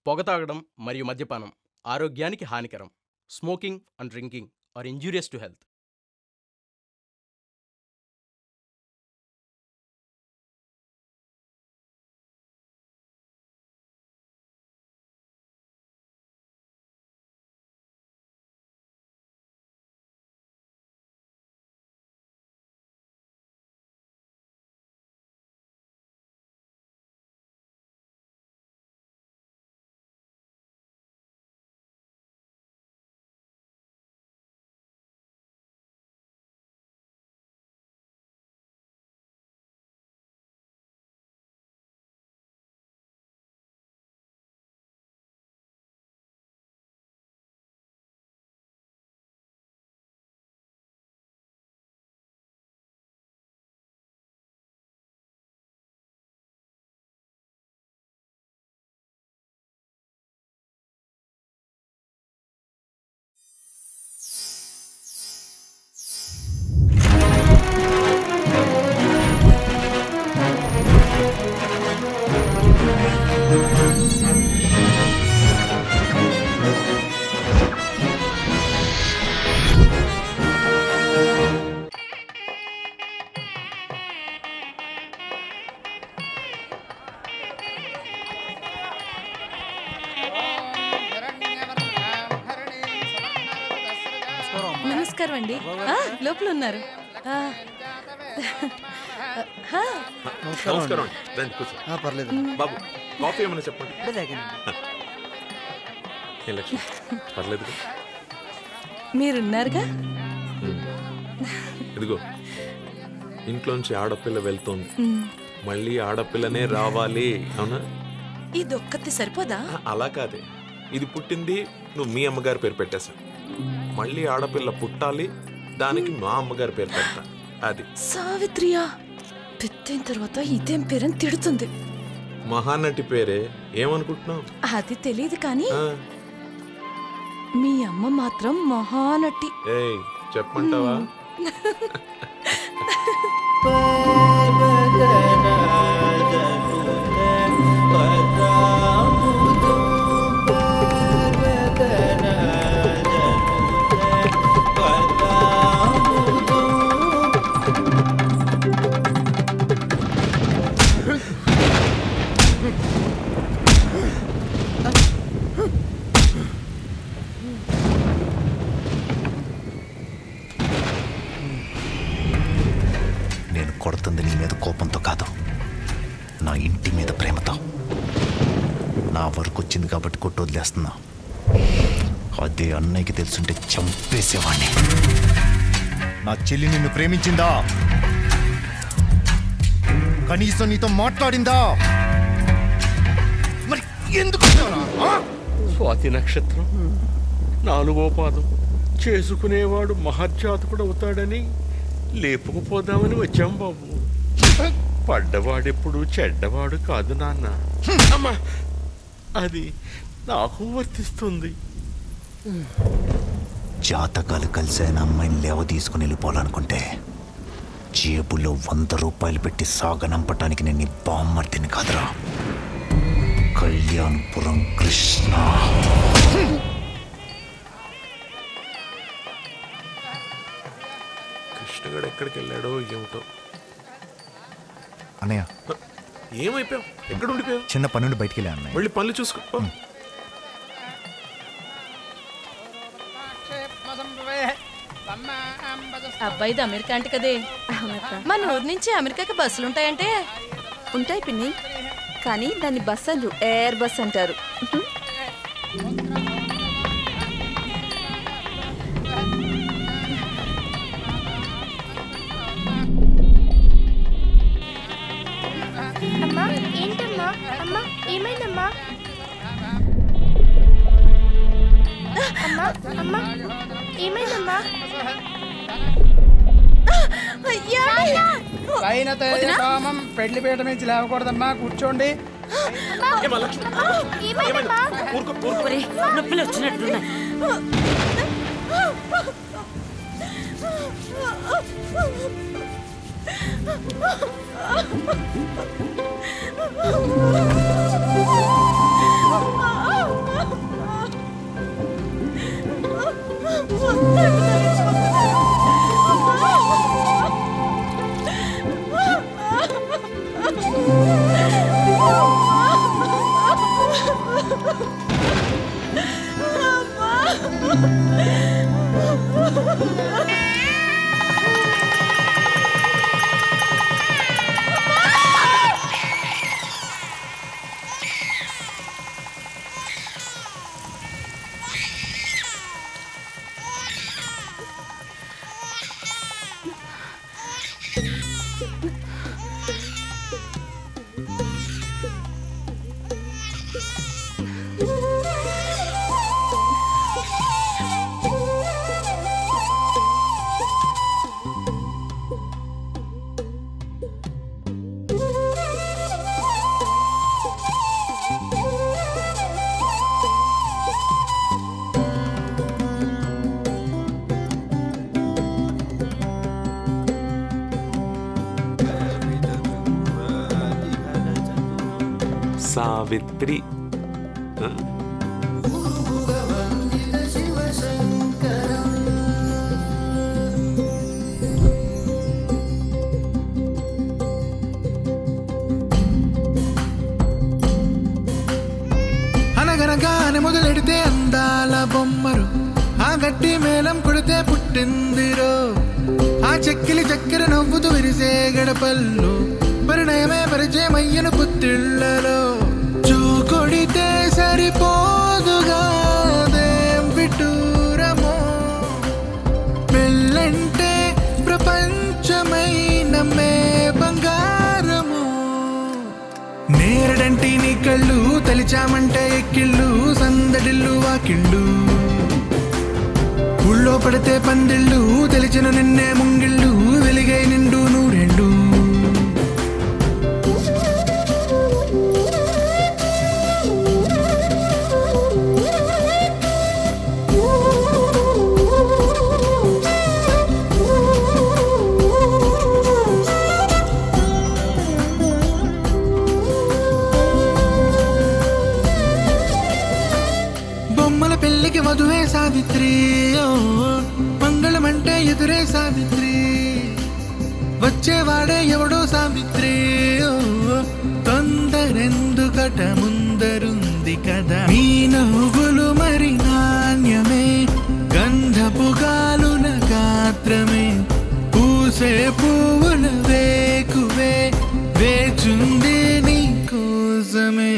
పొగ తాగడం మరియు మద్యపానం ఆరోగ్యానికి హానికరం smoking and drinking are injurious to health నమస్కారం అండి ఆ, లోపల ఉన్నారు ఆ. ఆ, నమస్కారం అండి రండి కూర్చో ఆ, పర్లేదు బాబు కాఫీ ఏమైనా చెప్పండి ఏ లక్ష్మి పర్లేదు మీరున్నారుగా ఇదిగో ఇంట్లోంచి ఆడపిల్ల వెళ్తోంది మళ్ళీ ఆడపిల్లనే రావాలి అవునా ఇది ఒక్కటి సరిపోదా ఆ, అలా కాదే ఇది పుట్టింది నువ్వు మీ అమ్మగారి పేరు పెట్టేశా మళ్ళీ ఆడపిల్ల పుట్టాలి దానికి మా అమ్మగారి పేరు పెడతా అది సావిత్రియా పెద్దయిన తర్వాత ఇదేం పేరని తిడుతుంది మహానటి పేరే ఏమనుకుంటున్నావు అది తెలియదు కానీ ఆ, మీ అమ్మ మాత్రం మహానటి ఏయ్ చెప్పమంటావా నేను కొడుతుంది నీ మీద కోపంతో కాదు నా ఇంటి మీద ప్రేమతో నా వరకు వచ్చింది కాబట్టి కొట్టు వదిలేస్తున్నా అదే అన్నయ్యకి తెలుసుంటే చంపేసేవాణ్ణి నా చెల్లి నిన్ను ప్రేమించిందా కనీసం నీతో మాట్లాడిందా మరి ఎందుకు వచ్చావురా? ఆ? స్వాతి నక్షత్రం నాలుగో పాదం చేసుకునేవాడు మహర్జాతకుడు అవుతాడని లేపుకుపోదామని వచ్చాం బాబు పడ్డవాడెప్పుడు చెడ్డవాడు కాదు నాన్న అమ్మా అది నాకు వర్తిస్తుంది జాతకాలు కలిసైన అమ్మాయిని లేవ తీసుకుని వెళ్ళిపోవాలనుకుంటే జేబులో వంద రూపాయలు పెట్టి సాగనంపటానికి నేను నీ బామ్మర్తిని కాదురా కళ్యాణ్పురం కృష్ణ కృష్ణగడు ఎక్కడికి వెళ్ళాడో ఏమిటో అన్నయ్య ఏమైపోయావు ఎక్కడ ఉండిపోయావు చిన్న పన్నుండి బయటికి వెళ్ళా అన్నయ్య మళ్ళీ పనులు చూసుకో పో. అబ్బాయిది అమెరికా అంటే కదే మన ఊరు నుంచి అమెరికాకి బస్సులు ఉంటాయంటే ఉంటాయి పిన్ని కానీ దాన్ని బస్ అనరు ఎయిర్ బస్ అంటారు అమ్మా ఏంటమ్మా అమ్మా ఏమైందమ్మా అమ్మా అమ్మా ఏమైందమ్మా పైన కామం పెళ్లి పీట నుంచి లేవకూడదమ్మా కూర్చోండి ఏమా లక్ష్మి? ఏమైందమ్మా ఊరుకో, ఊరుకో. నొప్పులు వచ్చినట్టున్నాయి ఆ సావిత్రి ఆ? అనగనగానే మొదలెడితే అందాల బొమ్మరు ఆ గట్టి మేళం కొడితే పుట్టిందిరో ఆ చెక్కిలి చక్కెర నవ్వుతూ విరిసే గడపల్లు పరిణయమే పరిచయమయ్యను పుత్తిళ్లలో చూ కొడితే సరిపోదుగా దేం విటూరమో పెళ్ళంటే ప్రపంచమై నమ్మే బంగారము నేరడంటి నీ కళ్ళు తలిచామంటే ఎక్కిళ్ళు సందడిల్లు వాకిళ్ళు ఊళ్ళో పడితే పందిళ్ళు తెలిచిన నిన్నే ముంగిళ్ళు వెలిగై నిండు నూరెండు బొమ్మల పెళ్లికి మధువే సావిత్రి ఓ, మంగళమంటే ఎదురే సావిత్రి వచ్చేవాడే ఎవడో సావిత్రి ఓ, తొందరెందుకట ముందరుంది కదా మీ నవ్వులు మరి నాణ్యమే గంధపు గాలుల గాత్రమే పూసే పువ్వుల వేకువే వేచుంది నీ కోసమే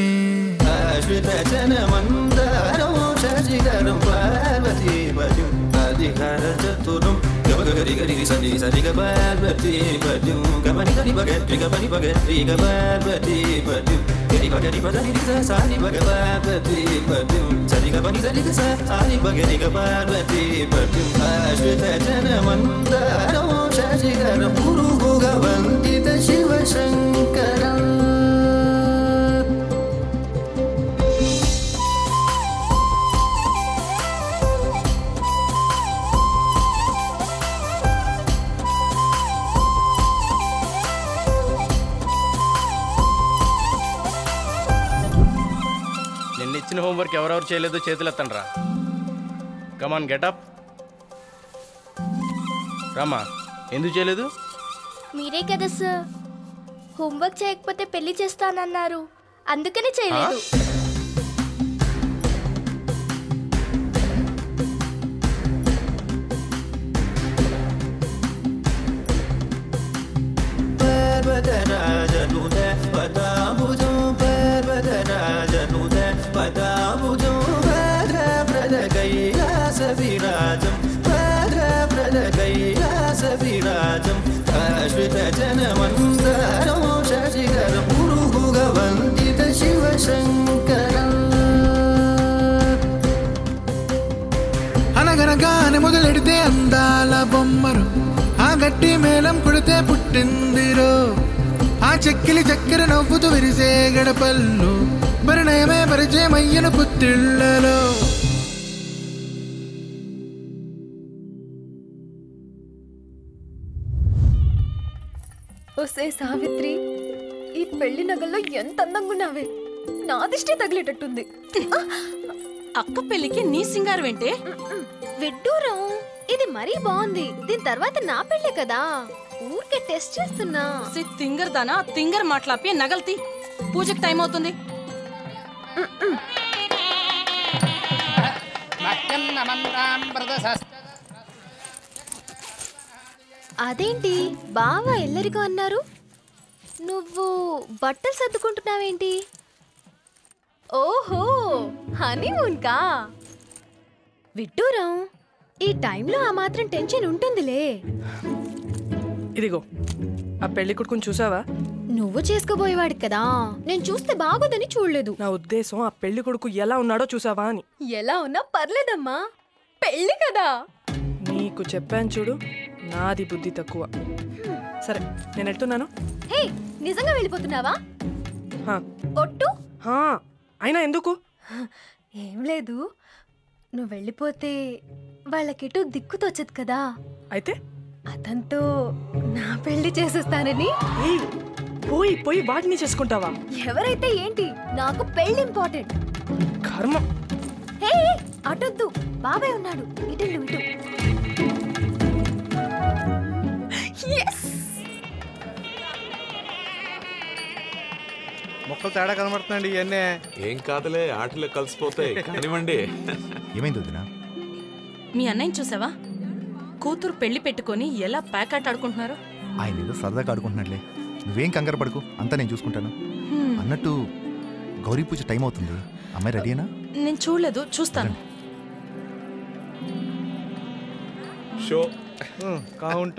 నిన్న ఇచ్చిన హోంవర్క్ ఎవరెవరు చేయలేదో చేతులు ఎత్తండి రా కమాన్ గెటప్ రామా ఎందుకు చేయలేదు మీరే కదా సార్ హోంవర్క్ చేయకపోతే పెళ్లి చేస్తానన్నారు అందుకని చేయలేదు అనగనగానే మొదలెడితే అందాల బొమ్మరు ఆ గట్టి మేళం కొడితే పుట్టిందిరో ఆ చెక్కిలి చక్కెర నవ్వుతూ విరిసే గడపల్లు పరిణయమే పరిచయమయ్యను పుత్తిళ్లలో ఒసే సావిత్రి ఈ పెళ్లి నగల్లో ఎంత అందంగా ఉన్నావే నా దిష్టి తగిలేటట్టుంది అక్క పెళ్లికి నీ సింగారం ఏంటే విడ్డూరం ఇది మరీ బాగుంది దీని తర్వాత నా పెళ్ళే కదా ఊరికే టెస్ట్ చేస్తున్నా సి తింగర్ దానా తింగర్ మాట్లాపి నగల్తి పూజకి టైం అవుతుంది అదేంటి బావా ఎల్లరిగా అన్నారు నువ్వు బట్టలు సర్దుకుంటున్నావేంటి ఓహో హనీమూన్ కా విడ్డూరం ఈ టైంలో ఆ మాత్రం టెన్షన్ ఉంటుందిలే ఇదిగో ఆ పెళ్లి కొడుకుని చూసావా నువ్వు చేసుకోబోయేవాడి కదా నేను చూస్తే బాగోదని చూడలేదు నా ఉద్దేశం ఆ పెళ్లి కొడుకు ఎలా ఉన్నాడో చూసావా అని ఎలా ఉన్నా పర్లేదమ్మా పెళ్ళి కదా నీకు చెప్పాను చూడు నాది బుద్ధి తక్కువ సరే నేను వెళ్తున్నాను హే నిజంగా వెళ్ళిపోతున్నావా హా, ఒట్టు హా, అయినా ఎందుకు ఏం లేదు నువ్వు వెళ్ళిపోతే వాళ్ళకెటు దిక్కు తోచదు కదా అయితే అతనితో నా పెళ్లి చేసేస్తానని ఏయ్, పోయి పోయి వాటిని చేసుకుంటావా ఎవరైతే ఏంటి నాకు పెళ్లి ఇంపార్టెంట్ కర్మ హే అటొద్దు బాబాయ్ ఉన్నాడు ఇటు ఇటు ఎస్ మొక్కలు తేడా కనబడుతుందండి ఇవన్నీ ఏం కాదులే ఆటలో కలిసిపోతాయి కానివ్వండి ఏమైంది వదినా మీ అన్నయ్యని చూసావా కూతురు పెళ్లి పెట్టుకొని ఎలా ప్యాకాట్ ఆడుకుంటున్నారో ఆయన ఏదో సరదాగా ఆడుకుంటున్నాడులే నువ్వేం కంగారు పడుకు అంతా నేను చూసుకుంటాను హ్మ్. అన్నట్టు గౌరీ పూజ టైం అవుతుంది అమ్మాయి రెడీనా నేను చూడలేదు చూస్తాను షో కౌంట్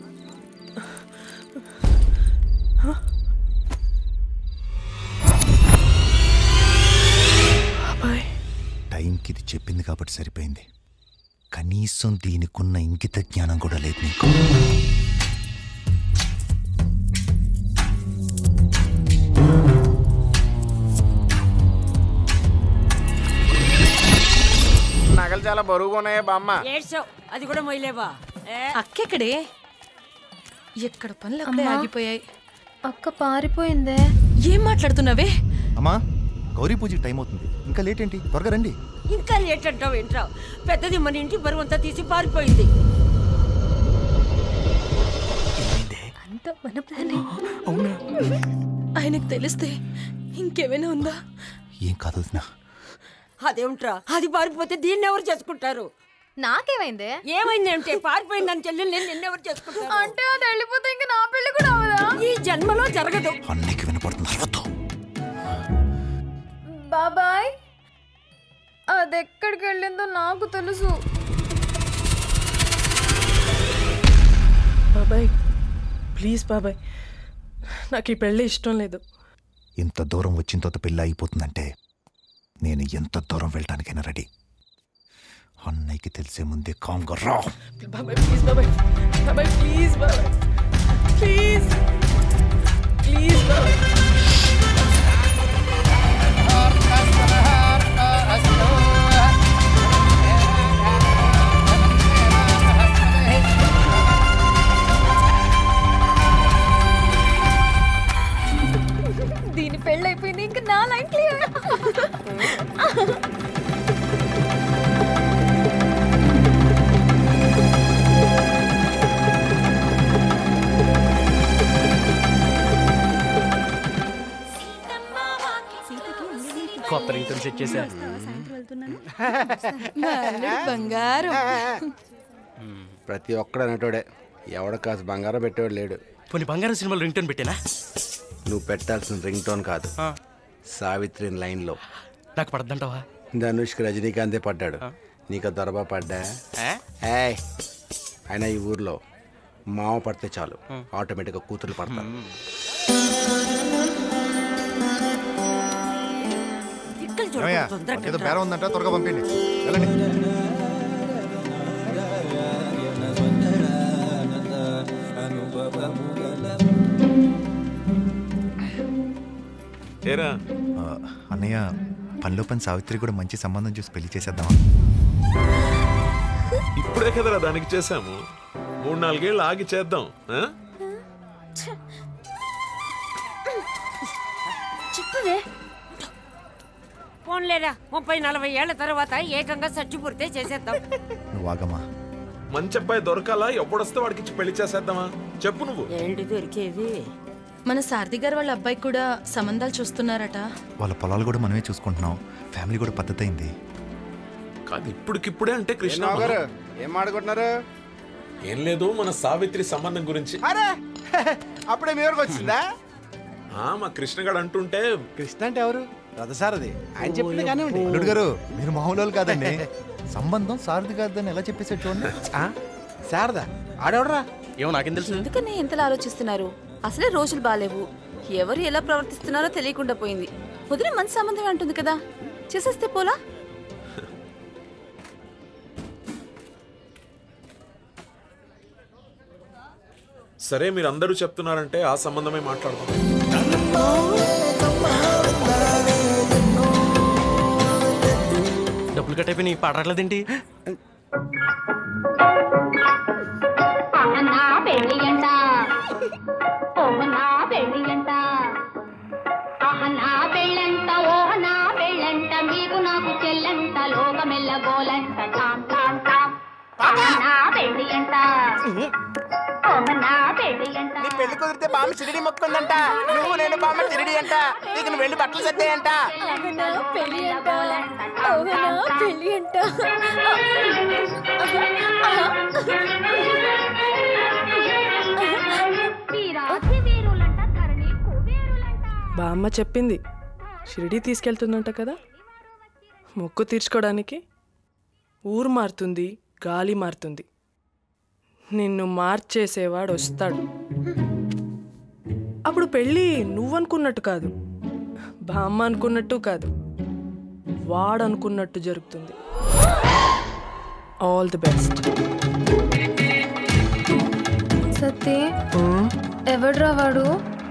టైంకి ఇది చెప్పింది కాబట్టి సరిపోయింది కనీసం దీనికున్న ఇంకిత జ్ఞానం కూడా లేదు నీకు నగలు చాలా బరువుగా ఉన్నాయా బామ్మ ఏడ్చావు అది కూడా మొయ్యలేవా అక్కెక్కడే ఎక్కడ పనులు అక్కడే అమ్మా. ఆగిపోయాయి అక్క పారిపోయిందే ఏం మాట్లాడుతున్నావే అమ్మా గౌరీ పూజకి టైం అవుతుంది ఇంకా లేట్ ఏంటి త్వరగా రండి ఇంకా లేట్ అంటావు ఏంట్రావు పెద్దది మన ఇంటి బరువు అంతా తీసి పారిపోయింది అంతా మన ప్లానే ఆయనకు తెలిస్తే ఇంకేమైనా ఉందా ఏం కాదు వదినా అదేమిట్రా అది పారిపోతే దీన్ని ఎవరు చేసుకుంటారు నాకేమైందే ఏమైంది అంటే పారిపోయిందని చెల్లెలు నేను నిన్నెవరు చేసుకుంటారు అంటే అది వెళ్ళిపోతే ఇంకా నా పెళ్లి కూడా అవదా ఈ జన్మలో జరగదు అన్నయ్యకి వినపడుతుంది అరవద్దు బాబాయ్ అది ఎక్కడికి వెళ్ళిందో నాకు తెలుసు బాబాయ్ ప్లీజ్ బాబాయ్ నాకు ఈ పెళ్ళి ఇష్టం లేదు ఇంత దూరం వచ్చిన తర్వాత పెళ్ళి అయిపోతుందంటే నేను ఎంత దూరం వెళ్ళటానికైనా రెడీ అన్నయ్యకి తెలిసే ముందే కామ్గా రా బాబాయ్ ప్లీజ్ బాబాయ్ బాబాయ్ ప్లీజ్ బాబాయ్ ప్లీజ్ ప్లీజ్ బాబాయ్ దీని పెళ్ళి అయిపోయింది ఇంకా నా లైఫ్ క్లియర్ కొత్త రింగ్ సెట్ చేశారు బంగారం ప్రతి ఒక్కడు అనేటోడే ఎవడ కాసు బంగారం పెట్టేవాడు లేడు కొన్ని బంగారం సినిమాలు రింగ్ టోన్ పెట్టానా నువ్వు పెట్టాల్సిన రింగ్ టోన్ కాదు సావిత్రి లైన్లో నాకు పడద్దంటావా ధనుష్కి రజనీకాంతే పడ్డాడు నీకు దొరబా పడ్డా ఏయ్ అయినా ఈ ఊర్లో మామ పడితే చాలు ఆటోమేటిక్గా కూతురు పడతారు ఇక్కడ ఏమయ్యా, చూడకూడదు ఏదో బేరం ఉందంట త్వరగా పంపిండి వెళ్ళండి ఏరా ఆ, అన్నయ్య పనిలో పని సావిత్రి కూడా మంచి సంబంధం చూసి పెళ్లి చేసేద్దామా ఇప్పుడే కదరా దానికి చేశాము మూడు నాలుగేళ్ళు ఆగి చేద్దాం ఆ? చిక్కుదే పోన్లేరా ముప్పై నలభై ఏళ్ల తర్వాత ఏకంగా సచ్చిపురితే చేసేద్దాం నువ్వు ఆగమ్మా మంచి అబ్బాయి దొరకాలా ఎప్పుడొస్తే వాడికి ఇచ్చి పెళ్లి చేసేద్దామా చెప్పు నువ్వు ఏంటి దొరికేది మన సారథి గారు వాళ్ళ అబ్బాయికి కూడా సంబంధాలు చూస్తున్నారట వాళ్ళ పొలాలు కూడా మనమే చూసుకుంటున్నాం ఫ్యామిలీ కూడా పద్ధతి అయింది కాదు ఇప్పటికిప్పుడే అంటే కృష్ణ ఏం గారు ఏం ఆడుకుంటున్నారు ఏం లేదు మన సావిత్రి సంబంధం గురించి అరే అప్పుడే మీ ఊరికి వచ్చిందా ఆ, మా కృష్ణగాడు అంటుంటే కృష్ణ అంటే ఎవరు రథసారథి ఆయన చెప్పింది కానివ్వండి అల్లుడు గారు మీరు మామూలు వాళ్ళు కాదండి సంబంధం సారథి కాదని ఎలా చెప్పేసాడు చూడండి శారదా ఆడెవడరా ఏమో నాకేం తెలుసు ఎందుకని ఎంతలా ఆలోచిస్తున్నారు అసలే రోజులు బాలేవు ఎవరు ఎలా ప్రవర్తిస్తున్నారో తెలియకుండా పోయింది వదిన మంచి సంబంధం అంటుంది కదా చేసేస్తే పోలా సరే మీరు అందరూ చెప్తున్నారంటే ఆ సంబంధమే మాట్లాడదాం డబ్బులు కట్ అయిపోయి పాట రావట్లేదేంటి పెళ్ళి అంట పెళ్ళి అంట నీ పెళ్లి కుదిరితే బామ్మ చిరిడి మొక్కుందంట నువ్వు నేను బామ్మ చిరిడి అంట ఇక నువ్వు వెళ్ళి బట్టలు సర్దేయంట పెళ్లి అంట అవునా పెళ్లి అంట బామ్మ చెప్పింది షిరిడి తీసుకెళ్తుందంట కదా మొక్కు తీర్చుకోవడానికి ఊరు మారుతుంది గాలి మారుతుంది నిన్ను మార్చేసేవాడు వస్తాడు అప్పుడు పెళ్ళి నువ్వనుకున్నట్టు కాదు బామ్మ అనుకున్నట్టు కాదు వాడు అనుకున్నట్టు జరుగుతుంది ఆల్ ది బెస్ట్ సత్తి ఎవడ్రా వాడు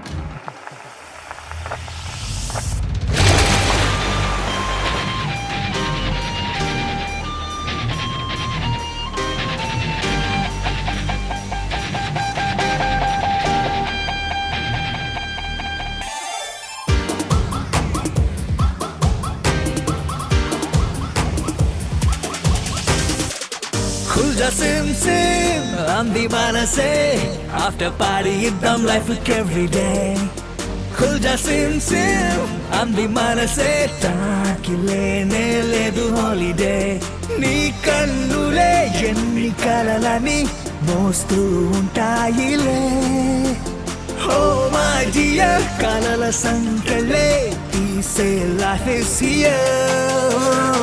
खुल जा सिम सिम हम दीवाना से आफ्टर पार्टी एकदम लाइफ लुक एवरी डे खुल जा सिम सिम हम दीवाना से తాకి లేనే లేదు హాలిడే నీ కన్నులే ఎన్ని కలలని మోస్తూ ఉంటాయిలే ఓ మై డియర్ కలల సంకలే తీసే లైఫ్ ఇస్ హియర్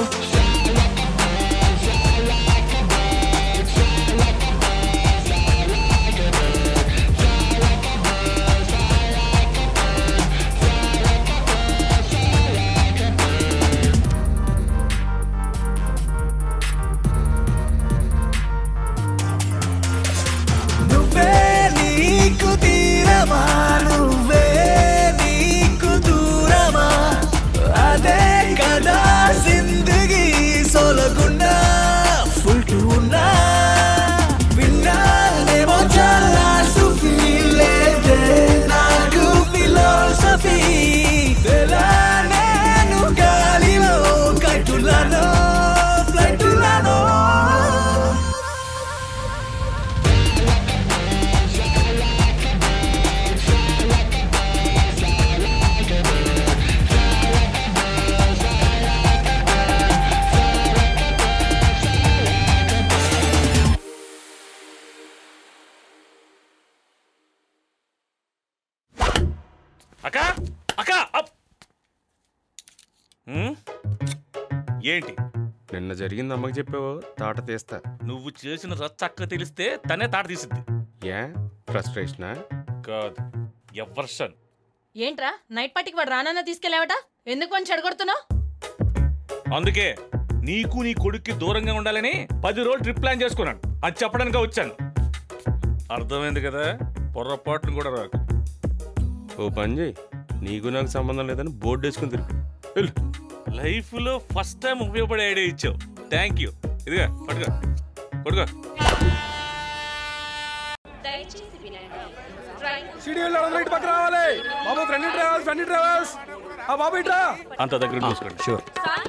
నువ్వే నీకు తీరమా నువ్వే నీకు దూరమా అదే కదా జిందగీ సొలగున్నా ఫుల్ టు ఉన్నా విన్నానేమో చాలా సుఫీ లేదే నాకు ఫిలాసఫీ ఎలా నేను గాలిలో కట్టులను ఫ్లైటులను అక్క అక్క అప్! హ్మ్? ఏంటి నిన్న జరిగింది అమ్మకి చెప్పావు తాట తీస్తా నువ్వు చేసిన రచ్చక్క తెలిస్తే తనే తాట తీసిద్ది ఏ ఫ్రస్ట్రేషనా కాదు ఎవర్షన్ ఏంట్రా నైట్ పార్టీకి వాడు రానన్నా తీసుకెళ్ళావట ఎందుకు పని చెడగొడుతున్నావు అందుకే నీకు నీ కొడుక్కి దూరంగా ఉండాలని పది రోజులు ట్రిప్ ప్లాన్ చేసుకున్నాను అది చెప్పడానికి వచ్చాను అర్థమైంది కదా పొర్రపాటును కూడా రాకు ఓ పని చేయి నీకు నాకు సంబంధం లేదని బోర్డు వేసుకుని తిరుగు వెళ్ళు లైఫ్లో ఫస్ట్ టైం ఉపయోగపడే ఐడియా ఇచ్చావు థ్యాంక్ యూ ఇదిగా పట్టుకో పట్టుకో షెడ్యూల్ అందరూ ఇటు పక్క రావాలి బాబు ఫ్రెండ్ ట్రావెల్స్ ఫ్రెండ్ ట్రావెల్స్ ఆ బాబు ఇట్రా అంత దగ్గర చూసుకోండి షూర్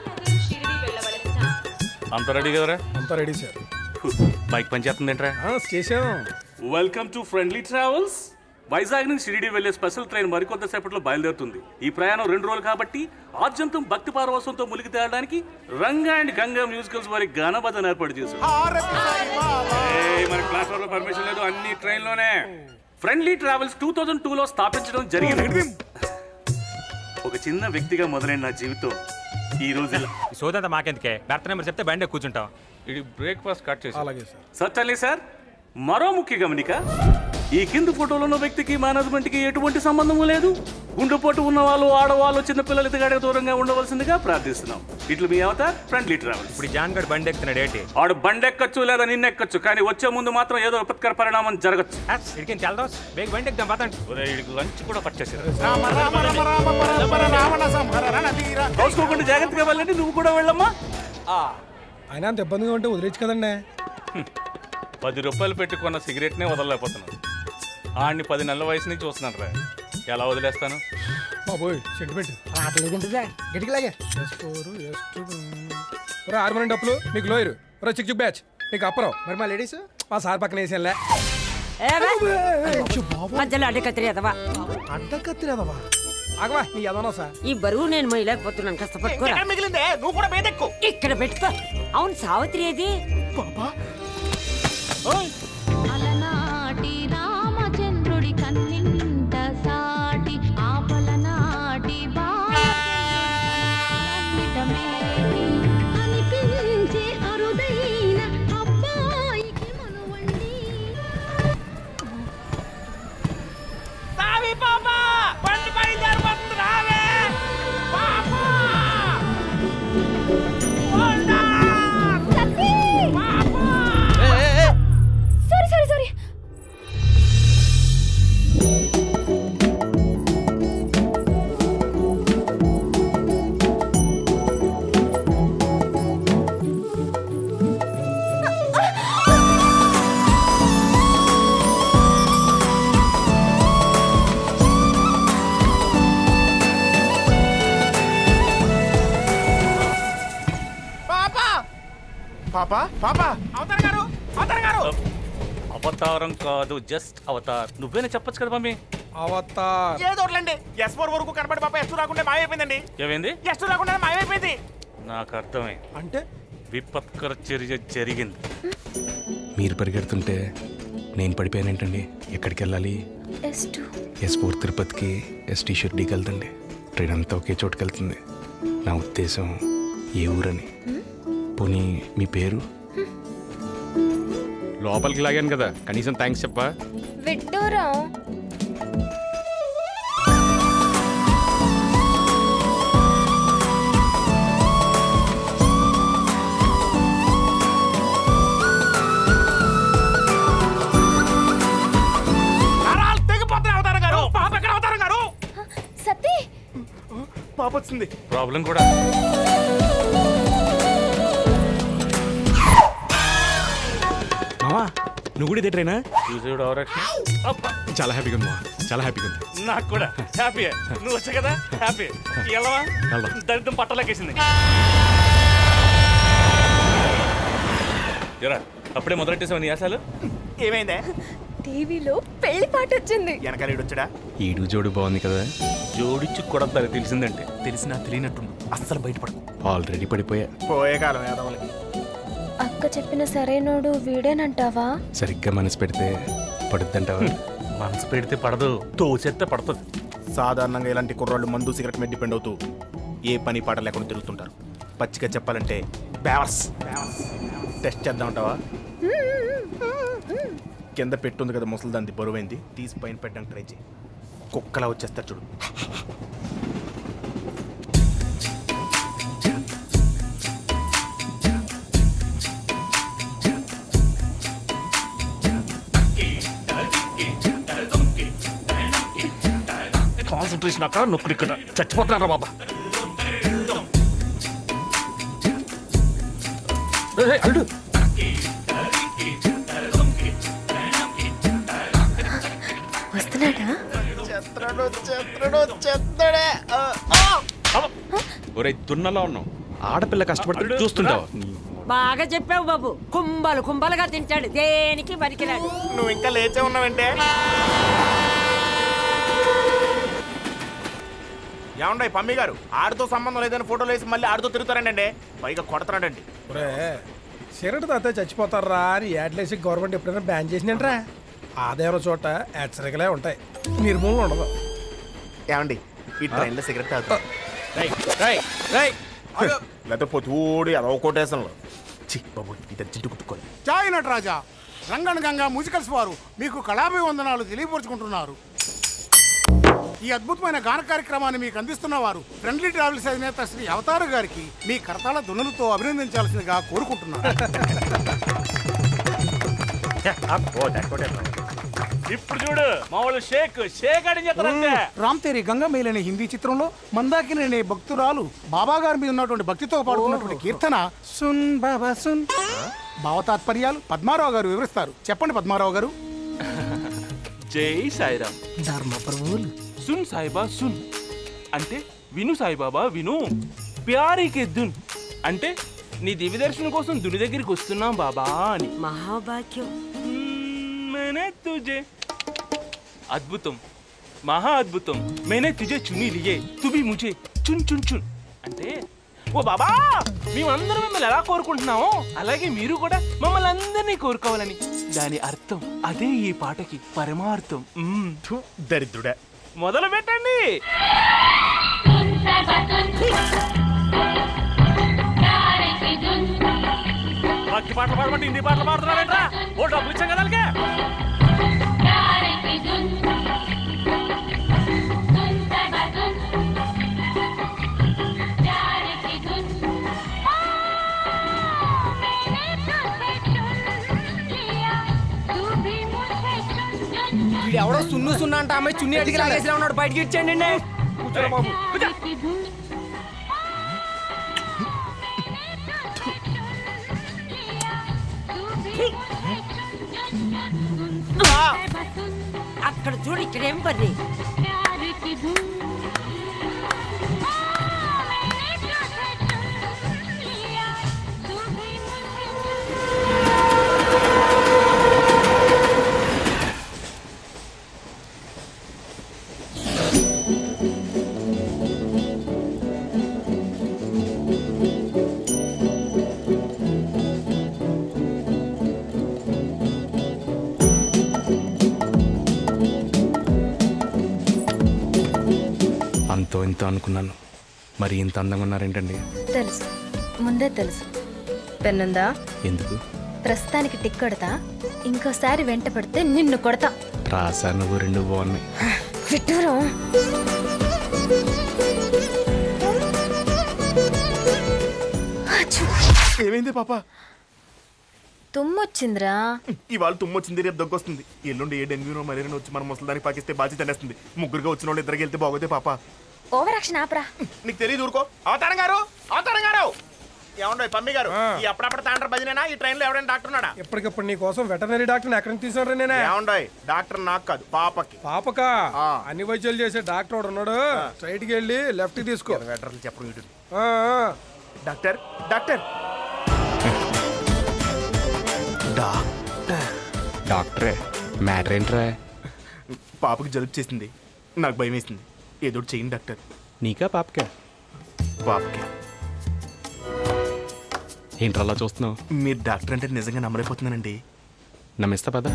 అంత రెడీ కదరా అంతా రెడీ సార్ బైక్ పని చేస్తుంది ఏంట్రా చేసాం welcome to friendly travels Vizag నుంచి షిరిడి వెళ్లే స్పెషల్ ట్రైన్ మరికొంత సేపట్లో బయలుదేరుతుంది ఈ ప్రయాణం రెండు రోజులు కాబట్టి ఆద్యంతం భక్తి పారవసంతో ములిగి తేలడానికి రంగా అండ్ గంగా మ్యూజికల్స్ వారి గానబద్దను ఏర్పాటు చేశారు ఏయ్, మన ప్లాట్ఫామ్ లో పర్మిషన్ లేదు అన్ని ట్రైన్ లోనే friendly travels two thousand two లో స్థాపించడం జరిగింది ఒక చిన్న వ్యక్తిగా మొదలైన నా జీవితం ఈ రోజు ఇలా సోదంతా మాకెందుకే భర్త నెంబర్ చెప్తే బండి కూర్చుంటాం ఇది బ్రేక్ఫాస్ట్ కట్ చేసి అలాగే సార్ సర్టన్లీ సార్ మరో ముఖ్య గమనిక ఈ కింది ఫోటోలో ఉన్న వ్యక్తికి మేనేజ్మెంట్కి ఎటువంటి సంబంధము లేదు గుండెపోటు ఉన్న వాళ్ళు ఆడవాళ్ళు చిన్నపిల్లలు ఎదుగాడే దూరంగా ఉండవలసిందిగా ప్రార్థిస్తున్నాం ఇట్లు మీ అవతార్ ఫ్రెండ్లీ ట్రావెల్స్ ఇప్పుడు జాన్ గడ్ బండి ఎక్కుతున్నాడు ఏంటి ఆడు బండెక్కచ్చు లేదా నిన్నెక్కచ్చు కానీ వచ్చే ముందు మాత్రం ఏదో విపత్కర పరిణామం జరగచ్చు ఇడికి తెల్దాం బేగ బండి ఎక్కుదాం పదండి వీడికి లంచ్ కూడా పట్టేసారు రామ రామ రామ రామ పరస్పర రావణ సంహర రణధీర కోసుకోకుండా జాగ్రత్తగా వెళ్ళండి నువ్వు కూడా వెళ్ళమ్మా అయినా అంత ఇబ్బందిగా ఉంటే వదిలేచ్చు కదండి పది రూపాయలు పెట్టుకున్న సిగరెట్నే వదలలేకపోతున్నాను ఆడిని పది నెలల వయసు నుంచి చూస్తున్నాను రా ఎలా వదిలేస్తాను బాబోయ్ సెంటిమెంట్ రావట్లేదంటుందా గట్టిలాగే ఎస్ ఫోర్ ఎస్ టూ ఆరు మంది డబ్బులు మీకు లోయరు రా చిక్ చిక్ బ్యాచ్ మీకు అప్పరం మరి మా లేడీస్ మా సార్ పక్కన వేసేలే ఏవే? మధ్యలో అడ్డ కత్తిరేదవా అడ్డ కత్తిరేదవా ఆగవా నీ ఎదవనో సార్ ఈ బరువు నేను మొయ్యలేకపోతున్నాను కాస్త పట్టుకోరా ఎక్కడ మిగిలిందే నువ్వు కూడా మీదెక్కు ఇక్కడ పెట్టుకో అవును సావిత్రి ఏది అలనాటి రామచంద్రుడి కన్నింట సాటి ఆపలనాటి బాలచంద్రుడి అనిపించే అరుదైన అబ్బాయికి మనువండి సావి పాపా బండి బయలుదేరిపోతుంది రావే పాపా సారీ సారీ సారీ పాపా పాపా పాపా అవతార్ గారు అవతార్ గారు అవతారం కాదు జస్ట్ అవతార్ నువ్వేనా చెప్పొచ్చు కదా మమ్మీ అవతార్ ఏదో ఒకట్లండి ఎస్ ఫోర్ వరకు కనబడి పాప ఎస్ రాకుండా మాయమైపోయిందండి ఏమైంది ఎస్ రాకుండా మాయమైపోయింది నాకు అర్థమే అంటే విపత్కర చర్య జరిగింది మీరు పరిగెడుతుంటే నేను పడిపోయానేంటండి ఎక్కడికి వెళ్ళాలి ఎస్ టూ ఎస్ ఫోర్ తిరుపతికి ఎస్ టీ షర్ట్కి వెళ్తండి ట్రైన్ అంతా ఒకే చోటుకి వెళ్తుంది నా ఉద్దేశం ఏ ఊరని పోనీ మీ పేరు లోపలికి లాగాను కదా కనీసం థ్యాంక్స్ చెప్పా విడ్డూరం నరాలు తెగిపోతున్నాయి అవతారం గారు పాప ఎక్కడ అవతారం గారు సతీ పాప వచ్చింది ప్రాబ్లం కూడా మావా నువ్వు కూడా ఇదే ట్రైనా చూసేవాడు అవరక్షణ చాలా హ్యాపీగా ఉంది మావా చాలా హ్యాపీగా ఉంది నాకు కూడా హ్యాపీ నువ్వు వచ్చా కదా హ్యాపీ వెళ్ళవా వెళ్దాం. దరిద్రం పట్టలేకేసింది ఎరా అప్పుడే మొదలెట్టేసావు నీ ఆశాలు ఏమైందే టీవీలో పెళ్లి పాట వచ్చింది వెనకాల ఈడు వచ్చాడా ఈడు జోడు బాగుంది కదా జోడిచ్చి కొడతారు తెలిసిందంటే తెలిసినా తెలియనట్టుండు అస్సలు బయటపడకు ఆల్రెడీ పడిపోయా పోయే కాలం ఏదవలకి అక్క చెప్పిన సరైనోడు వీడేనంటావా సరిగ్గా మనసు పెడితే పడుద్దంటావా మనసు పెడితే పడదు తోసేస్తే పడుతుంది సాధారణంగా ఇలాంటి కుర్రాళ్ళు మందు సిగరెట్ మీద డిపెండ్ అవుతూ ఏ పని పాట లేకుండా తిరుగుతుంటారు పచ్చిగా చెప్పాలంటే బ్యావర్స్ టెస్ట్ చేద్దామంటావా కింద పెట్టుంది కదా ముసలి దాన్ని బరువైంది తీసి పైన పెట్టడానికి ట్రై చేయి కుక్కలా వచ్చేస్తారు చూడు కాన్సన్ట్రేషన్ అక్కడ నొక్కుడు ఇక్కడ చచ్చిపోతున్నారా బాబా అల్లుడు వస్తున్నాడా చెత్తడు చెత్తడు చెత్తడే ఒరే దున్నలా ఉన్నావు ఆడపిల్ల కష్టపడుతుంటే చూస్తుంటావు బాగా చెప్పావు బాబు కుంభలు కుంభలుగా తింటాడు దేనికి పనికిరాడు నువ్వు ఇంకా లేచే ఉన్నావంటే ఏమండీ పమ్మి గారు ఆడితో సంబంధం లేదని ఫోటోలు వేసి మళ్ళీ ఆడితో తిరుగుతారండి పైగా కొడతాడండి ఒరే సిగరెట్ తాతే చచ్చిపోతారా అని యాడ్లేసి గవర్నమెంట్ ఎప్పుడైనా బ్యాన్ చేసినట్రా ఆదాయం చోట హెచ్చరికలే ఉంటాయి నిర్మూలన ఉండదు ఏమండి ఈ ట్రైన్లో సిగరెట్ తాగుతా రై రై రై లేకపోతే పొతూడి అదొక కోటేసంలో చి బాబు ఇది జిడ్డు కుట్టుకోండి జాయ్ నటరాజా రంగన్ గంగా మ్యూజికల్స్ వారు మీకు కళాభివందనాలు తెలియపరుచుకుంటున్నారు ఈ అద్భుతమైన గాన కార్యక్రమాన్ని మీకు అందిస్తున్న వారు ఫ్రెండ్లీ ట్రావెల్స్ అధినేత శ్రీ అవతారు గారికి మీ కరతాళ దునులతో అభినందించాల్సిందిగా కోరుకుంటున్నారు ఇప్పుడు చూడు మా వాళ్ళు షేక్ షేక్ అని చెప్తారంటే రామ్ తేరి గంగా మెయిల్ అనే హిందీ చిత్రంలో మందాకిని అనే భక్తురాలు బాబా గారి మీద ఉన్నటువంటి భక్తితో పాడుతున్నటువంటి కీర్తన సున్ బాబా సున్ భావ తాత్పర్యాలు పద్మారావు గారు వివరిస్తారు చెప్పండి పద్మారావు గారు జై సాయిరామ్ ధర్మ ప్రభువులు సున్ సాయిబా సున్ అంటే విను సాయిబాబా విను ప్యారీకి దున్ అంటే నీ దివ్య దర్శనం కోసం దుని దగ్గరికి వస్తున్నాం బాబా అని మహాభాగ్యం मैंने तुझे అద్భుతం మహా అద్భుతం मैंने तुझे चुनी लिए तू भी मुझे चुन चुन चुन అంటే ఓ బాబా మేమందరం మిమ్మల్ని ఎలా కోరుకుంటున్నామో అలాగే మీరు కూడా మమ్మల్ని అందరినీ కోరుకోవాలని దాని అర్థం అదే ఈ పాటకి పరమార్థం మ్మ్. దరిద్రుడా మొదలు పెట్టండి భక్తి పాటలు పాడమంటే హిందీ పాటలు పాడుతున్నారంట ఓ డబ్బులు ఇచ్చాం కదా వాళ్ళకి. వీడు ఎవడో సున్ను సున్నా అంటే అమ్మాయి చున్ని అడిగి లాగేసిలా ఉన్నాడు బయటికి ఇచ్చేయండి కూర్చోరా బాబు అక్కడ చూడు ఇక్కడ ఏం పని అంతో ఇంతో అనుకున్నాను మరి ఇంత అందంగా ఉన్నారేంటండి తెలుసు ముందే తెలుసు పెన్నుందా ఎందుకు ప్రస్తుతానికి టిక్ కొడతా ఇంకోసారి వెంట పడితే నిన్ను కొడతా రాసా నువ్వు రెండు బాగున్నాయి విట్టూరం ఏమైంది పాప తుమ్మొచ్చిందిరా ఇవాళ తుమ్మొచ్చింది రేపు దగ్గొస్తుంది ఎల్లుండి ఏ డెంగ్యూనో మలేరియా వచ్చి మన ముసలిదానికి పాకిస్తే బాధ్యత అనేస్తుంది ముగ్గురుగా వచ్చిన వాళ్ళు ఇద్దరికి వెళ్తే బాగోతే పాప ఓవర్ యాక్షన్ ఆపరా నీకు తెలియదు ఊరుకో అవతారం గారు అవతారం గారు ఏమండో పమ్మి గారు ఈ అప్పుడప్పుడు తాండ్ర భజనేనా ఈ ట్రైన్ లో ఎవరైనా డాక్టర్ ఉన్నాడా ఇప్పటికిప్పుడు నీ కోసం వెటనరీ డాక్టర్ని ఎక్కడికి తీసుకురా నేనే ఏమండోయ్ డాక్టర్ నాకు కాదు పాపకి పాపకా అన్ని వైద్యాలు చేసే డాక్టర్ ఒకడు ఉన్నాడు స్ట్రైట్ కి వెళ్ళి లెఫ్ట్ తీసుకో వెటర్లు చెప్పడం వీడు. ఆ, ఆ. డాక్టర్ డాక్టర్ డాక్టరే మ్యాటర్ ఏంట్రా పాపకి జలుబు చేసింది నాకు భయం వేసింది ఏదో ఒకటి చేయండి డాక్టర్ నీకా పాపకే పాపకి ఏంట్రా అలా చూస్తున్నావు మీరు డాక్టర్ అంటే నిజంగా నమ్మలేకపోతున్నానండి నమ్మిస్తా పద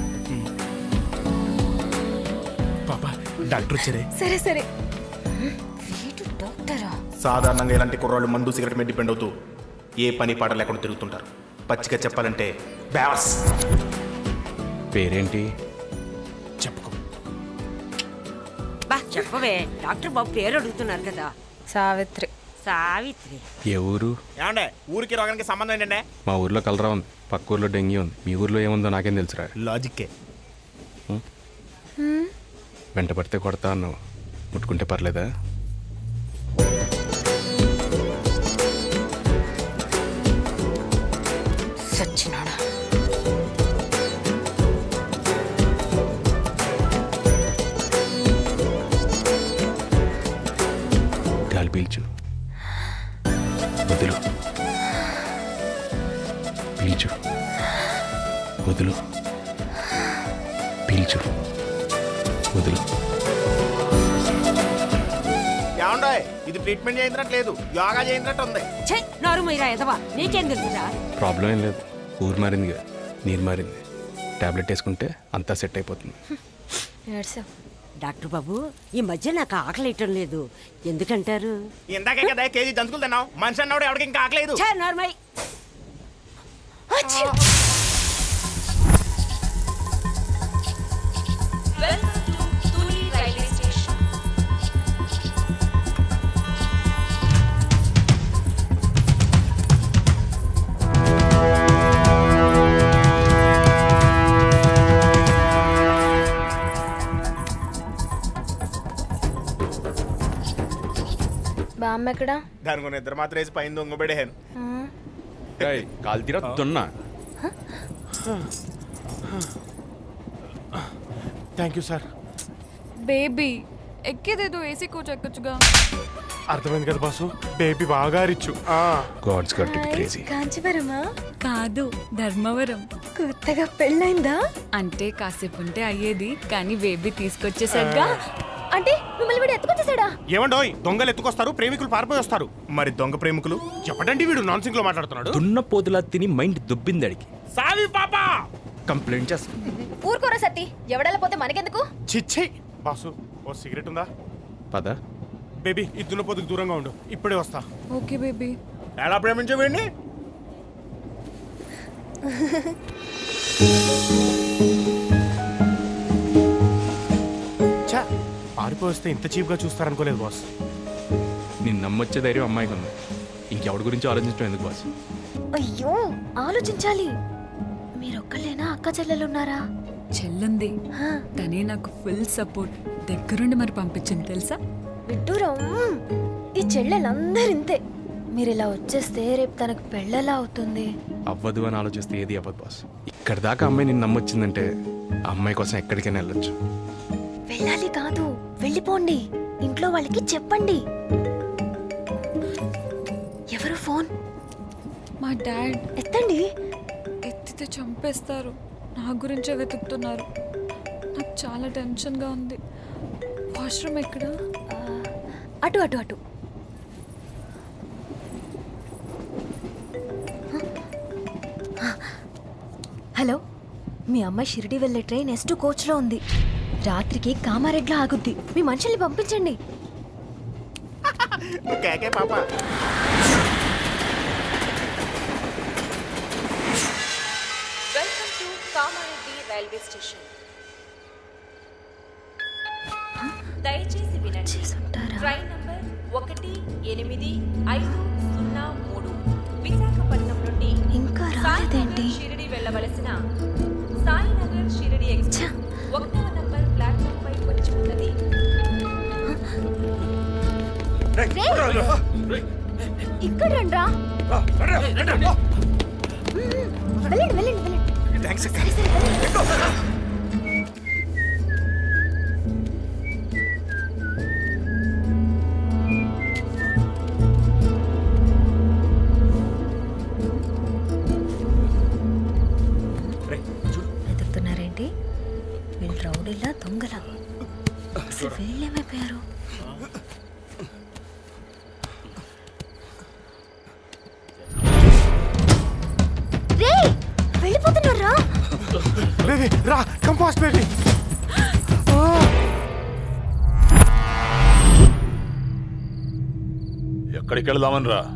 పాప డాక్టర్ వచ్చారే సరే సరే వీడు డాక్టరా సాధారణంగా ఇలాంటి కుర్రాళ్ళు మందు సిగరెట్ మీద డిపెండ్ అవుతూ ఏ పని పాట లేకుండా తిరుగుతుంటారు పచ్చిగా చెప్పాలంటే బ్యావస్ పేరేంటి చెప్పుకో బా చెప్పవే డాక్టర్ బాబు పేరు అడుగుతున్నారు కదా సావిత్రి సావిత్రి ఏ ఊరు ఏమండే ఊరికి రోగానికి సంబంధం ఏంటంటే మా ఊర్లో కలరా ఉంది పక్క ఊర్లో డెంగ్యూ ఉంది మీ ఊర్లో ఏముందో నాకేం తెలుసురా లాజిక్కే వెంట పడితే కొడతా అన్నావు ముట్టుకుంటే పర్లేదా సచ్చినాడా గాలి పీల్చు వదులు పీల్చు వదులు పీల్చు వదులు ఏమండే ఇది ట్రీట్మెంట్ చేయించినట్టు లేదు యోగా చేయించినట్టు ఉంది ఛే నారు మీరా ఎదవా నీకేం తెలుసురా ప్రాబ్లం ఏం లేదు ఊరు మారిందిగా నీరు మారింది టాబ్లెట్ వేసుకుంటే అంతా సెట్ అయిపోతుంది ఏడ్సావు డాక్టర్ బాబు ఈ మధ్య నాకు ఆకలేయటం లేదు ఎందుకంటారు ఇందాకే కదా కేజీ జంతుకులు తిన్నావు మనిషి అన్నవాడు ఎవరికి ఇంకా ఆకలేదు ఛే నార్మై బామ్మ ఎక్కడా దాని కొన్ని ఇద్దరు మాత్రం వేసి పైన దొంగబడేహాను కాలు తీరా దున్నా థ్యాంక్ యూ సార్ బేబీ ఎక్కేదేదో ఏసీ కోచ్ ఎక్కొచ్చుగా అర్థమైంది కదా బాసు బేబీ బాగా rich gods got to crazy కాంచీవరమా కాదు ధర్మవరం కొత్తగా పెళ్ళైందా అంటే కాసేపు ఉంటే అయ్యేది కానీ బేబీ తీసుకొచ్చేసాడుగా అంటే మిమ్మల్ని వీడు ఎత్తుకొచ్చేసాడా ఏమండోయ్ దొంగలు ఎత్తుకొస్తారు ప్రేమికులు పారిపోయి వస్తారు మరి దొంగ ప్రేమికులు చెప్పడండి వీడు నాన్ సింగ్ లో మాట్లాడుతున్నాడు దున్న పోతులా తిని మైండ్ దుబ్బింది అడిగి సావి పాపా కంప్లైంట్ చేస్తా ఊరుకోరా సత్తి ఎవడెళ్ళపోతే మనకెందుకు చిచ్చి బాసు ఓ సిగరెట్ ఉందా పద బేబీ ఈ దున్నపోతుకు దూరంగా ఉండు ఇప్పుడే వస్తా ఓకే బేబీ ఎలా ప్రేమించే వీడిని ఛా, పారిపోయి వస్తే ఇంత చీప్గా చూస్తారనుకోలేదు బాస్ నేను నమ్మొచ్చే ధైర్యం అమ్మాయికి ఉంది ఇంకెవడి గురించి ఆలోచించడం ఎందుకు బాస్ అయ్యో ఆలోచించాలి మీరొక్కళ్ళేనా అక్క చెల్లెలున్నారా చెల్లుంది తనే నాకు ఫుల్ సపోర్ట్ దగ్గరుండి మరి పంపించింది తెలుసా విడ్డూరం ఈ చెల్లెలందరూ ఇంతే మీరు ఇలా వచ్చేస్తే రేపు తనకు పెళ్ళెలా అవుతుంది అవ్వదు అని ఆలోచిస్తే ఏది అవ్వదు బాస్ ఇక్కడ దాకా అమ్మాయి నిన్ను నమ్మొచ్చిందంటే ఆ అమ్మాయి కోసం ఎక్కడికైనా వెళ్ళొచ్చు వెళ్ళాలి కాదు వెళ్ళిపోండి ఇంట్లో వాళ్ళకి చెప్పండి ఎవరు ఫోన్ మా డాడ్ ఎత్తండి ఎత్తితే చంపేస్తారు నా గురించే వెతుకుతున్నారు నాకు చాలా టెన్షన్గా ఉంది వాష్రూమ్ ఎక్కడ అటు అటు అటు హలో మీ అమ్మాయి షిరిడి వెళ్ళే ట్రైన్ ఎస్ టూ కోచ్లో ఉంది రాత్రికి కామారెడ్లో ఆగుద్ది మీ మనుషుల్ని పంపించండి కేకే పాప welcome to Kamareddy railway station దయచేసి వినండి ట్రైన్ నంబర్ ఒకటి ఎనిమిది ఐదు సున్నా మూడు విశాఖపట్నం నుండి ఇంకా రాలేదేంటి షిరిడి వెళ్ళవలసిన సాయినగర్ షిరిడి ఎక్స్ప్రెస్ ఒకటవ నంబర్ ప్లాట్ఫామ్ పై వచ్చి ఉన్నది ఇక్కడ రండ్రా వెళ్ళండి వెళ్ళండి వెళ్ళండి సరే సరే వెళ్ళండి వెతుకుతున్నారేంటి వీళ్ళు రౌడీలా దొంగలా అసలు వీళ్ళేమైపోయారు రే వెళ్ళిపోతున్నారా బేబీ రా కమ్ ఫాస్ట్ బేబీ ఎక్కడికి వెళదామని రా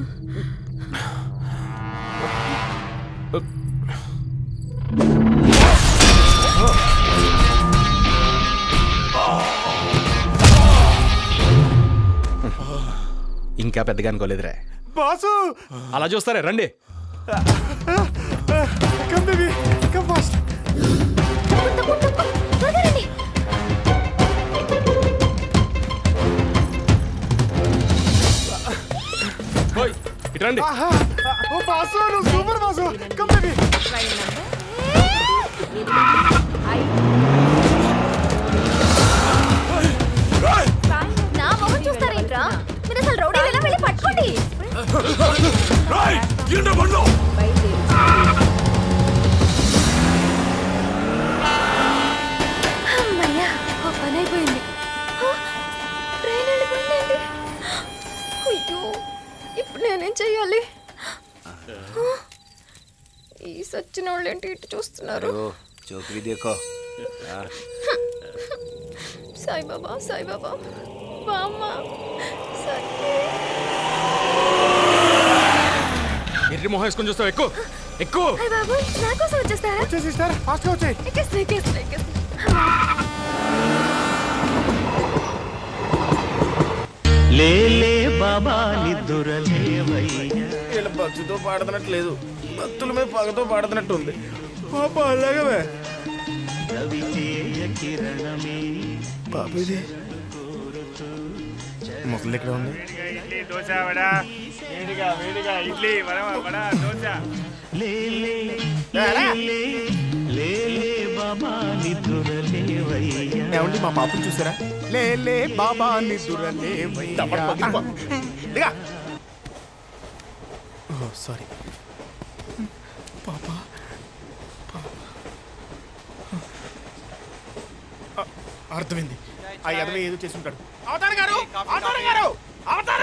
ఇంకా పెద్దగా అనుకోలేదురా బాసు అలా చూస్తారా రండి కమ్ బేబీ కమ్ ఫాస్ట్ త్వరగా రండి ఓయ్ ఇటు రండి ఆహా ఓ బాసు నువ్వు సూపర్ బాసు కమ్ బేబీ నా మొహం చూస్తారేంట్రా మీరు అసలు రౌడీ వెళ్ళి వెళ్ళి పట్టుకోండి అమ్మయ్యా ఓ పని అయిపోయింది హ, ట్రైన్ వెళ్ళిపోయిందండి అయ్యో ఇప్పుడు నేనేం చెయ్యాలి హ, ఈ సచ్చిన వాళ్ళు ఏంటి ఇటు చూస్తున్నారు చోకరీ దేకో సాయిబాబా సాయిబాబా బామ్మ సత్య ఎర్రి మొహం వేసుకొని చూస్తావు ఎక్కువ ఎక్కువ హాయ్ బాబు నా కోసం వచ్చేస్తారా వచ్చే సిస్టర్ ఫాస్ట్గా వచ్చేయ్ ఎక్కేస్తా ఎక్కేస్తా ఎక్కేస్తా లేలే బాబా నిద్దురలేవయ్యా వీళ్ళ భక్తితో పాడుతున్నట్లేదు భక్తుల మీద పగతో పాడుతున్నట్టు ఉంది పాప అలాగవే రవితేజ కిరణమే పాప ఇది ముసలి ఎక్కడ ఉంది ఇడ్లీ దోశ వడ వేడిగా వేడిగా ఇడ్లీ వడ వడ దోశ లేలే లేలే లేలే బాబా నిద్దురలేవయ్యా ఏమండి మా పాపను చూసారా లే లే బాబా నిదురలే దిగా సారీ పాపా అర్థమైంది ఆ ఎదవ ఏదో చేసి ఉంటాడు అవతార గారు అవతార గారు అవతార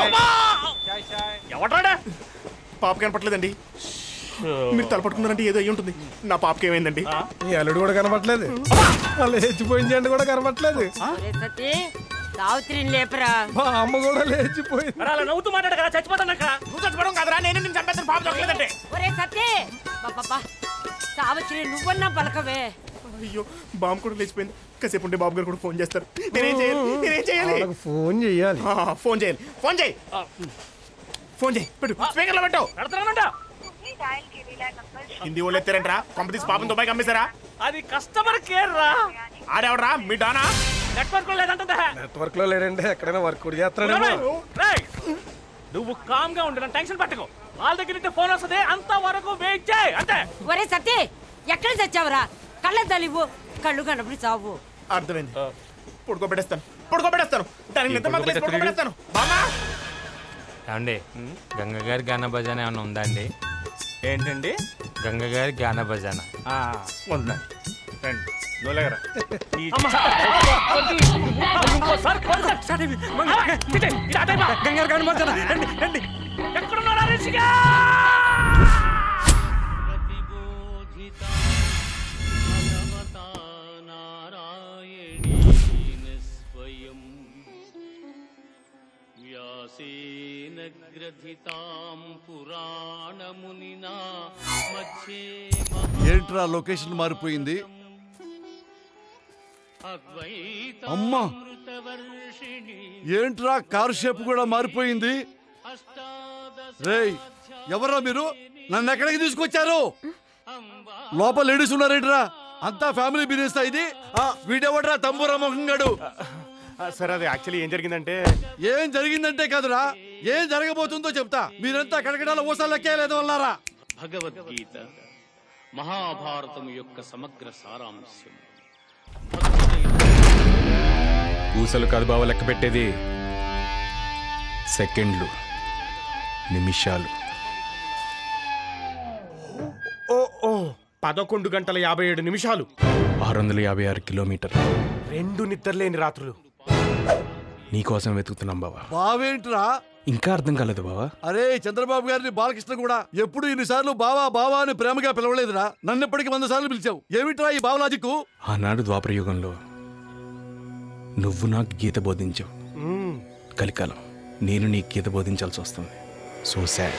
ఎవటాడా పాప కనపట్లేదండి మీరు తలపట్టుకున్నారంటే ఏదో అయ్యి ఉంటుంది నా పాపకి ఏమైందండి ఈ అల్లుడు కూడా కనపట్లేదు లేచిపోయిన జంట కూడా కనపట్లేదు ఒరే సతీ సావిత్రిని లేపరా మా అమ్మ కూడా లేచిపోయింది అలా నవ్వుతూ మాట్లాడు కదా చచ్చిపోతానక్క నువ్వు చచ్చిపోవడం కాదురా నేను నిన్ను చంపేస్తాను పాప దొరకలేదంటే ఒరే సతీ బాబా సావిత్రి నువ్వన్నా పలకవే అయ్యో బాబు కూడా లేచిపోయింది కాసేపు ఉంటే బాబు గారు కూడా ఫోన్ చేస్తారు నేనేం చేయాలి నేనేం చేయాలి వాళ్ళకి ఫోన్ చెయ్యాలి ఆ, ఫోన్ చేయాలి ఫోన్ చేయి ఫోన్ చేయి పెట్టు స్పీకర్లో పెట్టు హిందీ వాళ్ళు ఎత్తారంటరా కంపెనీస్ పాపం దుబాయ్కి అమ్మేశారా అది కస్టమర్ కేర్ రా ఆడెవడరా మీ డానా నెట్వర్క్ లేదంటుందా నెట్వర్క్ లో లేడంటే ఎక్కడైనా వర్క్ కూడా చేస్తాడేమో రేయ్, నువ్వు కామ్ గా ఉండు నన్ను టెన్షన్ పట్టుకో వాళ్ళ దగ్గర నుండి ఫోన్ వస్తుంది అంత వరకు వెయిట్ చేయి అంతే ఒరే సతీ ఎక్కడ చచ్చావురా కళ్ళ తలివు కళ్ళు కనపడి చావు అర్థమైంది పడుకోబెట్టేస్తాను పడుకోబెట్టేస్తాను దానికి నిద్ర మాత్రం వేసి పడుకోబెట్టేస్తాను బామా ఏమండి గంగ గారి గాన భజన ఏమైనా ఉందా అండి ఏంటండి గంగ గారి గాన భజన ఉందా రండి నోలేగరా గంగారు గాని మధ్యన రండి రండి ఎక్కడున్నారా రిషిగా వ్యాసేన గ్రథితాం పురాణమునినా మధ్యే ఏంట్రా లొకేషన్ మారిపోయింది అమ్మా ఏంట్రా కారు షేప్ కూడా మారిపోయింది రేయ్ ఎవరా మీరు నన్ను ఎక్కడికి తీసుకొచ్చారు లోపల లేడీస్ ఉన్నారేంట్రా అంతా ఫ్యామిలీ బిజినెస్ ఇది ఆ, వీడెవడ్రా తంబూరా మొహంగాడు సార్ అది యాక్చువల్లీ ఏం జరిగిందంటే ఏం జరిగిందంటే కాదురా ఏం జరగబోతుందో చెప్తా మీరంతా కడకడాల ఊసా లెక్కేయలేదు వల్లారా భగవద్గీత మహాభారతం యొక్క సమగ్ర సారాంశం ఊసలు కాదు బావ లెక్క పెట్టేది సెకండ్లు నిమిషాలు ఓ ఓ పదకొండు గంటల యాభై ఏడు నిమిషాలు ఆరు వందల యాభై ఆరు కిలోమీటర్ రెండు నిద్రలేని రాత్రులు నీకోసం వెతుకుతున్నాం బావా బావేంట్రా ఇంకా అర్థం కాలేదు బావా అరే చంద్రబాబు గారిని బాలకృష్ణ కూడా ఎప్పుడు ఇన్నిసార్లు బావా బావా అని ప్రేమగా పిలవలేదురా నన్ను ఎప్పటికీ వంద సార్లు పిలిచావు ఏమిట్రా ఈ బావలాజిక్కు ఆనాడు ద్వాపర యుగంలో నువ్వు నాకు గీత బోధించావు కలికాలం నేను నీకు గీత బోధించాల్సి వస్తుంది సో సాడ్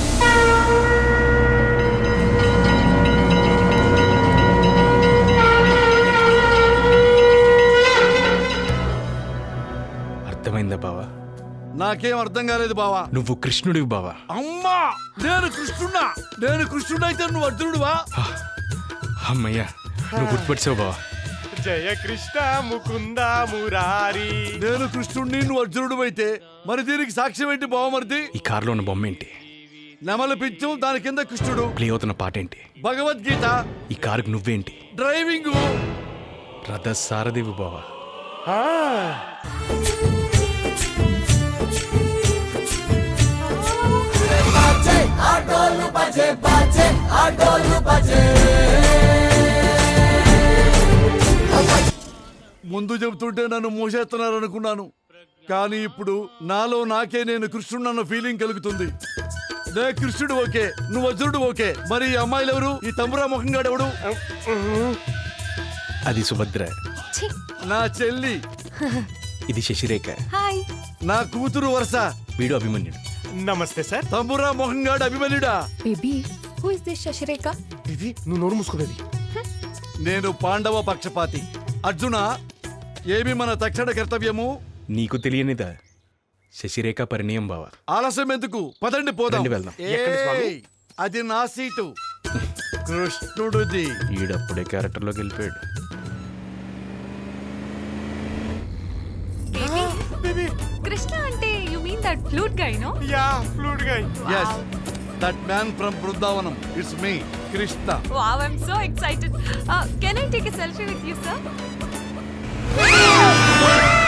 అర్థమైందా బావా నాకేం అర్థం కాలేదు బావా నువ్వు కృష్ణుడివి బావా అమ్మా నేను కృష్ణుడా నేను కృష్ణుడైతే నువ్వు అర్జునుడువా అమ్మయ్యా నువ్వు గుర్తుపడిచావు బావా జయ కృష్ణ ముకుంద మురారి నేను కృష్ణుడిని నువ్వు అర్జునుడు అయితే మరి దీనికి సాక్ష్యం ఏంటి బావమరిది ఈ కారులో ఉన్న బొమ్మ ఏంటి నెమలి పిచ్చం దాని కింద కృష్ణుడు ప్లే అవుతున్న పాట ఏంటి భగవద్గీత ఈ కారుకి నువ్వేంటి డ్రైవింగ్ రథ సారథివి బావా ఆటోలు బజే బాజే ఆటోలు బజే ముందు చెబుతుంటే నన్ను మోసేస్తున్నారు అనుకున్నాను కానీ ఇప్పుడు నాలో నాకే నేను కృష్ణుడు అన్న ఫీలింగ్ కలుగుతుంది నే కృష్ణుడు ఓకే నువ్వు వజ్రుడు ఓకే మరి ఈ అమ్మాయిలు ఎవరు ఈ తమ్మురా ముఖంగాడు ఎవడు అది సుభద్ర నా చెల్లి ఇది శశిరేఖ హాయ్ నా కూతురు వరుస వీడు అభిమన్యుడు నమస్తే సార్ తమ్మురా మొహంగాడు అభిమన్యుడా baby who is this Sasirekha ఇది నువ్వు నోరు మూసుకోవేది నేను పాండవ పక్షపాతి అర్జున ఏమి మన తక్షణ కర్తవ్యము నీకు తెలియనిదా శశిరేఖ పరిణయం బావా ఆలస్యం ఎందుకు పదండి పోదాం రండి వెళ్దాం. ఎక్కడి స్వామి? ఏయ్, అది నా సీటు కృష్ణుడిది ఈడప్పుడే క్యారెక్టర్లోకి వెళ్ళిపోయాడు కృష్ణ అంటే you mean that flute guy no ya flute guy yes that man from Brindavanam it's me Krishna wow I am so excited can I take a selfie with you sir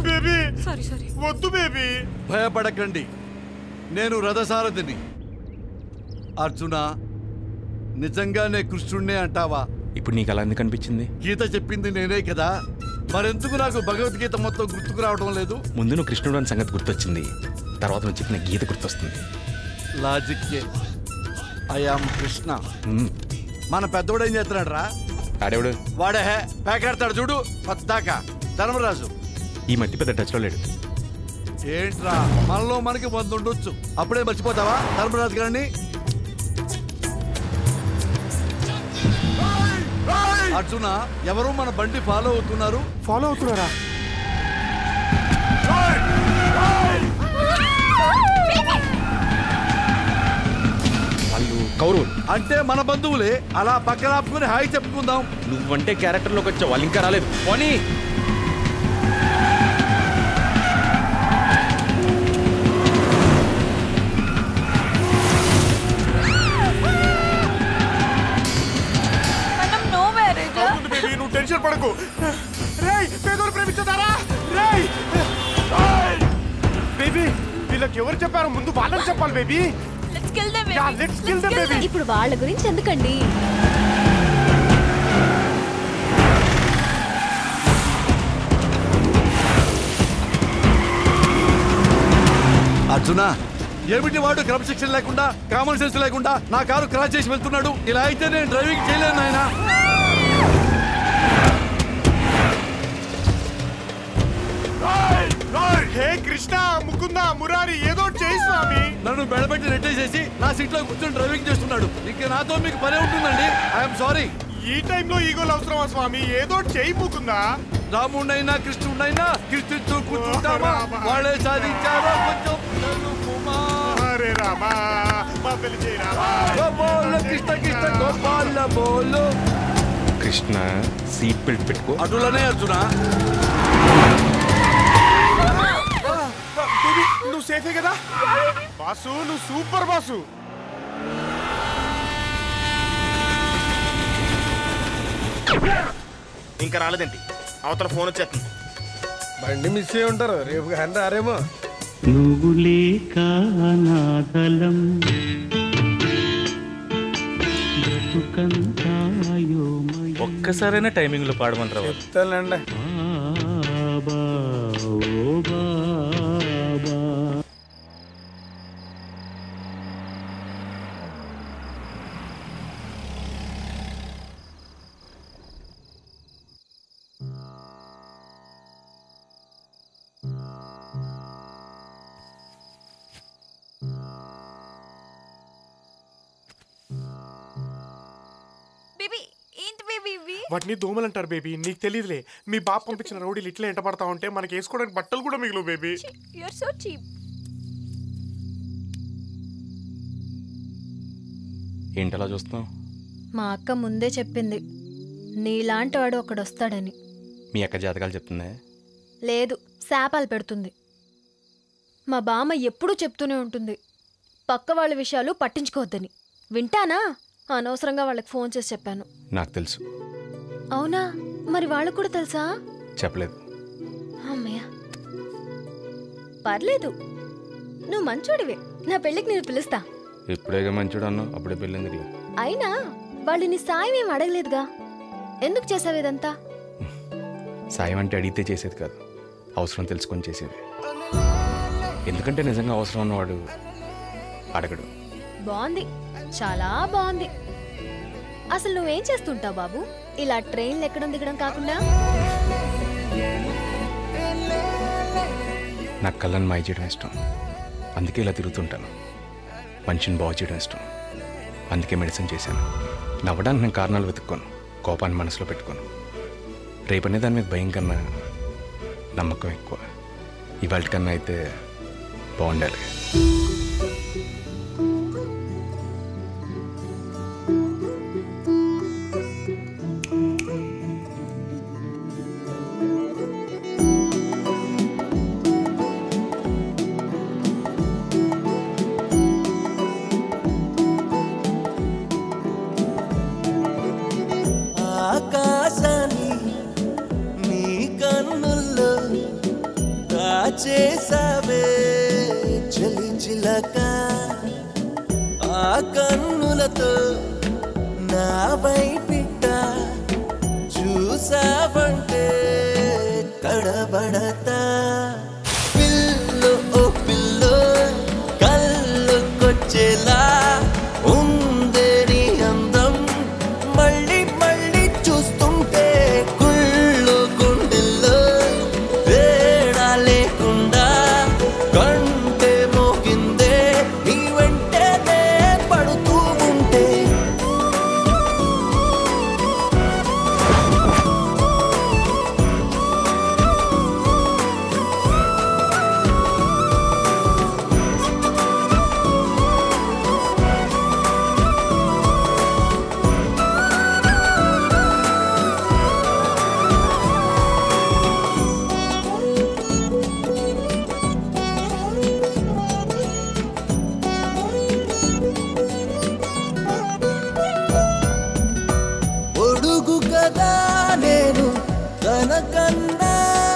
baby sorry sorry వద్దు baby భయపడకండి నేను రథసారథిని అర్జున నిజంగానే కృష్ణుణ్ణే అంటావా ఇప్పుడు నీకు అలా ఎందుకు అనిపించింది గీత చెప్పింది నేనే కదా మరెందుకు నాకు భగవద్గీత మొత్తం గుర్తుకు రావడం లేదు ముందు నువ్వు కృష్ణుడు అని సంగతి గుర్తొచ్చింది తర్వాత నువ్వు చెప్పిన గీత గుర్తొస్తుంది లాజిక్కే ఐఆమ్ కృష్ణ మన పెద్దోడు ఏం చేస్తున్నాడు రా ఆడేవాడు వాడే హే పేకాడతాడు చూడు పద్దాక ధర్మరాజు ఈ మధ్య పెద్ద టచ్లో లేడు ఏంట్రా మనలో మనకి వంద ఉండొచ్చు అప్పుడే మర్చిపోతావా ధర్మరాజు గారిని అర్జున ఎవరు మన బండి ఫాలో అవుతున్నారు ఫాలో అవుతున్నారా వాళ్ళు కౌరవులు అంటే మన బంధువులే అలా పక్కన ఆపుకుని హాయ్ చెప్పుకుందాం నువ్వంటే క్యారెక్టర్లోకి వచ్చావు వాళ్ళు ఇంకా రాలేదు పోనీ నో మ్యారేజ్ అవుతుంది బేబీ నువ్వు టెన్షన్ పడకు రేయ్ పేదోడు ప్రేమించుతారా రేయ్ బేబీ వీళ్ళకి ఎవరు చెప్పారు ముందు వాళ్ళని చెప్పాలి baby ya let's kill them baby ఇప్పుడు వాళ్ళ గురించి ఎందుకండి అర్జున ఏమిటి వాడు క్రమశిక్షణ లేకుండా కామన్ సెన్స్ లేకుండా నా కారు క్రాస్ చేసి వెళ్తున్నాడు ఇలా అయితే నేను డ్రైవింగ్ చేయలేను నాయనా హే కృష్ణ ముకుంద మురారి ఏదో ఒకటి చేయి స్వామి నన్ను బెడబెట్టి నెట్టేసేసి నా సీట్ లో కూర్చొని డ్రైవింగ్ చేస్తున్నాడు ఇంకా నాతో మీకు పనే ఉంటుందండి ఐఎమ్ సారీ ఈ టైంలో ఈగోలు అవసరమా స్వామి ఏదో ఒకటి చేయి ముకుందా రాముడైనా కృష్ణుడైనా కీర్తిస్తూ కూర్చుంటామా వాళ్ళే సాధించారో కొంచెం తెలుపుమా. హరే రామా మా పెళ్లి చేయి రామా గోపాల కృష్ణ కృష్ణ గోపాల బోలు కృష్ణ సీట్ బెల్ట్ పెట్టుకో అటులనే అర్జున బేబీ నువ్వు సేఫే కదా బాసు నువ్వు సూపర్ బాసు ఇంకా రాలేదేంటి అవతల ఫోన్ వచ్చేస్తుంది బండి మిస్ అయి ఉంటారు రేపు కానీ రారేమో నువ్వు లేక అనాథలం బ్రతుకంతాయోమయ ఒక్కసారైనా టైమింగ్ లో పాడమంటారా బాబు? చెప్తానండి బాబా ఓ బాబా బేబీ ఏంటి బేబీ ఇవి వాటిని దోమలు అంటారు బేబీ నీకు తెలియదులే మీ బాబు పంపించిన రౌడీలు ఇట్లా ఎంట పడతా ఉంటే మనకి వేసుకోవడానికి బట్టలు కూడా మిగిలిన బేబీ యూర్ సో చీప్ ఏంటలా చూస్తున్నావు మా అక్క ముందే చెప్పింది నీలాంటి వాడు ఒకడొస్తాడని మీ అక్క జాతకాలు చెప్తుందా లేదు శాపాలు పెడుతుంది మా బామ్మ ఎప్పుడూ చెప్తూనే ఉంటుంది పక్క వాళ్ళ విషయాలు పట్టించుకోవద్దని వింటానా అనవసరంగా వాళ్ళకి ఫోన్ చేసి చెప్పాను నాకు తెలుసు అవునా మరి వాళ్ళకు కూడా తెలుసా చెప్పలేదు అమ్మయ్య పర్లేదు నువ్వు మంచోడివే నా పెళ్ళికి నేను పిలుస్తా ఇప్పుడేగా మంచోడు అన్నావు అప్పుడే పెళ్ళిందిలే అయినా వాళ్ళు నీ సాయం ఏం అడగలేదుగా ఎందుకు చేసావు ఇదంతా సాయం అంటే అడిగితే చేసేది కాదు అవసరం తెలుసుకొని చేసేది ఎందుకంటే నిజంగా అవసరం ఉన్నవాడు అడగడు బాగుంది చాలా బాగుంది అసలు నువ్వేం చేస్తుంటావు బాబు ఇలా ట్రైన్లు ఎక్కడం దిగడం కాకుండా నాకు కళ్ళని మాయ చేయడం ఇష్టం అందుకే ఇలా తిరుగుతుంటాను మనిషిని బాగు చేయడం ఇష్టం అందుకే మెడిసిన్ చేశాను నవ్వడానికి నేను కారణాలు వెతుక్కోను కోపాన్ని మనసులో పెట్టుకోను రేపనే దాని మీద భయం కన్నా నమ్మకం ఎక్కువ ఇవాళ కన్నా అయితే బాగుండాలి ఆకాశాన్ని నీ కన్నుల్లో చేసావే చలి చిలక ఆ కన్నులతో నా వైపిట్ట చూసావంటే తడబడతా పిల్లు ఓ పిల్లు కళ్ళుకొచ్చేలా ఉందే నీ అందం మళ్ళీ మళ్ళీ చూస్తుంటే కుళ్ళు గుండెల్లో తేడా లేకుండా కంటే మోగిందే నీ వెంటనే పడుతూ ఉంటే ఒడుగు కదా నేను తనకన్నా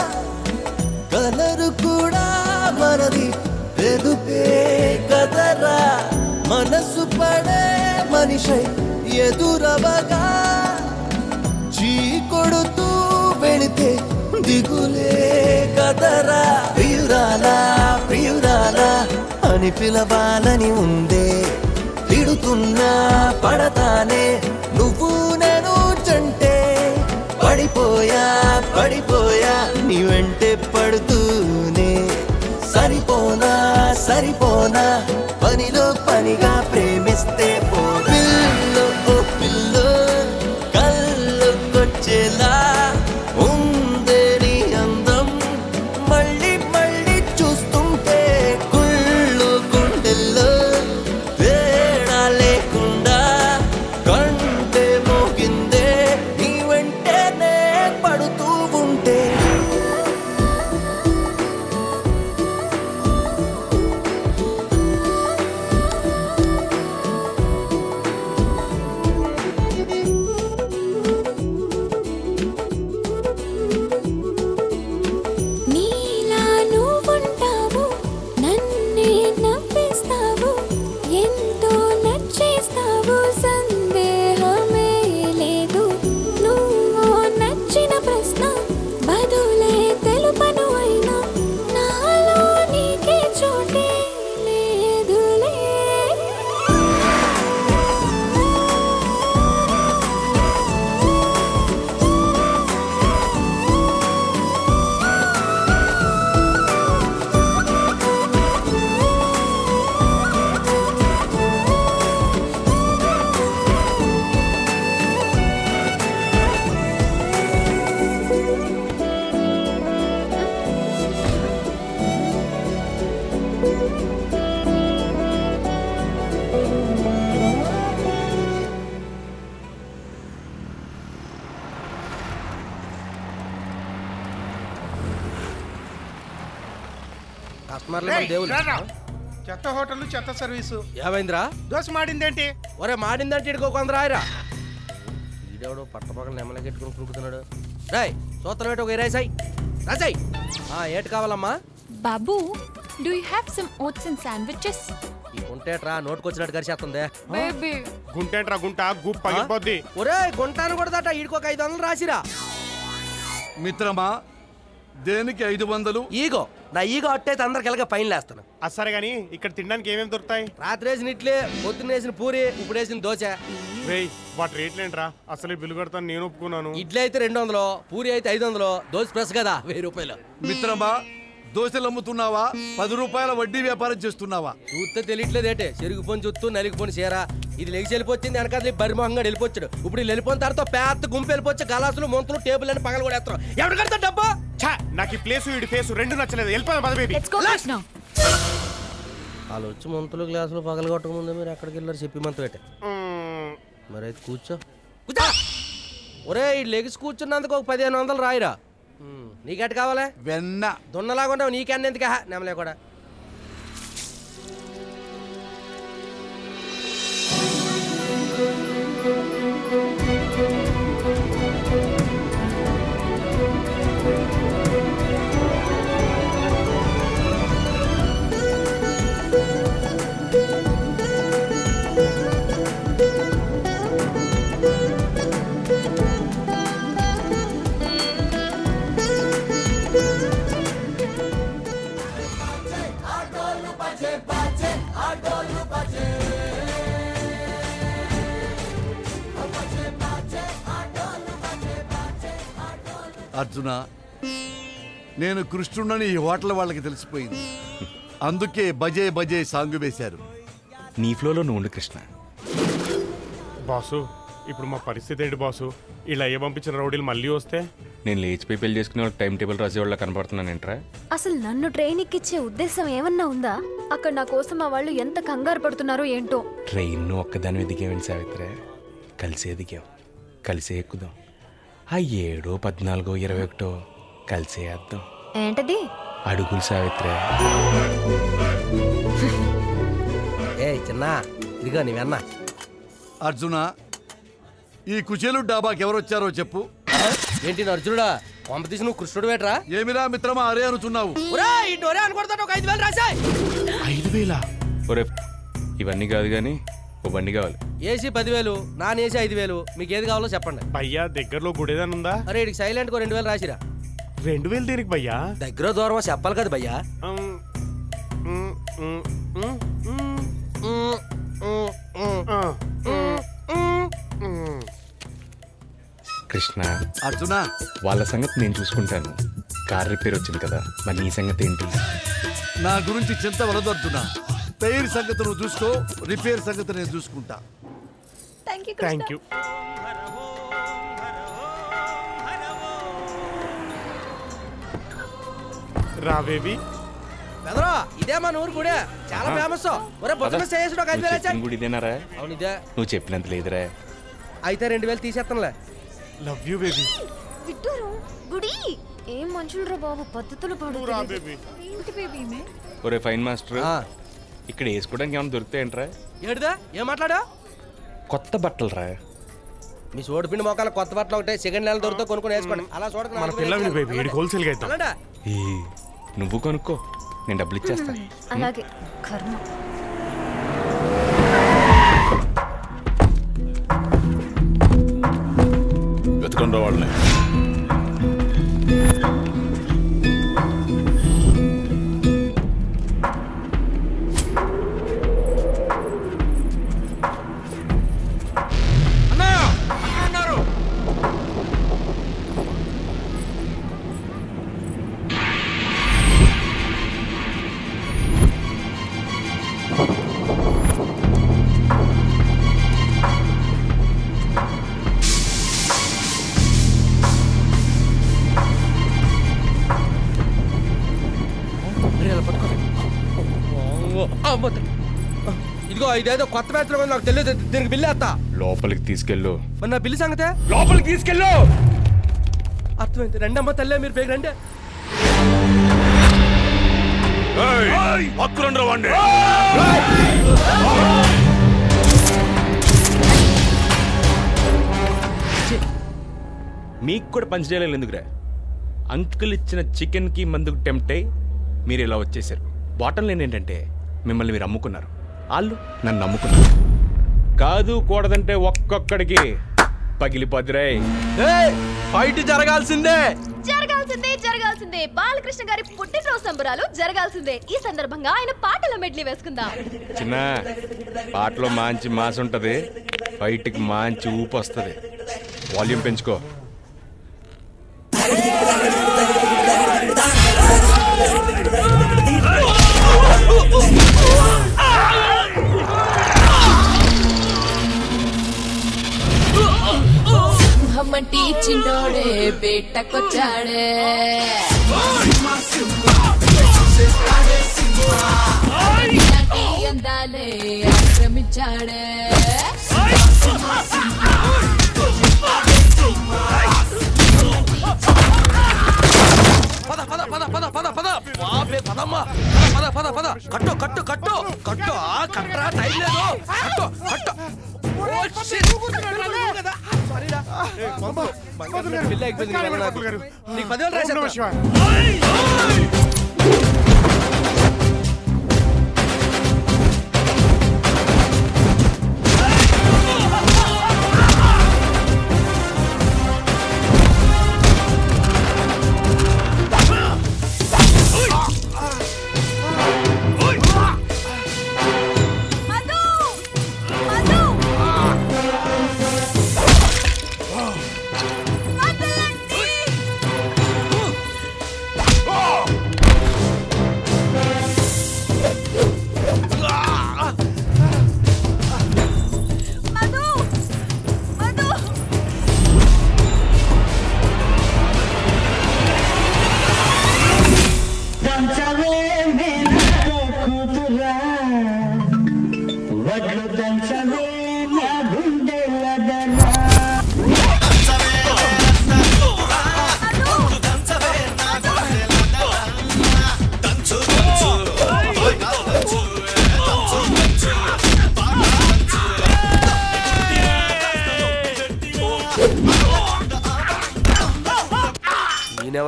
కలరు కూడా మనది తెలుపే కదరా మనసు పడే మనిషై ఎదురవగా చీ కొడుతూ వెళితే దిగులే కదరా ప్రియురాలా ప్రియురాలా అని పిలవాలని ఉందే తిడుతున్నా పడతానే నువ్వు నేను చంటే పడిపోయా పడిపోయా నీ వెంటే పడుతూనే సరిపోనా సరిపోనా పనిలో పనిగా ప్రేమిస్తే పో పిల్లు ఓ పిల్లు కళ్ళుకొచ్చేలా ఉందే నీ అందం మళ్ళీ మళ్ళీ చూస్తుంటే కుళ్ళు గుండెల్లో తేడా లేకుండా కంటే మోగిందే నీ వెంటనే పడుతూ ఉంటే నీలా నువ్వుంటావు నన్నే నవ్విస్తావు ఎంతో నచ్చేస్తావు సందేహమే లేదు నువ్వు నచ్చిన ప్రశ్న బదులే తెలుపను అయినా నాలో నీకే చోటే లేదులే కస్టమర్లు రేయ్, మన దేవుళ్ళు రారా. చెత్త హోటల్ చెత్త సర్వీసు ఏమైందిరా దోశ మాడిందేంటి ఒరే మాడిందంటే ఇడుకో కొందరు రాయరా ఈడెవడు పట్టపక్కన నెమ్మలకెట్టుకుని కురుకుతున్నాడు రాయ్ సూత్రం ఒక ఇరాయి సాయి రాసాయి ఏటి కావాలమ్మా బాబు do you have some oats and sandwiches ఈ గుంటేట్రా నోటుకొచ్చినట్టు కరిచేస్తుంది బేబీ గుంటేంట్రా గుంట గుప్ పగిలిపోద్ది ఒరే గుంటాను కూడా దట ఈడికొక ఐదు వందలు రాసిరా మిత్రమా దేనికి ఐదు వందలు ఈగో నా ఈగో అట్టయితే అందరికి ఎలాగ పైన లేస్తాను అది సరే గానీ ఇక్కడ తినడానికి ఏమేమి దొరుకుతాయి రాత్రి వేసిన ఇడ్లీ పొద్దున్న వేసిన పూరి ఇప్పుడు వేసిన దోశ రేయ్ వాటి రేట్లేంట్రా అసలే బిల్లు కడతాను నేను ఒప్పుకున్నాను ఇడ్లీ అయితే రెండు వందలు పూరి అయితే ఐదు వందలు దోశ ప్లస్ కదా వెయ్యి రూపాయలు మిత్రమా దోశలు అమ్ముతున్నావా పది రూపాయల వడ్డీ వ్యాపారం చేస్తున్నావా చూస్తే తెలియట్లేదు ఏంటి చెరుగుపోని చూస్తూ నలిగిపోని చీర ఇది లెగిసి వెళ్ళిపోతుంది వెనకాల బరిమోహంగా వెళ్ళిపోచ్చాడు ఇప్పుడు వీళ్ళు వెళ్ళిపోయిన తర్వాత పెద్ద గుంపు వెళ్ళిపోవచ్చు గలాసులు మొంతులు టేబుల్ అని పగలు కూడా వేస్తారు ఎవరు కడతా డబ్బా ఛా, నాకు ఈ ప్లేస్ ఈ ఫేస్ రెండు నచ్చలేదు వెళ్ళిపోదాం పద బేబీ వాళ్ళు వచ్చి మంతులు గ్లాసులు పగలు కొట్టక ముందు మీరు ఎక్కడికి వెళ్ళారు చెప్పి మంత పెట్టే మరి అయితే కూర్చో కూర్చో ఒరే ఈ లెగిసి కూర్చున్నందుకు ఒక పదిహేను వందలు రాయిరా ఉమ్, నీకెట్ కావాలా వెన్న దున్నలాగా ఉండవు నీకెన్న ఎందుకు నెమలే కూడా అర్జున నేను కృష్ణుడని ఈ హోటల్ వాళ్ళకి తెలిసిపోయింది అందుకే బజే బజే సాంగ్ వేశారు నీ ఫ్లోలో నువ్వు ఉండు కృష్ణ బాసు ఇప్పుడు మా పరిస్థితి ఏంటి బాసు ఇలా అయ్యే పంపించిన రౌడీలు మళ్ళీ వస్తే నేను లేచిపోయి పెళ్లి చేసుకునే వాళ్ళకి టైం టేబుల్ రాసేవాళ్ళ కనపడుతున్నాను ఏంట్రా అసలు నన్ను ట్రైన్ ఎక్కిచ్చే ఉద్దేశం ఏమన్నా ఉందా అక్కడ నా కోసం మా వాళ్ళు ఎంత కంగారు పడుతున్నారో ఏంటో ట్రైన్ ఒక్కదాని దిగేవండి సావిత్రి కలిసే దిగాం కలిసే ఎక్కుదాం ఆ ఏడో పద్నాలుగో ఇరవై ఒకటో కలిసే వేద్దాం ఏంటది అడుగులు సావిత్రి ఏ చిన్న ఇదిగో నీవెన్న అర్జున ఈ కుచేలు డాబాకి ఎవరొచ్చారో చెప్పు ఏంటి అర్జునుడా కొంప తీసి నువ్వు కృష్ణుడు వేట్రా ఏమిరా మిత్రమా అరే అనుచున్నావు ఈ డోరే అనుకుంటాను ఒక ఐదు వేలు రాశాయి ఐదు వేల ఒరే ఇవన్నీ కాదు కానీ ఓ బండి కావాలి ఏసీ పదివేలు నాన్ ఏసీ ఐదు వేలు మీకు ఏది కావాలో చెప్పండి భయ్యా దగ్గరలో గుడేదని ఉందా అరే ఇడికి సైలెంట్ రెండు వేలు రాసిరా రెండు వేలు దేనికి భయ్యా దగ్గర దూరం చెప్పాలి కదా భయ్యా కృష్ణ అర్జున వాళ్ళ సంగతి నేను చూసుకుంటాను కార్ రిపేర్ వచ్చింది కదా మరి నీ సంగతి ఏంటి నా గురించి చింత వలదు అర్జున టైర్ సంగతి నువ్వు చూసుకో రిపేర్ సంగతి నేను చూసుకుంటా థ్యాంక్ యూ రా బేబీ పెదరా ఇదే మన ఊరు గుడే చాలా ఆహా. ఫేమస్ ఒరే పొద్దున చేసి ఒక ఐదు నువ్వు వేలు చెప్పిన గుడి ఇదేనారా అవును ఇదే నువ్వు చెప్పినంత లేదురా అయితే రెండు వేలు తీసేస్తానులే లవ్ యూ బేబీ విట్టూరు గుడి ఏం మనుషులు బాబు పద్ధతులు పాడు ఏంటి బేబీ మే ఒరే ఫైన్ మాస్టర్ ఇక్కడ వేసుకోవడానికి ఏమైనా దొరుకుతాయంట్రా ఏడుదా ఏం మాట్లాడా కొత్త బట్టలు రా మీ సోడిపిండి మొక్కలు కొత్త బట్టలు ఒకటే సెకండ్ నెల దొరికితే కొనుక్కొని వేసుకోండి అలా చూడక మన పిల్లల్ని బేబీ ఇడికి హోల్సేల్గా ఇద్దాం అలాంటా ఏ నువ్వు కొనుక్కో నేను డబ్బులు ఇచ్చేస్తా అలాగే కర్మ వెతకండి వాళ్ళని అరే, అలా పట్టుకో. ఓ, అమ్మో. ఇదిగో ఇదేదో కొత్త బ్యాచ్ లో నాకు తెలియదు దీనికి బిల్లు వేస్తా లోపలికి తీసుకెళ్ళు మరి నా బిల్లు సంగతే లోపలికి తీసుకెళ్ళు అర్థమైంది రెండమ్మ తల్లే మీరు పేరు రండి పక్కరండి వాడిని మీకు కూడా పంచ్ డైలాగ్ ఎందుకురా అంకుల్ ఇచ్చిన చికెన్కి మందుకు టెంప్ట్ అయి మీరు ఇలా వచ్చేసారు బాటం లేని ఏంటంటే మిమ్మల్ని మీరు అమ్ముకున్నారు వాళ్ళు నన్ను నమ్ముకున్నారు కాదు కూడదంటే ఒక్కొక్కడికి పగిలిపోద్దురాయ్ ఫైట్ జరగాల్సిందే జరగాల్సిందే జరగాల్సిందే బాలకృష్ణ గారి పుట్టినరోజు సంబరాలు జరగాల్సిందే ఈ సందర్భంగా ఆయన పాటల మెడ్లీ వేసుకుందాం చిన్న పాటలో మంచి మాస్ ఉంటుంది ఫైట్కి మంచి ఊపు వస్తుంది వాల్యూమ్ పెంచుకో హమ్మంటి చిన్నోడే బేటకొచ్చాడే నాటి అందాలే ఆక్రమించాడే పద పద పద పద పద పద బాబే పదమ్మా పద పద పద కట్టు కట్టు కట్టు కట్టు ఆ కట్టరా టైం లేదు కట్టు కట్టు ఓ shit. కదా. Sorry రా. పిల్ల అయిపోయింది కదా నాకు. నీకు పదివేలు రాసేస్తా.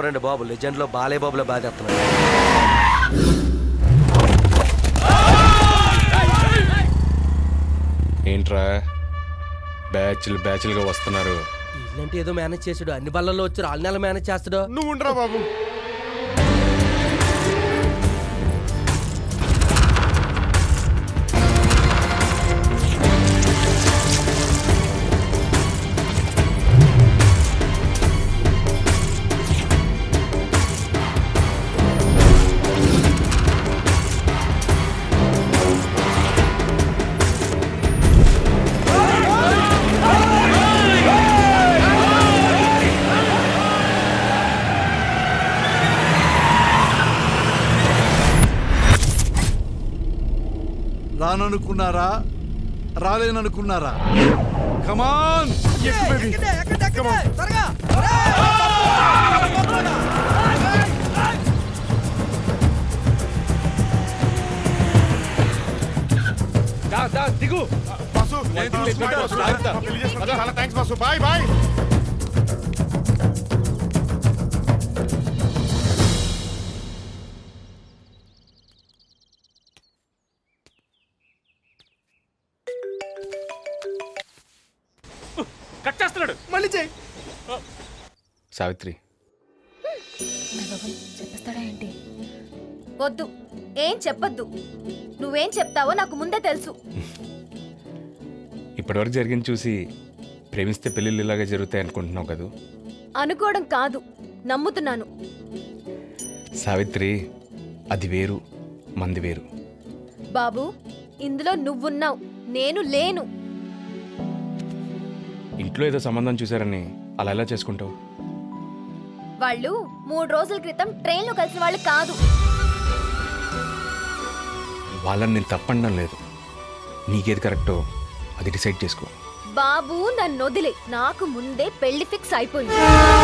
ఎవరండి బాబు లెజెండ్ లో బాలే బాబులో బాధేస్తున్నాడు ఏంట్రా బ్యాచ్లు బ్యాచ్లుగా వస్తున్నారు ఇలాంటి ఏదో మేనేజ్ చేసాడు అన్ని బళ్ళల్లో వచ్చి ఆరు నెలలు మేనేజ్ చేస్తాడు నువ్వు ఉండరా బాబు రాననుకున్నారా రాలేననుకున్నారా కమాన్ దిగు బాసు చాలా thanks boss bye bye cut చేస్తున్నాడు మళ్ళీ చేయి సావిత్రి చెప్పేస్తాడా ఏంటి వద్దు ఏం చెప్పొద్దు నువ్వేం చెప్తావో నాకు ముందే తెలుసు ఇప్పటివరకు జరిగింది చూసి ప్రేమిస్తే పెళ్ళిళ్ళు ఇలాగే జరుగుతాయి అనుకుంటున్నావు కదూ అనుకోవడం కాదు నమ్ముతున్నాను సావిత్రి అది వేరు మంది వేరు బాబు ఇందులో నువ్వున్నావు నేను లేను ఇంట్లో ఏదో సంబంధం చూసారని అలా ఎలా చేసుకుంటావు వాళ్ళు మూడు రోజుల క్రితం ట్రైన్లో కలిసిన వాళ్ళు కాదు వాళ్ళని నేను తప్పనడం లేదు నీకేది కరెక్టో అది డిసైడ్ చేసుకో బాబు నన్ను వదిలే నాకు ముందే పెళ్లి ఫిక్స్ అయిపోయింది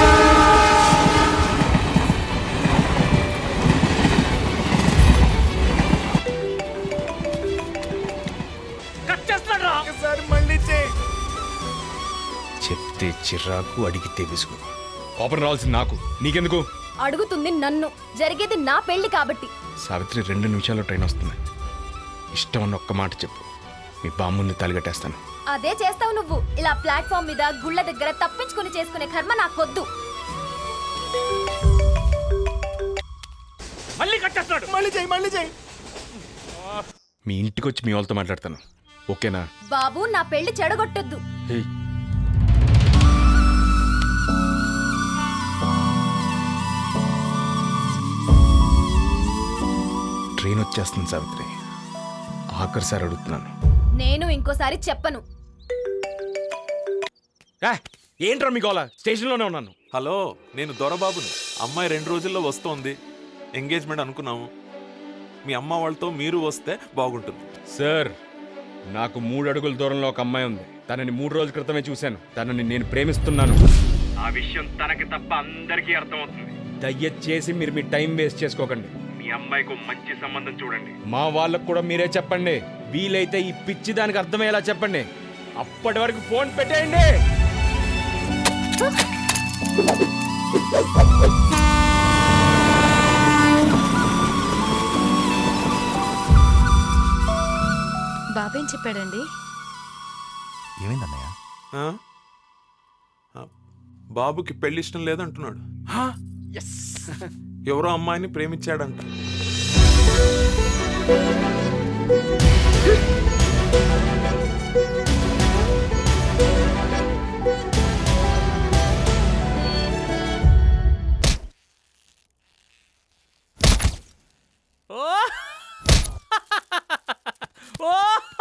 కట్ చేస్తున్నాడు ఒకసారి మళ్ళీ చేయి చెప్తే చిరాకు అడిగితే విసుగు కోపం రావాల్సింది నాకు నీకెందుకు అడుగుతుంది నన్ను జరిగేది నా పెళ్లి కాబట్టి సావిత్రి రెండు నిమిషాల్లో ట్రైన్ వస్తుంది ఇష్టం అన్న ఒక్క మాట చెప్పు మీ బామ్ముంది తలగట్టేస్తాను అదే చేస్తావు నువ్వు ఇలా ప్లాట్ఫామ్ మీద గుళ్ళ దగ్గర తప్పించుకుని చేసుకునే కర్మ నాకొద్దు మళ్ళీ కట్ చేస్తున్నాడు మళ్ళీ చేయి మళ్ళీ చేయి మీ ఇంటికి వచ్చి మీ వాళ్ళతో మాట్లాడతాను ఓకేనా బాబు నా పెళ్లి చెడగొట్టొద్దు హే ట్రైన్ వచ్చేస్తుంది సావిత్రి ఆఖరిసారి అడుగుతున్నాను నేను ఇంకోసారి చెప్పను ఏంట్రా మీ గోళ స్టేషన్లోనే ఉన్నాను హలో నేను దొరబాబుని అమ్మాయి రెండు రోజుల్లో వస్తోంది ఎంగేజ్మెంట్ అనుకున్నాము మీ అమ్మ వాళ్ళతో మీరు వస్తే బాగుంటుంది సార్ నాకు మూడు అడుగుల దూరంలో ఒక అమ్మాయి ఉంది తనని మూడు రోజుల క్రితమే చూశాను తనని నేను ప్రేమిస్తున్నాను ఆ విషయం తనకి తప్ప అందరికీ అర్థమవుతుంది దయచేసి మీరు మీ టైం వేస్ట్ చేసుకోకండి మీ అమ్మాయికి మంచి సంబంధం చూడండి మా వాళ్ళకు కూడా మీరే చెప్పండి వీలైతే ఈ పిచ్చి దానికి అర్థమయ్యేలా చెప్పండి అప్పటి వరకు ఫోన్ పెట్టేయండి బాబేం చెప్పాడండి ఏమైందన్నయ్య బాబుకి పెళ్లి ఇష్టం లేదంటున్నాడు ఎవరో అమ్మాయిని ప్రేమించాడంట ఓ ఓ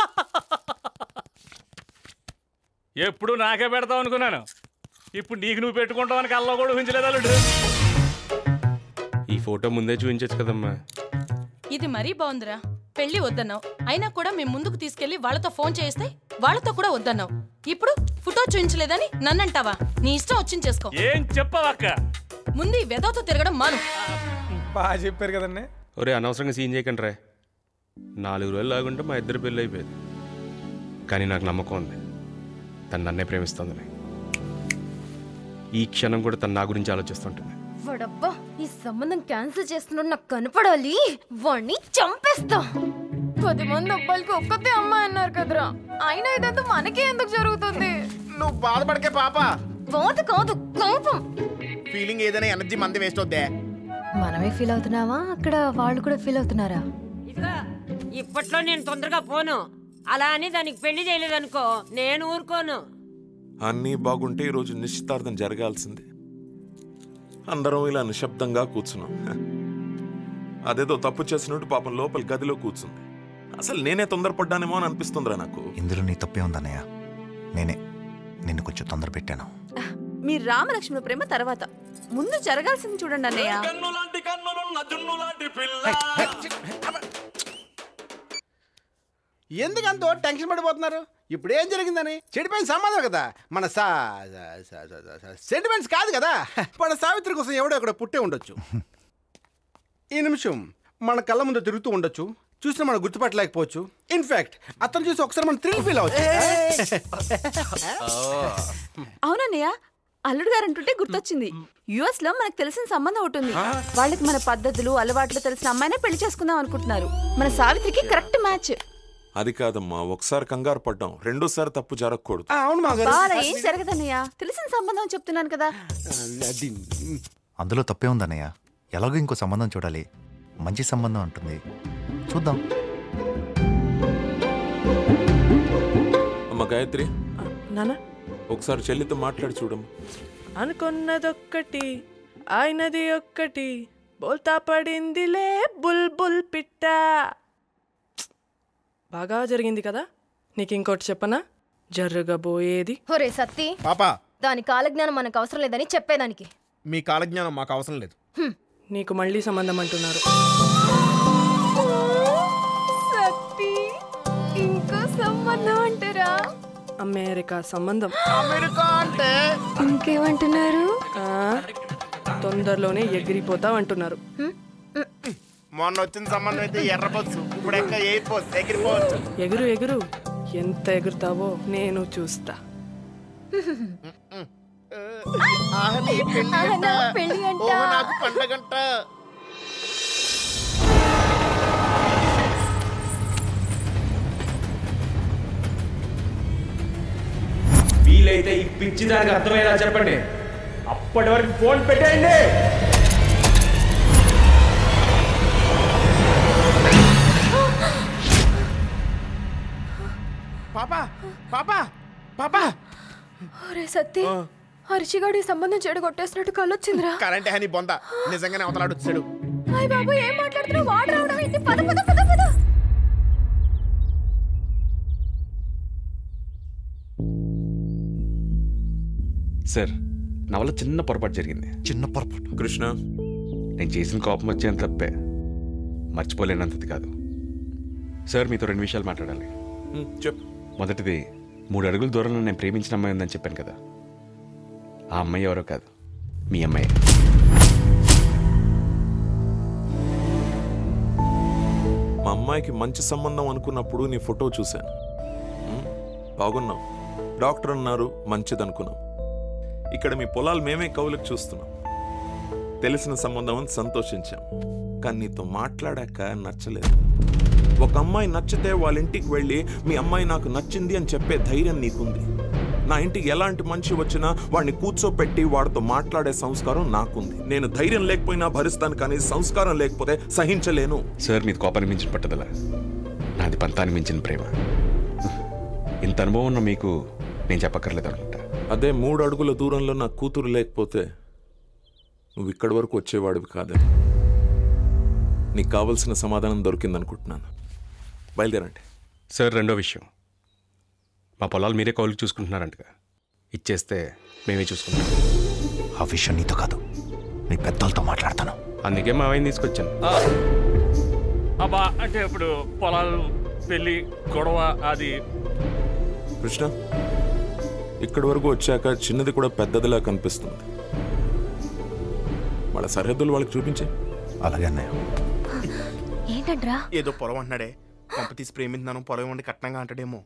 ఎప్పుడు నాకే పెడతావు అనుకున్నాను ఇప్పుడు నీకు నువ్వు పెట్టుకుంటావని కల్లో కూడా ఊహించలేదు అల్లుడు ఈ ఫోటో ముందే చూపించచ్చు కదమ్మా ఇది మరీ బాగుందిరా పెళ్లి వద్దన్నావు అయినా కూడా మేము ముందుకు తీసుకెళ్లి వాళ్ళతో ఫోన్ చేయిస్తే వాళ్ళతో కూడా వద్దన్నావు ఇప్పుడు ఫోటో చూపించలేదని నన్నంటావా నీ ఇష్టం వచ్చింది చేసుకో ఏం చెప్పవక్క ముందు ఈ వెదవతో తిరగడం మాను బాగా చెప్పారు కదండి ఒరే అనవసరంగా సీన్ చేయకండి రే నాలుగు రోజులు లాగుంటే మా ఇద్దరు పెళ్ళి అయిపోయేది కానీ నాకు నమ్మకం ఉంది తను నన్నే ప్రేమిస్తుందని ఈ క్షణం కూడా తను నా గురించి ఆలోచిస్తుంటుంది వాడబ్బా ఈ సంబంధం క్యాన్సిల్ చేస్తున్నాడు నాకు కనపడాలి వాణ్ణి చంపేస్తా పది మంది అబ్బాయిలకి ఒక్కతే అమ్మాయి అన్నారు కదరా అయినా ఇదంతా మనకే ఎందుకు జరుగుతుంది నువ్వు బాధపడకే పాప బాధ కాదు కోపం ఫీలింగ్ ఏదైనా ఎనర్జీ మంది వేస్ట్ అవుద్దే మనమే ఫీల్ అవుతున్నావా అక్కడ వాళ్ళు కూడా ఫీల్ అవుతున్నారా ఇదిగో ఇప్పట్లో నేను తొందరగా పోను అలా అని దానికి పెళ్లి చేయలేదనుకో నేను ఊరుకోను అన్నీ బాగుంటే ఈరోజు నిశ్చితార్థం జరగాల్సింది అందరం ఇలా నిశ్శబ్దంగా కూర్చున్నాం హ. అదేదో తప్పు చేసినట్టు పాపం లోపల గదిలో కూర్చుంది అసలు నేనే తొందరపడ్డానేమో అని అనిపిస్తుందిరా నాకు ఇందులో నీ తప్పే ఉందన్నయ్య నేనే నిన్ను కొంచెం తొందర పెట్టాను మీ రామలక్ష్మణ ప్రేమ తర్వాత ముందు జరగాల్సింది చూడండి అన్నయ్య ఎందుకంత టెన్షన్ పడిపోతున్నారు ఇప్పుడు ఏం జరిగిందని చెడిపోయిన సంబంధం కదా మన సా సెంటిమెంట్స్ కాదు కదా మన సావిత్రి కోసం ఎవడో అక్కడ పుట్టే ఉండొచ్చు ఈ నిమిషం మన కళ్ళ ముందు తిరుగుతూ ఉండొచ్చు చూసిన మనం గుర్తుపట్టలేకపోవచ్చు ఇన్ఫాక్ట్ అతను చూసి ఒకసారి మనం థ్రిల్ ఫీల్ అవచ్చు అవునన్నయ్య అల్లుడు గారు అంటుంటే గుర్తొచ్చింది యుఎస్ లో మనకు తెలిసిన సంబంధం ఒకటి ఉంది వాళ్ళకి మన పద్ధతులు అలవాట్లు తెలిసిన అమ్మాయినే పెళ్లి చేసుకుందాం అనుకుంటున్నారు మన సావిత్రికి కరెక్ట్ మ్యాచ్ అది కాదమ్మా ఒకసారి కంగారు పడ్డాం రెండోసారి తప్పు జరగకూడదు అవును బాగా ఏం జరగదన్నయ్య తెలిసిన సంబంధం చెప్తున్నాను కదా అందులో తప్పే ఉందన్నయ్య ఎలాగో ఇంకో సంబంధం చూడాలి మంచి సంబంధం అంటుంది చూద్దాం అమ్మ గాయత్రి నాన్న ఒకసారి చెల్లితో మాట్లాడి చూడమ్మా అనుకున్నదొక్కటి అయినది ఒక్కటి బోల్తా పడిందిలే బుల్ బుల్ పిట్ట బాగా జరిగింది కదా నీకు ఇంకోటి చెప్పనా జరగబోయేది ఒరే సత్తి పాపా దాని కాలజ్ఞానం మనకు అవసరం లేదని చెప్పేదానికి మీ కాలజ్ఞానం మాకు అవసరం లేదు నీకు మళ్ళీ సంబంధం అంటున్నారు సత్తి ఇంకా సంబంధం అంటారా అమెరికా సంబంధం అమెరికా అంటే ఇంకేమంటున్నారు తొందరలోనే ఎగిరిపోతావు అంటున్నారు మొన్న వచ్చిన సంబంధం అయితే ఎర్రపోవచ్చు ఇప్పుడు ఇంకా ఎయిర్పోవచ్చు ఎగిరిపోవచ్చు ఎగురు ఎగురు ఎంత ఎగురుతావో నేను చూస్తా ఆహని పెళ్లి ఆహనా, అంట. పెళ్లి అంట. ఓహో, నాకు పండగంట వీలైతే ఈ పిచ్చి దానికి అర్థమయ్యేలా చెప్పండి అప్పటి వరకు ఫోన్ పెట్టేయండి పాపా పాపా పాపా ఒరే సత్తి హర్షిగాడు ఈ సంబంధం చెడు కొట్టేసినట్టు కళ్ళొచ్చిందిరా కరెంట్ హని బొంద నిజంగానే అవతలాడు వచ్చాడు అయ్య బాబు ఏం మాట్లాడుతున్నావు వాడు రావడం ఏంటి పద పద పద పద సార్ నా వల్ల చిన్న పొరపాటు జరిగింది చిన్న పొరపాటు కృష్ణ నేను చేసిన కోపం వచ్చేంత తప్పే మర్చిపోలేనంతది కాదు సార్ మీతో రెండు విషయాలు మాట్లాడాలి చెప్పు మొదటిది మూడు అడుగుల దూరంలో నేను ప్రేమించిన అమ్మాయి ఉందని చెప్పాను కదా ఆ అమ్మాయి ఎవరో కాదు మీ అమ్మాయి మా అమ్మాయికి మంచి సంబంధం అనుకున్నప్పుడు నీ ఫోటో చూశాను ఉమ్, బాగున్నావు డాక్టర్ అన్నారు మంచిదనుకున్నాం ఇక్కడ మీ పొలాలు మేమే కవులకు చూస్తున్నాం తెలిసిన సంబంధం అని సంతోషించాం కానీ నీతో మాట్లాడాక నచ్చలేదు ఒక అమ్మాయి నచ్చితే వాళ్ళ ఇంటికి వెళ్ళి మీ అమ్మాయి నాకు నచ్చింది అని చెప్పే ధైర్యం నీకుంది నా ఇంటికి ఎలాంటి మనిషి వచ్చినా వాడిని కూర్చోపెట్టి వాడితో మాట్లాడే సంస్కారం నాకుంది నేను ధైర్యం లేకపోయినా భరిస్తాను కానీ సంస్కారం లేకపోతే సహించలేను సార్ మీది కోపాన్ని మించిన పట్టుదల నాది పంతాన్ని మించిన ప్రేమ ఇంత అనుభవం ఉన్న మీకు నేను చెప్పక్కర్లేదు అనుకుంటా అదే మూడు అడుగుల దూరంలో నా కూతురు లేకపోతే నువ్వు ఇక్కడి వరకు వచ్చేవాడివి కాదే నీకు కావలసిన సమాధానం దొరికిందనుకుంటున్నాను బయలుదేరండి సార్ రెండో విషయం మా పొలాలు మీరే కౌలుకు చూసుకుంటున్నారంటగా ఇచ్చేస్తే మేమే చూసుకుంటాం ఆ విషయం నీతో కాదు నీ పెద్దలతో మాట్లాడతాను అందుకే మా ఆయన తీసుకొచ్చాను అబ్బా అంటే ఇప్పుడు పొలాలు పెళ్లి గొడవ అది కృష్ణ ఇక్కడి వరకు వచ్చాక చిన్నది కూడా పెద్దదిలా కనిపిస్తుంది వాళ్ళ సరిహద్దులు వాళ్ళకి చూపించే అలాగే అన్నయ్య ఏంటంట్రా ఏదో పొలం అంటున్నాడే కొంప తీసి ప్రేమించున్నాను పొలం ఉండి కట్నంగా అంటాడేమో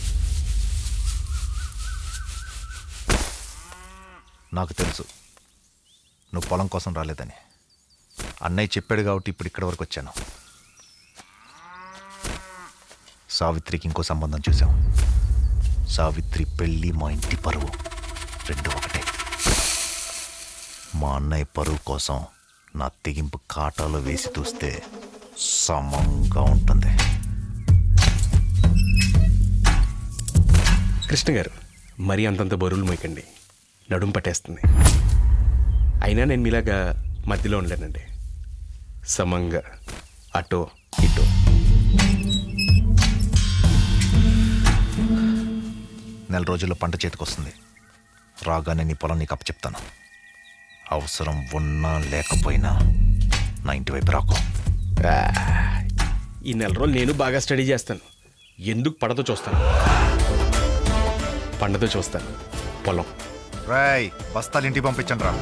నాకు తెలుసు నువ్వు పొలం కోసం రాలేదని అన్నయ్య చెప్పాడు కాబట్టి ఇప్పుడు ఇక్కడి వరకు వచ్చాను సావిత్రికి ఇంకో సంబంధం చూసాం సావిత్రి పెళ్ళి మా ఇంటి పరువు రెండు ఒకటే మా అన్నయ్య పరువు కోసం నా తెగింపు కాటాలో వేసి చూస్తే సమంగా ఉంటుంది కృష్ణ గారు మరీ అంతంత బరువులు మోయకండి నడుము పట్టేస్తుంది అయినా నేను మీలాగా మధ్యలో ఉండలేనండి సమంగా అటో ఇటో నెల రోజుల్లో పంట చేతికొస్తుంది రాగానే నీ పొలం నీకు అప్పచెప్తాను అవసరం ఉన్నా లేకపోయినా నా ఇంటి వైపు రాకు ఆ, ఈ నెల రోజులు నేను బాగా స్టడీ చేస్తాను ఎందుకు పడతో చూస్తాను పండతో చూస్తాను పొలం రాయ్ బస్తాలు ఇంటికి పంపించండి రా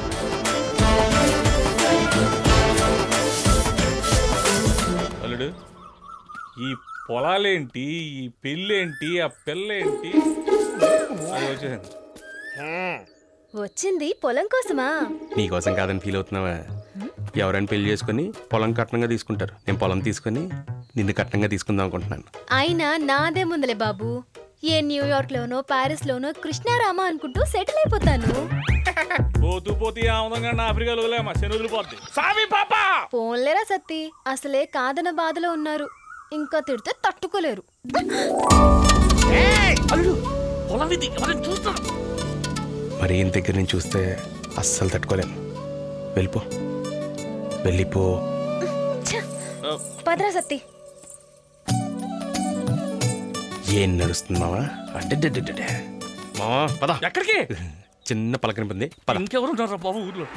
అల్లుడు ఈ పొలాలేంటి ఈ పెళ్ళేంటి ఆ పిల్లేంటి అది వచ్చేసింది వచ్చింది పొలం కోసమా నీకోసం కాదని ఫీల్ అవుతున్నావా ఎవరైనా పెళ్లి చేసుకొని పొలం కట్నంగా తీసుకుంటారు నేను పొలం తీసుకొని నిన్ను కట్నంగా తీసుకుందాం అనుకుంటున్నాను అయినా నాదే ముందులే బాబు ఏ న్యూయార్క్ లోనో ప్యారిస్ లోనో కృష్ణారామ అనుకుంటూ సెటిల్ అయిపోతాను పోతూ పోతూ ఆముదంగా ఆఫ్రికాలో వదిలేమా శని వదిలిపోద్ది సామి పాప పోన్లేరా సత్తి అసలే కాదన బాధలో ఉన్నారు ఇంకా తిడితే తట్టుకోలేరు పొలం ఇది ఎవరైనా చూస్తాను మరి ఈయన దగ్గర నుంచి చూస్తే అస్సలు తట్టుకోలేను వెళ్ళిపో వెళ్ళిపో పదరా సత్తి ఏం నడుస్తుంది మావా అంటే మావా పద ఎక్కడికి చిన్న పలకనిపింది పద ఇంకెవరు ఉన్నారా బాబు ఊర్లో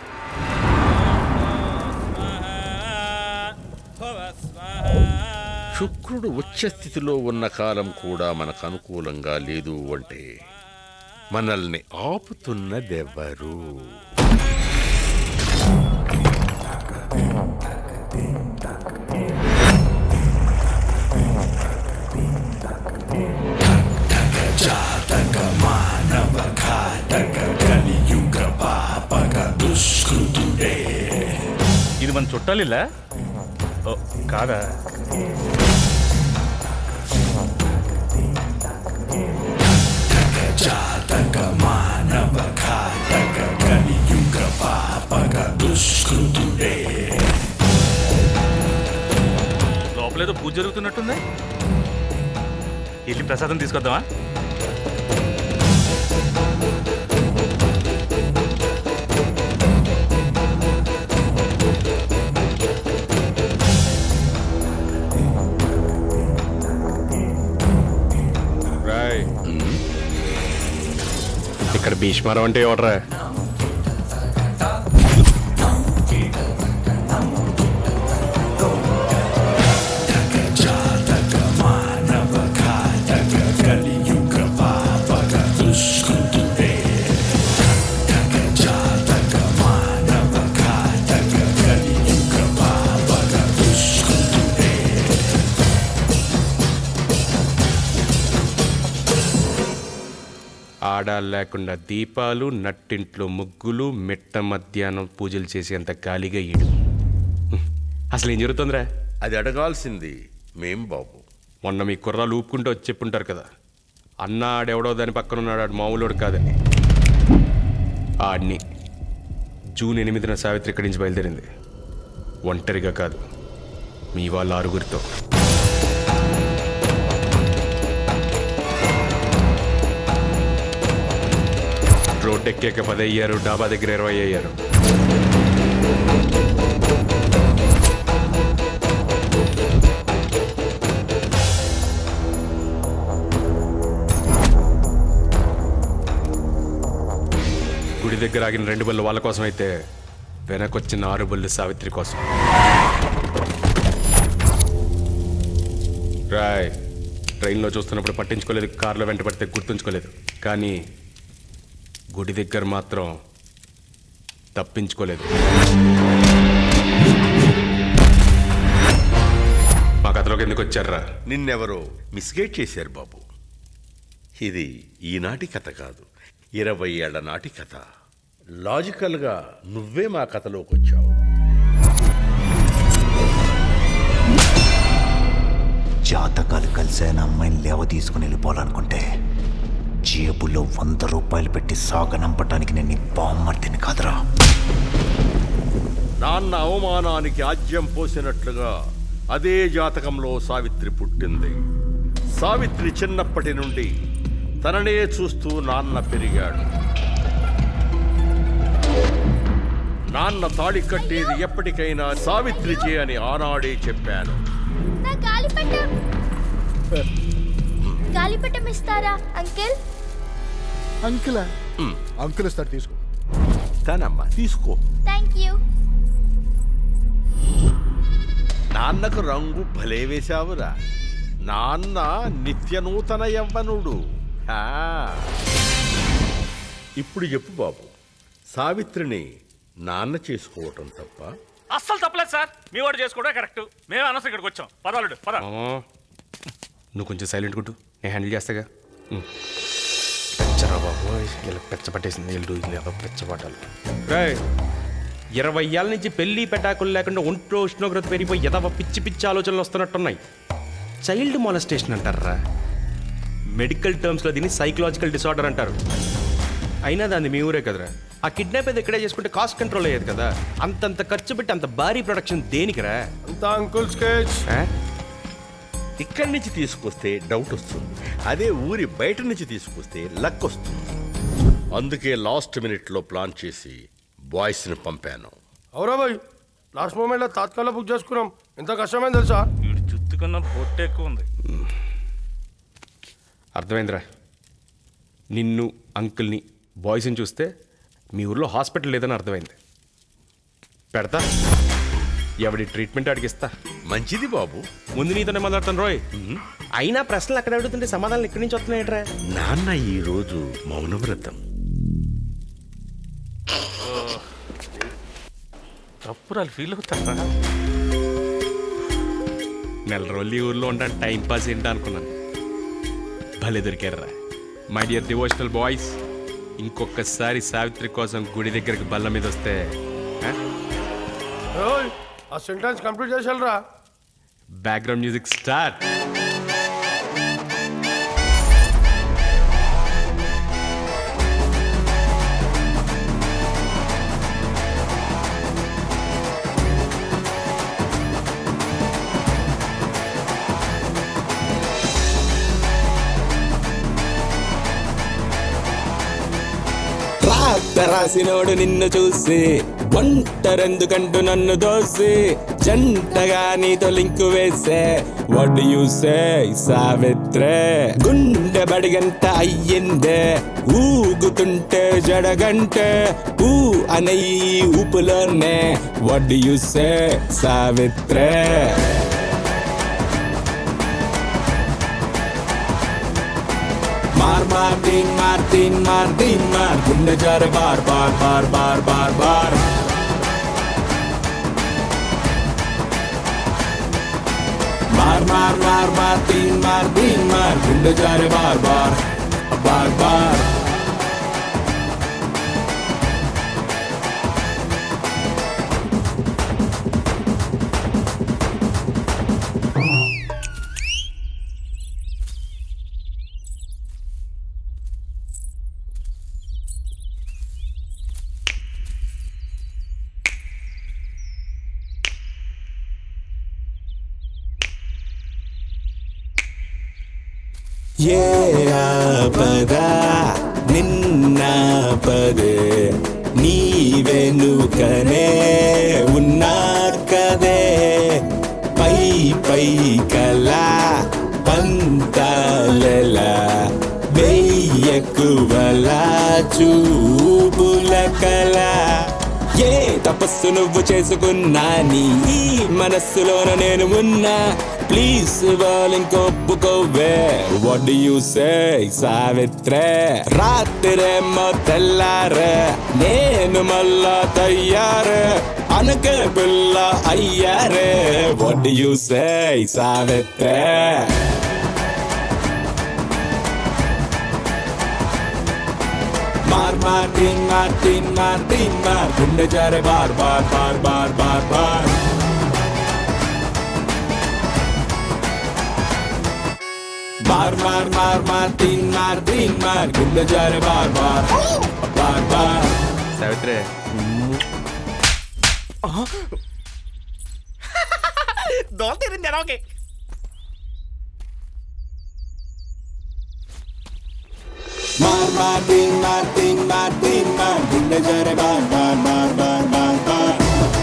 శుక్రుడు ఉచ్చ స్థితిలో ఉన్న కాలం కూడా మనకు అనుకూలంగా లేదు అంటే మనల్ని ఆపుతున్నదెవరు జాతక మానవ ఘాతక కలియుగ పాపక దుష్కృతుడే ఇది మన చుట్టాలిల్లా ఓ, కాదా జాతక మానవ ఘాతక కలియుగ పాపక దుష్కృతుడే లోపలేదో పూజ జరుగుతున్నట్టుంది వెళ్ళి ప్రసాదం తీసుకొద్దామా రాయ్ ఇక్కడ భీష్మారావు అంటే ఎవడరా జాతక మానవ ఘాతక కలియుగ పాపక దుష్కృతుడే జాతక మానవ ఘాతక కలియుగ పాపక దుష్కృతుడే ఆడాలు లేకుండా దీపాలు నట్టింట్లో ముగ్గులు మిట్ట మధ్యాహ్నం పూజలు చేసేంత ఖాళీగా ఈడు అసలు ఏం జరుగుతుందిరా అది అడగాల్సింది మేం బాబు మొన్న మీ కుర్రాలు ఊపుకుంటూ వచ్చి చెప్పుంటారు కదా అన్న ఆడెవడో దాని పక్కన ఉన్నాడు ఆడు మామూలుడు కాదని ఆడిని జూన్ ఎనిమిదిన సావిత్రి ఇక్కడి నుంచి బయలుదేరింది ఒంటరిగా కాదు మీ వాళ్ళ ఆరుగురితో రోడ్ ఎక్కాక పది అయ్యారు డాబా దగ్గర ఇరవై అయ్యారు గుడి దగ్గర ఆగిన రెండు బళ్ళు వాళ్ళ కోసం అయితే వెనకొచ్చిన ఆరు బళ్ళు సావిత్రి కోసం రాయ్ ట్రైన్లో చూస్తున్నప్పుడు పట్టించుకోలేదు కారులో వెంట పడితే గుర్తుంచుకోలేదు కానీ గుడి దగ్గర మాత్రం తప్పించుకోలేదు మా కథలోకి ఎందుకు వచ్చారా నిన్నెవరో మిస్గైడ్ చేశారు బాబు ఇది ఈనాటి కథ కాదు ఇరవై ఏళ్ల నాటి కథ లాజికల్గా నువ్వే మా కథలోకి వచ్చావు జాతకాలు కలిసిన అమ్మాయిని లేవ తీసుకుని వెళ్ళిపోవాలనుకుంటే జేబులో వంద రూపాయలు పెట్టి సాగనంపటానికి నేను నీ బామ్మర్తిని కాదురా నాన్న అవమానానికి ఆజ్యం పోసినట్లుగా అదే జాతకంలో సావిత్రి పుట్టింది సావిత్రి చిన్నప్పటి నుండి తననే చూస్తూ నాన్న పెరిగాడు నాన్న తాళి కట్టేది ఎప్పటికైనా సావిత్రిచే అని ఆనాడే చెప్పాను నా గాలిపటం గాలిపటం ఇస్తారా అంకిల్ అంకుల్ అంకుల్ ఇస్తాడు తీసుకో తనమ్మా తీసుకో థ్యాంక్ యూ నాన్నకు రంగు భలే వేశావురా నాన్న నిత్య నూతన యవ్వనుడు హా. ఇప్పుడు చెప్పు బాబు సావిత్రిని నాన్న చేసుకోవటం తప్ప అస్సలు తప్పలేదు సార్ మీ వాడు చేసుకోవడం కరెక్ట్ మేము అనవసరం ఇక్కడికి వచ్చాం పదాలుడు పద నువ్వు కొంచెం సైలెంట్ కొట్టు నేను హ్యాండిల్ చేస్తాగా ఉమ్. పెచ్చరా బాబు ఇలా పెచ్చ పట్టేసింది వీళ్ళు ఇలా పెచ్చ పట్టాలి రాయ్ ఇరవై ఏళ్ళ నుంచి పెళ్లి పెటాకులు లేకుండా ఒంట్లో ఉష్ణోగ్రత పెరిగిపోయి ఎదవ పిచ్చి పిచ్చి ఆలోచనలు వస్తున్నట్టున్నాయి చైల్డ్ మాలస్టేషన్ అంటారా మెడికల్ టర్మ్స్లో దీన్ని సైకలాజికల్ డిసార్డర్ అంటారు అయినా దాన్ని మీ ఊరే కదరా ఆ కిడ్నాప్ అయితే ఇక్కడే చేసుకుంటే కాస్ట్ కంట్రోల్ అయ్యేది కదా అంతంత ఖర్చు పెట్టి అంత భారీ ప్రొడక్షన్ దేనికిరా అంత అంకుల్ స్కెచ్ ఇక్కడి నుంచి తీసుకొస్తే డౌట్ వస్తుంది అదే ఊరి బయట నుంచి తీసుకొస్తే లక్ వస్తుంది అందుకే లాస్ట్ మినిట్లో ప్లాన్ చేసి బాయ్స్ని పంపాను అవురా బాయ్ లాస్ట్ మూమెంట్లో తాత్కాల్లో బుక్ చేసుకున్నాం ఎంత కష్టమైంది తెలుసా వీడు జుత్తు కన్నా పొట్టు ఎక్కువ ఉంది అర్థమైందిరా నిన్ను అంకుల్ని బాయ్స్ని చూస్తే మీ ఊర్లో హాస్పిటల్ లేదని అర్థమైంది పెడతా ఎవడి ట్రీట్మెంట్ అడిగిస్తా మంచిది బాబు ముందు నీతోనే మాట్లాడతాను రోయ్ అయినా ప్రశ్నలు అక్కడ అడుగుతుంటే సమాధానాలు ఇక్కడి నుంచి వస్తున్నాయట్రా నాన్న ఈరోజు మౌనవ్రతం తప్పురాలు ఫీల్ అవుతారా నెల రోజులు ఈ ఊర్లో ఉండడం టైం పాస్ ఏంటా అనుకున్నాను భలే దొరికారా మై డియర్ డివోషనల్ బాయ్స్ ఇంకొకసారి సావిత్రి కోసం గుడి దగ్గరికి బల్ల మీద వస్తే ఆ? ఓయ్ ఆ సెంటెన్స్ కంప్లీట్ చేసేయాలరా బ్యాక్గ్రౌండ్ మ్యూజిక్ స్టార్ట్ రాత రాసినోడు నిన్ను చూసి ఒంటరెందుకంటూ నన్ను దోసి జంటగా నీతో లింకు వేసే వడ్ యూసే సావిత్రే గుండె బడిగంట అయ్యిందే ఊగుతుంటే జడగంటే ఊ అనయి ఊపులోనే వడ్ యూసే సావిత్రే मार मार तीन मार तीन मार तीन मार गुंडे जा रहे बार बार बार बार बार बार मार मार मार मार तीन मार तीन मार गुंडे जा रहे बार बार बार बार ఏ ఆపద నిన్న పదే నీ వెనుకనే ఉన్నా కదే పై పై కల పంతాలలా వెయ్యకువల చూపుల కల ఏ తపస్సు నువ్వు చేసుకున్నా నీ ఈ మనస్సులోన నేను ఉన్నా ప్లీజ్ వాళ్ళింకొప్పుకోవే వాట్ యు సే సావిత్రే రాత్రేమో తెల్లారే నేను మళ్ళా తయ్యారే అనకే పిల్ల అయ్యారే వాట్ యు సే సావిత్రే मार మార్ తీన్ మార్ తీన్ మార్ తీన్ మార్ గుండె జారే బార్ బార్ బార్ బార్ బార్ బార్ బార్ మార్ మార్ మార్ తీన్ మార్ తీన్ మార్ గుండె జారే బార్ బార్ బార్ బార్ సావిత్రి దోల తీరింది ఎలా ఓకే మార్ మార్ తీన్ మార్ తీన్ మార్ తీన్ మార్ గుండె జారే బార్ బార్ బార్ బార్ బార్ బార్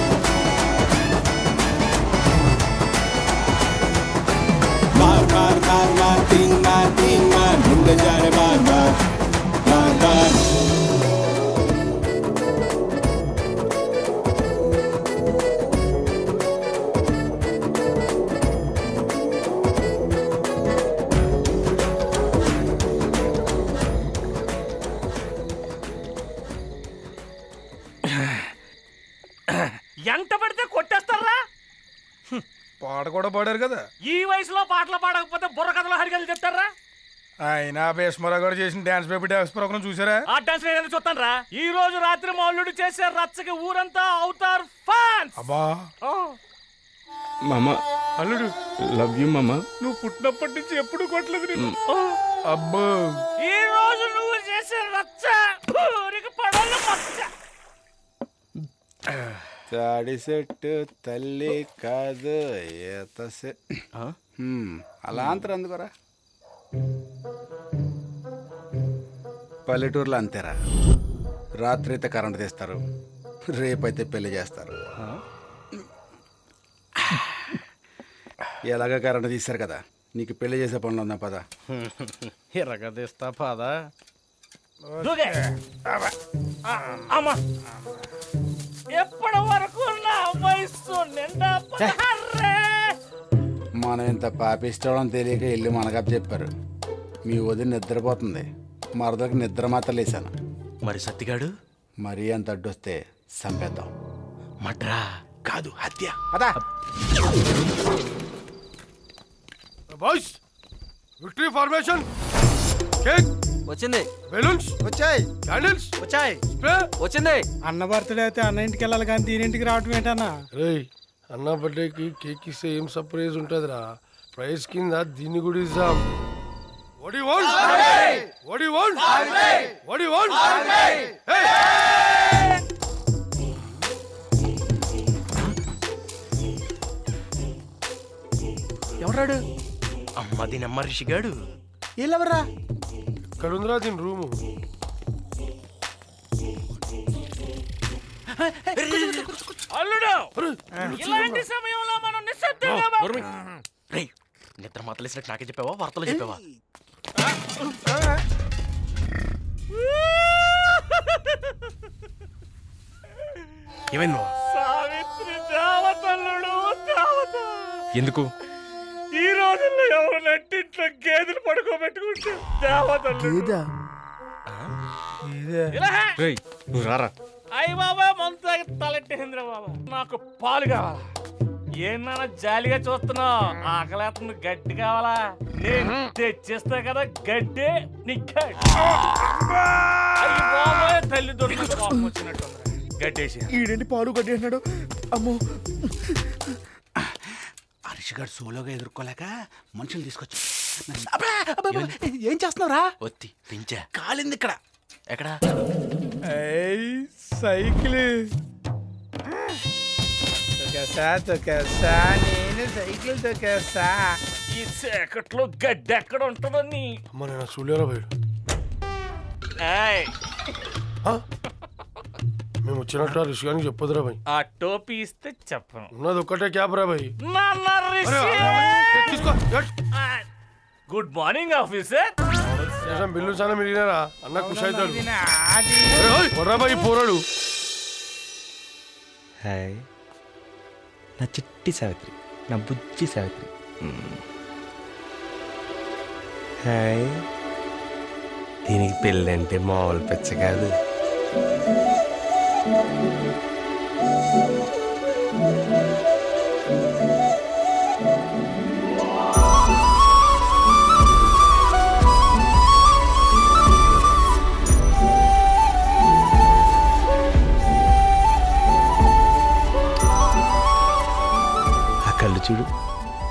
మార్ మార్ మార్ మార్ తీన్ మార్ తీన్ మార్ గుండె జారే బార్ బార్ బార్ బార్ ఎంత పడితే కొట్టేస్తారా పాట కూడా పాడారు కదా ఈ వయసులో పాటలు పాడకపోతే బుర్ర కథలు హరికలు చెప్తారా అయినా భీష్మరావు గారు చేసిన డాన్స్ బేబీ డాన్స్ ప్రోగ్రామ్ చూసారా ఆ డాన్స్ నేను చూస్తాను రా ఈ రోజు రాత్రి మౌలుడు చేసే రచ్చకి ఊరంతా అవుతారు ఫ్యాన్స్ అబ్బా మామ అల్లుడు లవ్ యూ మామ నువ్వు పుట్టినప్పటి నుంచి ఎప్పుడు కొట్టలేదు నేను అబ్బో ఈ రోజు నువ్వు చేసే రచ్చ ఊరికి పడాలి మచ్చ తాడి సెట్టు తల్లి కాదు ఈత సె- హ్మ్, అలా అంటారు అందుకోరా పల్లెటూరులో అంతేరా రాత్రి అయితే కరెంట్ తీస్తారు రేపైతే పెళ్లి చేస్తారు ఎలాగ కరెంట్ తీస్తారు కదా నీకు పెళ్లి చేసే పనులు ఉందా పద ఎర్రగా తీస్తా పాదా దూకే ఆ, అమ్మా ఎప్పటి వరకు నా వయస్సు నిండా పదహారే. మనం ఇంత పాపిష్టం తెలియక వెళ్ళి మనకప్ చెప్పారు మీ వదిన నిద్రపోతుంది మరదకి నిద్ర మాత్రం లేసాను మరి సత్తిగాడు మరీ అంత అడ్డొస్తే చంపేద్దాం మడ్రా కాదు హత్య పదా బాయ్స్ విక్టరీ ఫార్మేషన్ కేక్ వచ్చింది బెలూన్స్ వచ్చాయి క్యాండిల్స్ వచ్చాయి స్ప్రే వచ్చింది అన్న బర్త్డే అయితే అన్న ఇంటికి వెళ్ళాలి కానీ దీని ఇంటికి రావటం ఏంటన్నా రేయ్ అన్న బర్త్డేకి కేక్ ఇస్తే ఏం సర్ప్రైజ్ ఉంటుందిరా ప్రైజ్ కింద దీన్ని కూడా ఇద్దాం What do you want? What do you want? What do you want? Hey! ఎవరాడు అమ్మ దీనమ్మ రిషిగాడు వీళ్ళెవరా ఇక్కడ ఉందిరా దీని రూము అల్లుడు ఇలాంటి సమయంలో మనం నిశ్శబ్దంగా బా- రేయ్ నిద్ర మాతలేసినట్టు నాకే చెప్పావా వార్తలు చెప్పావా ఏమైంది బావ? సావిత్రి దేవతల్లుడు దేవత ఎందుకు ఈ రోజుల్లో ఎవరు నట్టింట్లో గేదెలు పడుకోబెట్టుకుంటే దేవతల్లుడు ఇలా హే. రేయ్ నువ్వు రారా అయ్య బాబా మంత తలెట్టేంద్ర బాబా నాకు పాలు కావాలా ఏమన్నా జాలిగా చూస్తున్నావు ఆకలేస్తుంది గడ్డి కావాలా నేను తెచ్చిస్తా కదా గడ్డి నీ గడ్డి అయ్య బాబాయ్ తల్లి దొరికి కోపం వచ్చినట్టు గడ్డేసి ఈడేంటి పాడు గడ్డి అన్నాడు అమ్మో హర్షగాడు సోలోగా ఎదుర్కోలేక మనుషులు తీసుకొచ్చు ఏం చేస్తున్నావురా ఒత్తి పించా కాలింది ఇక్కడ ఎక్కడ సైకిల్ తొకేసా తొకేసా నేను సైకిల్ తొకేసా ఈ చీకట్లో గడ్డి ఎక్కడ ఉంటుందో నీ అమ్మ నేను చూడలేరా పోయాడు ఏయ్, మేము వచ్చినట్టు ఆ రిషి గారికి చెప్పొద్దురా భయ్ ఆ టోపీ ఇస్తే చెప్పను ఉన్నది ఒక్కటే క్యాబ్ రా భయ్ నాన్న రిషి! తీసుకో ఆ, గుడ్ మార్నింగ్ ఆఫీసర్ చేసాం బిల్లు చాలా మిగిలినారా అన్న ఖుషి అవుతాడు అరే, ఓయ్, కొర్రా భయ్ పోరాడు హాయ్ నా చిట్టి సావిత్రి నా బుజ్జి సావిత్రి మ్మ్. హాయ్ దీనికి పెళ్ళంటే మామూలు పెచ్చ కాదు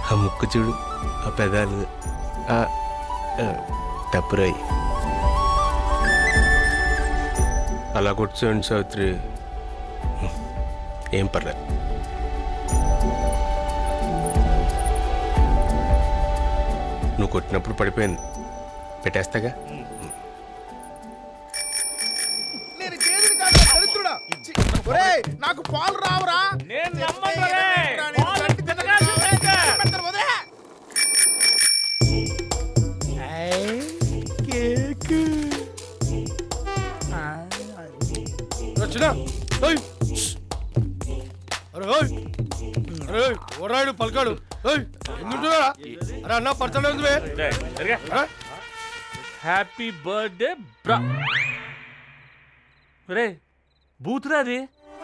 ఆ ముక్కు చూడు ఆ పెదాలు ఆ ఆ, టప్పురాయి అలా కూర్చోండి సావిత్రి ఏం పర్లేదు నువ్వు కొట్టినప్పుడు పడిపోయింది పెట్టేస్తాగా నేను చేతులు కాదు దరిద్రుడా ఛీ, ఒరేయ్ నాకు పాలు రావురా నేను వచ్చినా ఓయ్ అరే ఓయ్ అరే ఓయ్, ఓరాడు పలకాడు ఓయ్ ఎందుంటున్నా అరే అన్న పడతాడు ఎందువే హ్యాపీ బర్త్డే బ్రా రే బూతురా అది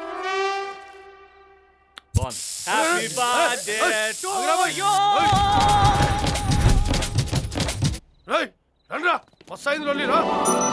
హ్యాపీ బర్త్డే రేయ్ రండ్రా బస్ అయింది రొల్లి రా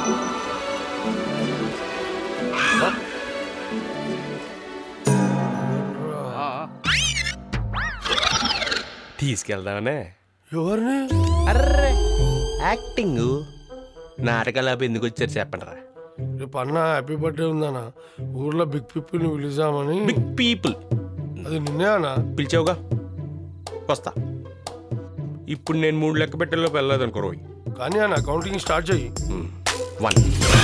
తీసుకెళ్దామనే ఎవరిని అర్రే యాక్టింగ్ నాటకాలు ఎందుకు వచ్చారు చెప్పండి రా రేపు అన్న హ్యాపీ బర్త్డే ఉందన్న ఊర్లో బిగ్ పీపుల్ ని పిలిచామని బిగ్ పీపుల్ అది నిన్నే అన్న పిలిచావుగా వస్తా ఇప్పుడు నేను మూడు లెక్క పెట్టేలోపు వెళ్ళలేదు అనుకో రోయ్ కానీ అన్న కౌంటింగ్ స్టార్ట్ చెయ్యి వన్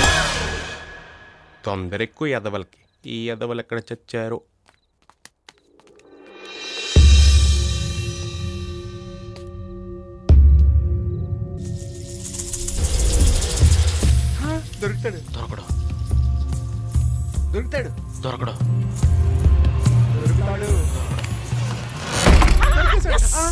తొందర ఎక్కువ ఎదవలకి ఈ ఎదవలు ఎక్కడ చచ్చారు దొరుకుతాడు దొరకడు దొరుకుతాడు దొరకడు దొరుకుతాడు దొరికేశాడు. ఆ,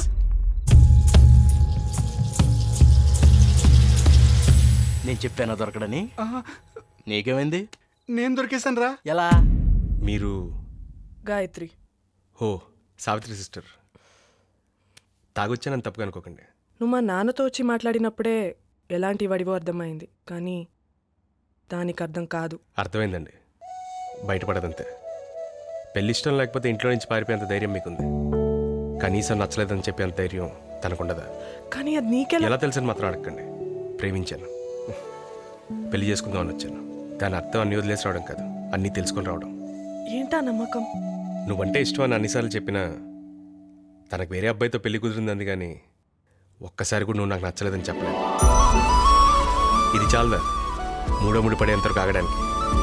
నేను చెప్పాను దొరకడని ఆహా, నీకేమైంది నేను దొరికేశాను రా ఎలా మీరు గాయత్రి ఓ సావిత్రి సిస్టర్ తాగొచ్చానని తప్పుగా అనుకోకండి నువ్వు మా నాన్నతో వచ్చి మాట్లాడినప్పుడే ఎలాంటి వడివో అర్థమైంది కానీ దానికి అర్థం కాదు అర్థమైందండి బయటపడదంతే పెళ్లి ఇష్టం లేకపోతే ఇంట్లో నుంచి పారిపోయేంత ధైర్యం మీకుంది కనీసం నచ్చలేదని చెప్పేంత ధైర్యం తనకుండదా కానీ అది నీకెలా ఎలా తెలుసని మాత్రం అడగండి ప్రేమించాను పెళ్లి చేసుకుందామని వచ్చాను దాని అర్థం అన్ని వదిలేసి రావడం కాదు అన్నీ తెలుసుకొని రావడం ఏంటా నమ్మకం నువ్వంటే ఇష్టం అని అన్నిసార్లు చెప్పినా తనకు వేరే అబ్బాయితో పెళ్లి కుదిరింది కానీ ఒక్కసారి కూడా నువ్వు నాకు నచ్చలేదని చెప్పలేదు ఇది చాలదా మూడో ముడి పడేంతవరకు ఆగడానికి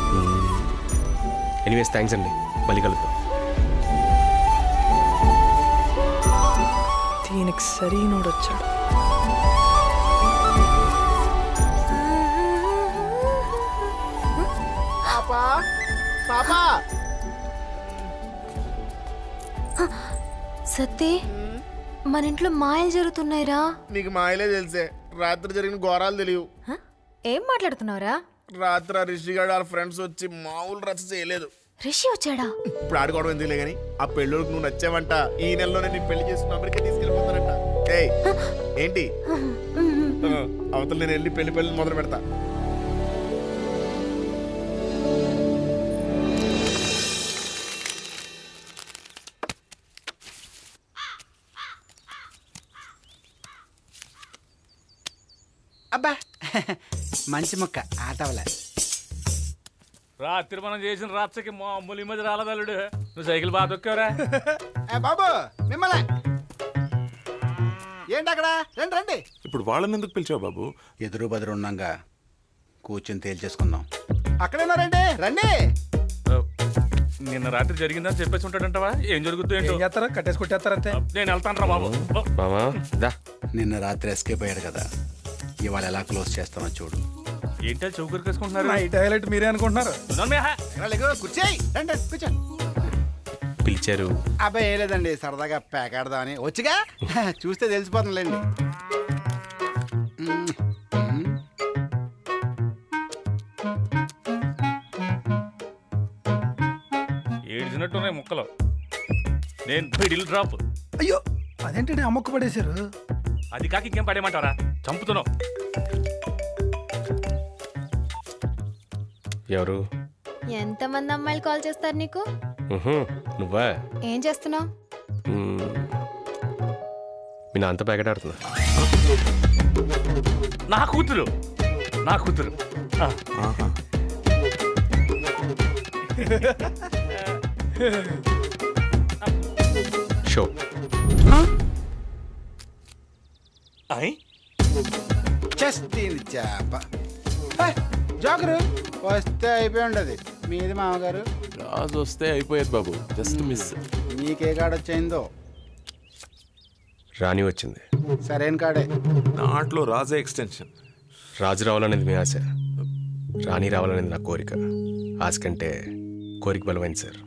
ఎనీవేస్ థ్యాంక్స్ అండి మళ్ళీ కలుద్దాం దీనికి సరైనోడు వచ్చాడు పాపా పాపా సత్తి మన ఇంట్లో మాయలు జరుగుతున్నాయిరా నీకు మాయలే తెలిసే రాత్రి జరిగిన ఘోరాలు తెలియవు ఏం మాట్లాడుతున్నావురా రాత్రి ఆ రిషిగాడు వాళ్ళ ఫ్రెండ్స్ వచ్చి మామూలు రచ్చ చేయలేదు రిషి వచ్చాడా ఇప్పుడు ఆడుకోవడం ఎందుకులే గానీ ఆ పెళ్ళోడికి నువ్వు నచ్చావంట ఈ నెలలోనే నేను పెళ్లి చేసుకుని అమెరికా తీసుకెళ్ళిపోతానంట ఏయ్ ఏంటి ఆ, అవతల నేను వెళ్ళి పెళ్లి పెళ్లి మొదలు పెడతా అబ్బా మంచి ముక్క ఆటవలే రాత్రి మనం చేసిన రాత్రికి మామూలు ఈ మధ్య రాలేదల్లుడు నువ్వు సైకిల్ బాగా తొక్కావురా ఏ బాబు మిమ్మల్ని ఏంటి అక్కడ రండి రండి ఇప్పుడు వాళ్ళని ఎందుకు పిలిచావు బాబు ఎదురు బదురు ఉన్నాగా కూర్చొని తేల్చేసుకుందాం అక్కడే ఉన్నారండి రండి నిన్న రాత్రి జరిగిందని చెప్పేసి ఉంటాడంటవా ఏం జరుగుతుందో ఏంటో ఏం చేస్తారా కట్టేసి కొట్టేస్తారంతే నేను వెళ్తాను రా బాబు మామా దా నిన్న రాత్రి ఎస్కేప్ అయ్యాడు కదా ఇవాళ ఎలా క్లోజ్ చేస్తామో చూడు ఏంటో చౌకరికి వేసుకుంటున్నారు నైట్ హైలైట్ మీరే అనుకుంటున్నారు కూర్చోయి రండి రండి, కూర్చోండి పిలిచారు అబ్బాయి ఏం లేదండి సరదాగా పేకాడదామని వచ్చిగా చూస్తే తెలిసిపోతుందిలేండి ఏడిచినట్టున్నాయి ముక్కలు నేను మిడిల్ డ్రాప్ అయ్యో అదేంటండి అమ్మక్క పడేశారు అది కాక ఇంకేం పడేయమంటారా చంపుతున్నావు ఎవరు ఎంతమంది అమ్మాయిలు కాల్ చేస్తారు నీకు ఉహు, నువ్వా ఏం చేస్తున్నావు మ్మ్. మీ నాన్నతో ప్యాకెట్ ఆడుతున్నా నా కూతురు నా కూతురు ఆ. షో అయ్ చెస్ట్ దీని చేప హే, జోకరు వస్తే అయిపోయి ఉండదు మీది మామగారు రాజు వస్తే అయిపోయేది బాబు జస్ట్ మిస్ నీకే కాడొచ్చిందో రాణి వచ్చింది సరైన కాడే నాట్లో రాజే ఎక్స్టెన్షన్ రాజు రావాలనేది మీ ఆశ రాణి రావాలనేది నా కోరిక ఆశ కంటే కోరిక బలమైంది సార్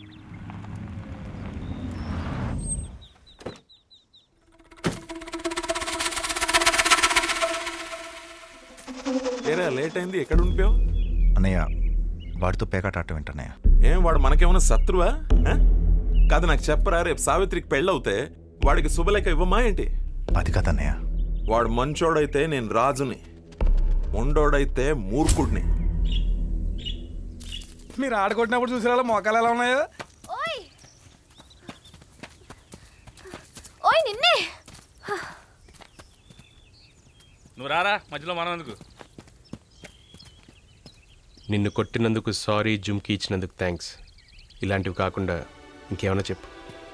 ఏరా లేట్ అయింది ఎక్కడ ఉండిపోయావు అన్నయ్య వాడితో పేకాట ఆడటం ఏంటన్నయ్య ఏం వాడు మనకేమైనా శత్రువా ఆ? కాదు నాకు చెప్పరా రేపు సావిత్రికి పెళ్ళవుతే వాడికి శుభలేఖ ఇవ్వమా ఏంటి అది కదన్నయ్య వాడు మంచోడైతే నేను రాజుని మొండోడైతే మూర్ఖుడిని మీరు ఆడకొట్టినప్పుడు చూసిన మోకాలు ఎలా ఉన్నాయో ఓయ్ ఓయ్ నిన్నే నువ్వు రారా మధ్యలో మనం ఎందుకు నిన్ను కొట్టినందుకు సారీ జుమ్కి ఇచ్చినందుకు థ్యాంక్స్ ఇలాంటివి కాకుండా ఇంకేమన్నా చెప్పు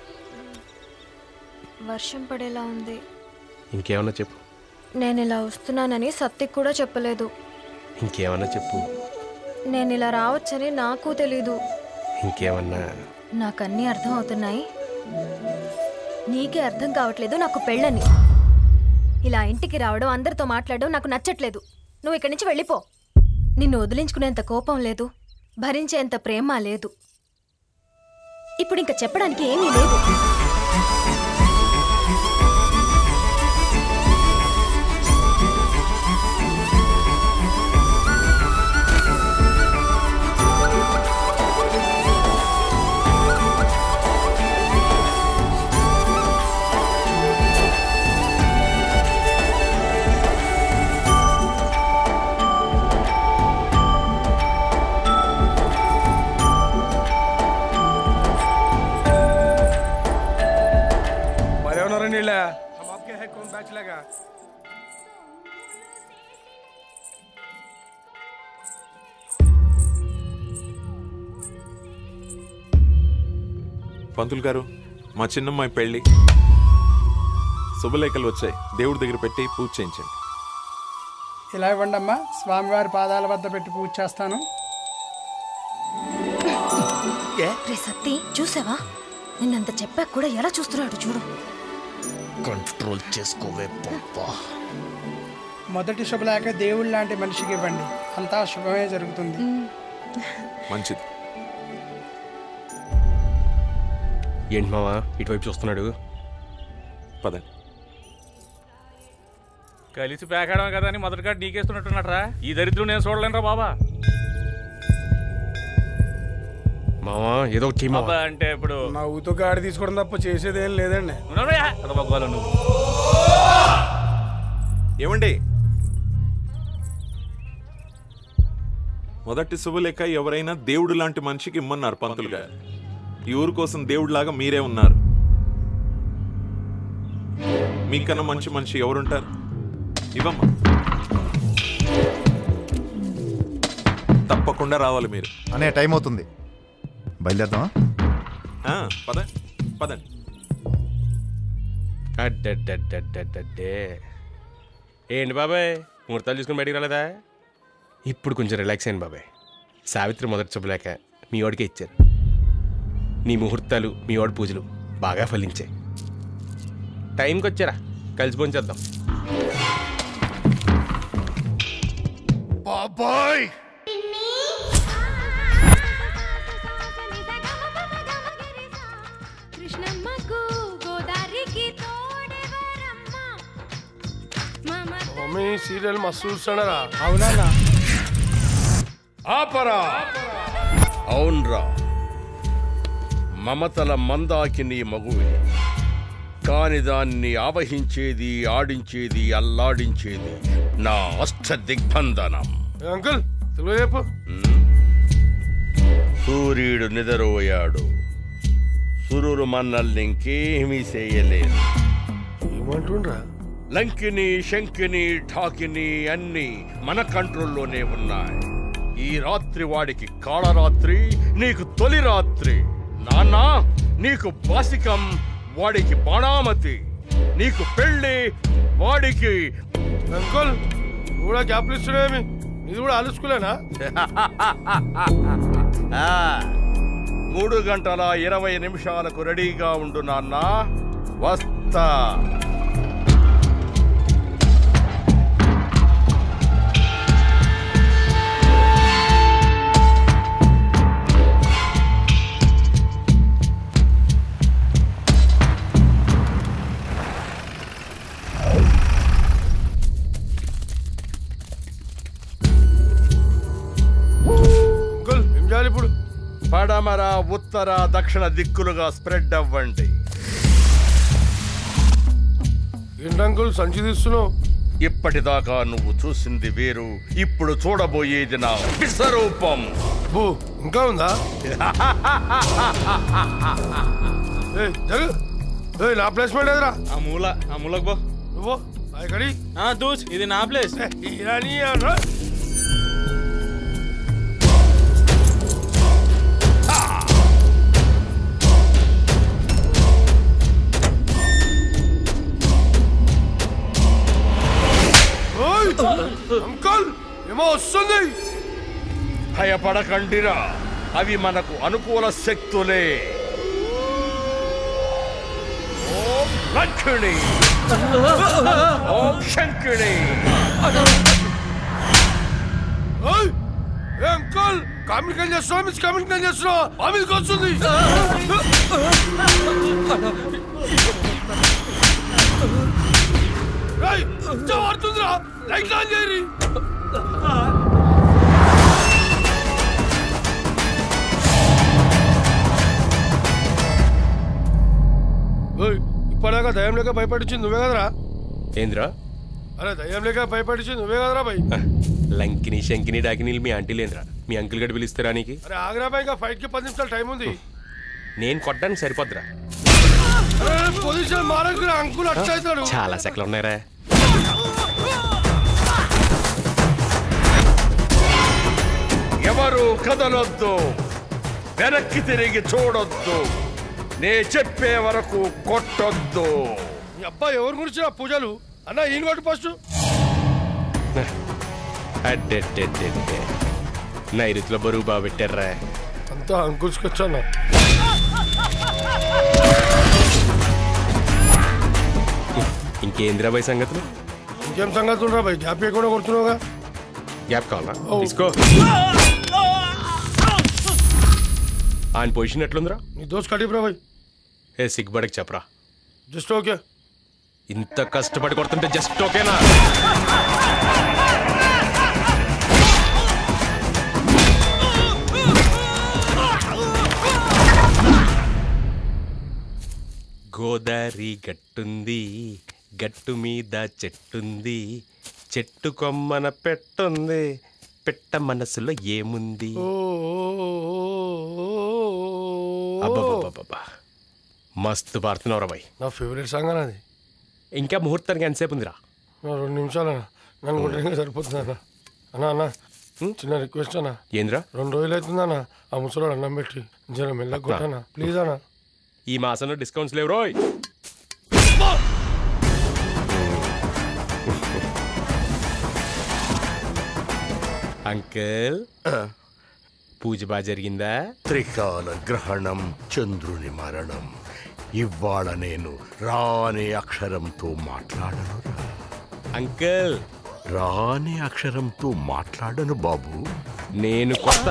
వర్షం పడేలా ఉంది ఇంకేమన్నా చెప్పు నేను ఇలా వస్తున్నానని సత్తికి కూడా చెప్పలేదు ఇంకేమన్నా చెప్పు నేను ఇలా రావచ్చని నాకు తెలీదు ఇంకేమన్నా నాకు అన్నీ అర్థం అవుతున్నాయి నీకే అర్థం కావట్లేదు నాకు పెళ్ళని ఇలా ఇంటికి రావడం అందరితో మాట్లాడడం నాకు నచ్చట్లేదు నువ్వు ఇక్కడి నుంచి వెళ్ళిపో నిన్ను వదిలించుకునేంత కోపం లేదు భరించేంత ప్రేమ లేదు ఇప్పుడు ఇంకా చెప్పడానికి ఏమీ లేదు భలే ఉన్నారండి వీళ్ళ బాబుకే హై కోన్ బ్యాచ్ లాగా పంతులు గారు మా చిన్నమ్మాయి పెళ్ళి శుభలేఖలు వచ్చాయి దేవుడి దగ్గర పెట్టి పూజ చేయించండి ఇలా ఇవ్వండి అమ్మా స్వామివారి పాదాల వద్ద పెట్టి పూజ చేస్తాను రే సత్తి చూసావా నిన్నంత చెప్పాక కూడా ఎలా చూస్తున్నాడు చూడు కంట్రోల్ చేసుకోవే పంపా మొదటి శుభలేఖ దేవుడు లాంటి మనిషికి ఇవ్వండి అంతా శుభమే జరుగుతుంది మంచిది ఏంటి మావా ఇటువైపు చూస్తున్నాడు పదండి కలిసి పేకాడమే కదా అని మొదటి కాడ నీకేస్తున్నట్టున్నట్రా ఈ దరిద్రం నేను చూడలేనురా బాబా మావా ఏదో ఒకటి చెయ్యి మావా బాబా అంటే ఇప్పుడు నవ్వుతో గాడి తీసుకోవడం తప్ప చేసేది ఏం లేదండి నువ్వెవరయ్యా? కథ బొగ్గాలు నువ్వు ఏమండి మొదటి శుభలేఖ ఎవరైనా దేవుడు లాంటి మనిషికి ఇమ్మన్నారు పంతులు గారు ఈ ఊరు కోసం దేవుడిలాగా మీరే ఉన్నారు మీకన్నా మంచి మనిషి ఎవరుంటారు ఇవ్వమ్మా తప్పకుండా రావాలి మీరు అనే టైం అవుతుంది బయలుదేరదామా ఆ, పద పదండి అడ్డడ్డడ్డడ్డడ్డే ఏంటి బాబాయ్ ముహూర్తాలు చూసుకుని బయటికి రాలేదా ఇప్పుడు కొంచెం రిలాక్స్ అయ్యాను బాబాయ్ సావిత్రి మొదటి చూపలేక మీ వాడికే ఇచ్చారు నీ ముహూర్తాలు మీ వాడి పూజలు బాగా ఫలించాయి టైంకి వచ్చారా కలిసి చేద్దాం బాబాయ్ కృష్ణమ్మకు గోదారికి తోడెవరమ్మ మమ్మీ సీరియల్ మస్తు చూస్తాడరా అవునా ఆపరా అవునరా మమతల మందాకిని మగువి కాని దాన్ని ఆవహించేది ఆడించేది అల్లాడించేది నా అష్ట దిగ్బంధనం అంకుల్ తెలుగు చెప్పు సూర్యుడు నిద్రపోయాడు సురుడు మన్నల్ని ఇంకేమీ చేయలేదు ఏమంటుండ్రా లంకిని శంకిని ఢాకిని అన్ని మన కంట్రోల్లోనే ఉన్నాయి ఈ రాత్రి వాడికి కాళరాత్రి నీకు తొలి రాత్రి నాన్న నీకు బాసికం వాడికి బాణామతి నీకు పెళ్ళి వాడికి అంకుల్ నువ్వు కూడా గ్యాప్లు ఇస్తున్నావేమి ఇది కూడా అలుసుకులేనా ఆ, మూడు గంటల ఇరవై నిమిషాలకు రెడీగా ఉండు నాన్న వస్తా అంకుల్ ఏం చేయాలి ఇప్పుడు పడమర ఉత్తర దక్షిణ దిక్కులుగా స్ప్రెడ్ అవ్వండి ఏంటి అంకుల్ సంచి తీస్తున్నావు ఇప్పటిదాకా నువ్వు చూసింది వేరు ఇప్పుడు చూడబోయేది నా విశ్వరూపం బూ ఇంకా ఉందా ఏయ్, జరు. ఏయ్, నా ప్లేస్మెంట్ ఎదురా ఆ మూల ఆ మూలకు బో నువ్వు అక్కడి ఆ దూచ్ ఇది నా ప్లేస్ ఇరానీ అన్నా ఓయ్! అంకుల్ ఏమో వస్తుంది భయపడకండిరా అవి మనకు అనుకూల శక్తులే ఓం లక్ష్మి ఓం శంకిణి ఓయ్! ఏ అంకుల్ కమ్యూనికేట్ చేస్తున్నావు మిస్ కమ్యూనికేట్ చేస్తున్నావు ఆ మీదకి వస్తుంది రేయ్, ఇంత పడుతుందిరా లైట్ ఆన్ చేయరి ఓయ్, ఇప్పటిదాకా దయ్యం లేక భయపడిచ్చింది నువ్వే కదరా ఏంద్రా అరే దయ్యం లేక భయపడిచ్చింది నువ్వే కదరా భయ్ లంకిని శంకిని డాకినీలు మీ ఆంటీలేంద్రా మీ అంకుల్ గడి పిలుస్తారా నీకు అరే ఆగ్రా భయ్ ఇంకా ఫైట్ కి పది నిమిషాలు టైం ఉంది నేను కొట్టడానికి సరిపోద్రా అరే పొజిషన్ మారకురా అంకుల్ అట్ట అవుతాడు చాలా సెకలు ఉన్నాయరా ఎవరు కదలొద్దు వెనక్కి తిరిగి చూడొద్దు నే చెప్పే వరకు కొట్టొద్దు మీ అబ్బాయి ఎవరి గురించి నా పూజలు అన్న ఈయన కొట్టు ఫస్ట్ అడ్డెడ్డెడ్డెడ్డే నైరుతిలో బరువు బాగా పెట్టారా అంతా అంకుల్స్కి వచ్చాను ఇంకేంద్రా బాయ్ సంగతులు ఇంకేం సంగతి ఉండరా భయ్ గ్యాప్ ఇవ్వకుండా కొడుతున్నావుగా గ్యాప్ కావాలా ఓ. తీసుకో ఆయన పొజిషన్ ఎట్లుందిరా నీ దోస్ కటిబ్రా భయ్ ఏ సిగ్గుబడికి చెప్పరా జస్ట్ ఓకే ఇంత కష్టపడి కొడుతుంటే జస్ట్ ఓకేనా గోదారి గట్టుంది గట్టు మీద చెట్టుంది చెట్టు కొమ్మన పెట్టుంది పెట్ట మనసులో ఏముంది అబ్బబ్బబ్బబ్బా మస్తు పాడుతున్నావు రా బాయ్ నా ఫేవరెట్ సాంగ్ అన్నది ఇంకా ముహూర్తానికి ఎంతసేపు ఉందిరా నా రెండు నిమిషాలు అన్న నన్ను కొట్టే ఇంకా సరిపోతుంది అన్న అన్న అన్న చిన్న రిక్వెస్ట్ అన్న ఏంద్రా రెండు రోజులు అవుతుంది అన్న ఆ ముసలాడు అన్నం పెట్టి జర మెల్లగా కొట్టనా ప్లీజ్ అన్న ఈ మాసంలో డిస్కౌంట్స్ లేవు రోయ్ అంకుల్ పూజ బాగా జరిగిందా త్రికాల గ్రహణం చంద్రుని మరణం ఇవాళ నేను రాని అక్షరంతో మాట్లాడను అంకుల్ రాని అక్షరంతో మాట్లాడను బాబు నేను కొత్త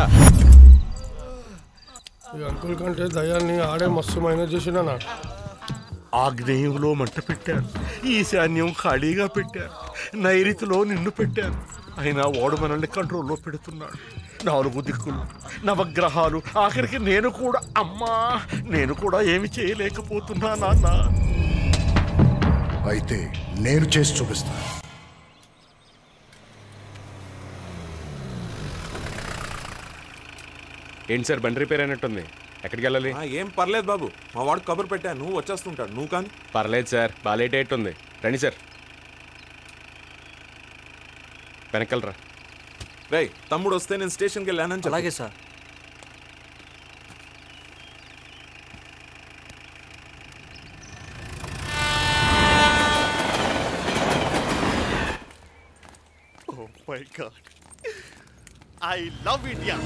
ఈ అంకుల్ కంటే దయాల్ని ఆడే మస్తు మైనస్ చేసిన నా ఆగ్నేయంలో మంట పెట్టారు ఈశాన్యం ఖాళీగా పెట్టారు నైరుతిలో నిన్ను పెట్టారు అయినా వాడు మనల్ని కంట్రోల్లో పెడుతున్నాడు నాలుగు దిక్కులు నవగ్రహాలు ఆఖరికి నేను కూడా అమ్మా నేను కూడా ఏమి చేయలేకపోతున్నా నాన్న అయితే నేను చేసి చూపిస్తాను ఏంటి సార్ బండి రిపేర్ అయినట్టుంది ఎక్కడికి వెళ్ళాలి ఏం పర్లేదు బాబు మా వాడు కబురు పెట్టా నువ్వు వచ్చేస్తుంటాడు నువ్వు కానీ పర్లేదు సార్ బాగా లేట్ అయ్యేట్టుంది రండి సార్ వెనకాలరా రే తమ్ముడు వస్తే నేను స్టేషన్కి వెళ్ళానని అలాగే sir Oh my god. I love India.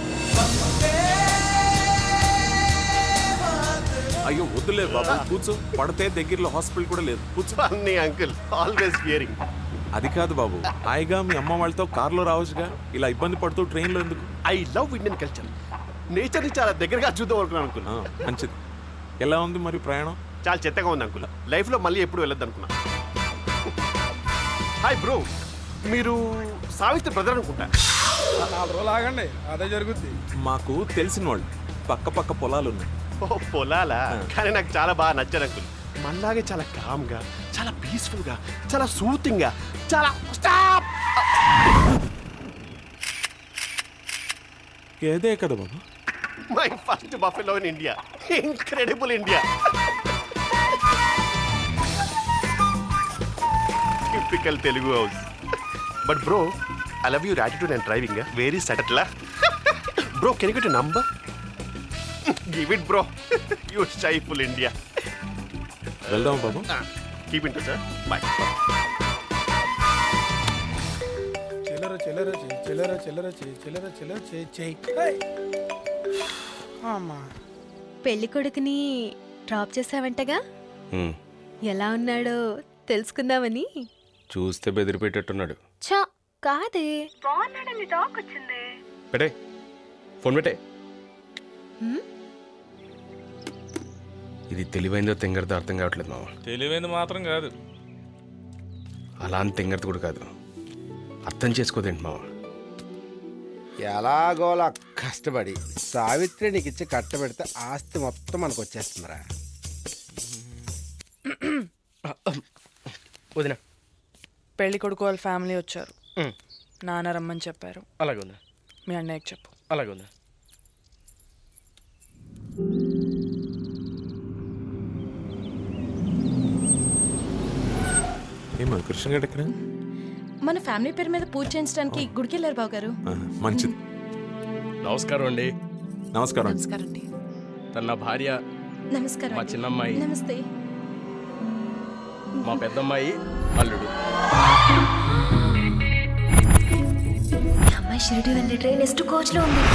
అయ్యో వద్దులే బాబు కూర్చో పడితే దగ్గరలో హాస్పిటల్ కూడా లేదు కూర్చో ఫన్నీ అంకుల్ ఆల్వేస్ ఫియరింగ్ అది కాదు బాబు హాయిగా మీ అమ్మ వాళ్ళతో కార్లో రావచ్చుగా ఇలా ఇబ్బంది పడుతూ ట్రైన్లో ఎందుకు I love Indian culture nature ని చాలా దగ్గరగా చూద్దాం అనుకున్నాను అంకుల్ మంచిది ఎలా ఉంది మరి ప్రయాణం చాలా చెత్తగా ఉంది అంకుల్ లైఫ్ లో మళ్ళీ ఎప్పుడు వెళ్ళొద్దు అనుకున్నా హాయ్ బ్రో మీరు సావిత్రి బ్రదర్ అనుకుంటా నాలుగు రోజులు ఆగండి అదే జరుగుద్ది మాకు తెలిసిన వాళ్ళు పక్క పక్క పొలాలు ఉన్నాయి ఓ పొలాలా కానీ నాకు చాలా బాగా నచ్చారు అంకుల్ మనలాగే చాలా కామ్ గా చాలా పీస్ఫుల్ గా చాలా సూతింగ్ గా చాలా స్టాప్ ఏదే కదా బాబు my first buffalo in India incredible India typical Telugu house but bro I love your attitude and driving very సెటట్లా bro can get number give it bro you shy full India వెళ్దాం బాబు keep in touch bye చిల్లర చిల్లర చెయ్యి చిల్లర చిల్లర చెయ్యి చిల్లర చిల్లర చెయ్యి చెయ్యి అమ్మా పెళ్లి కొడుకుని డ్రాప్ చేసావంటగా హ్మ్. ఎలా ఉన్నాడో తెలుసుకుందామని చూస్తే బెదిరిపెట్టేట్టున్నాడు చా కాదే బాగున్నాడని టాక్ వచ్చింది పెట్టే ఫోన్ పెట్టే ఇది తెలివైందో తెంగరదో అర్థం కావట్లేదు మామ తెలివైంది మాత్రం కాదు అలా అని తెంగరది కూడా కాదు అర్థం చేసుకోదేంటి మామ ఎలాగోలా కష్టపడి సావిత్రి నీకు ఇచ్చి కట్టబెడితే ఆస్తి మొత్తం మనకు వచ్చేస్తుందిరా వదిన పెళ్లి కొడుకు వాళ్ళ ఫ్యామిలీ వచ్చారు నాన్న రమ్మని చెప్పారు అలాగే ఉందా మీ అన్నయ్యకి చెప్పు అలాగే ఉందా ఏమో కృష్ణ గారు ఎక్కడ మన ఫ్యామిలీ పేరు మీద పూజ చేయించడానికి గుడికి వెళ్ళారు బాబు గారు ఆహా, మంచిది నమస్కారం అండి నమస్కారం నమస్కారం అండి తన నా భార్య నమస్కారం మా అండి. చిన్నమ్మాయి నమస్తే మా పెద్దమ్మాయి అల్లుడు ఈ అమ్మాయి షిరిడి వెళ్ళే ట్రైన్ నెక్స్ట్ కోచ్ లో ఉంది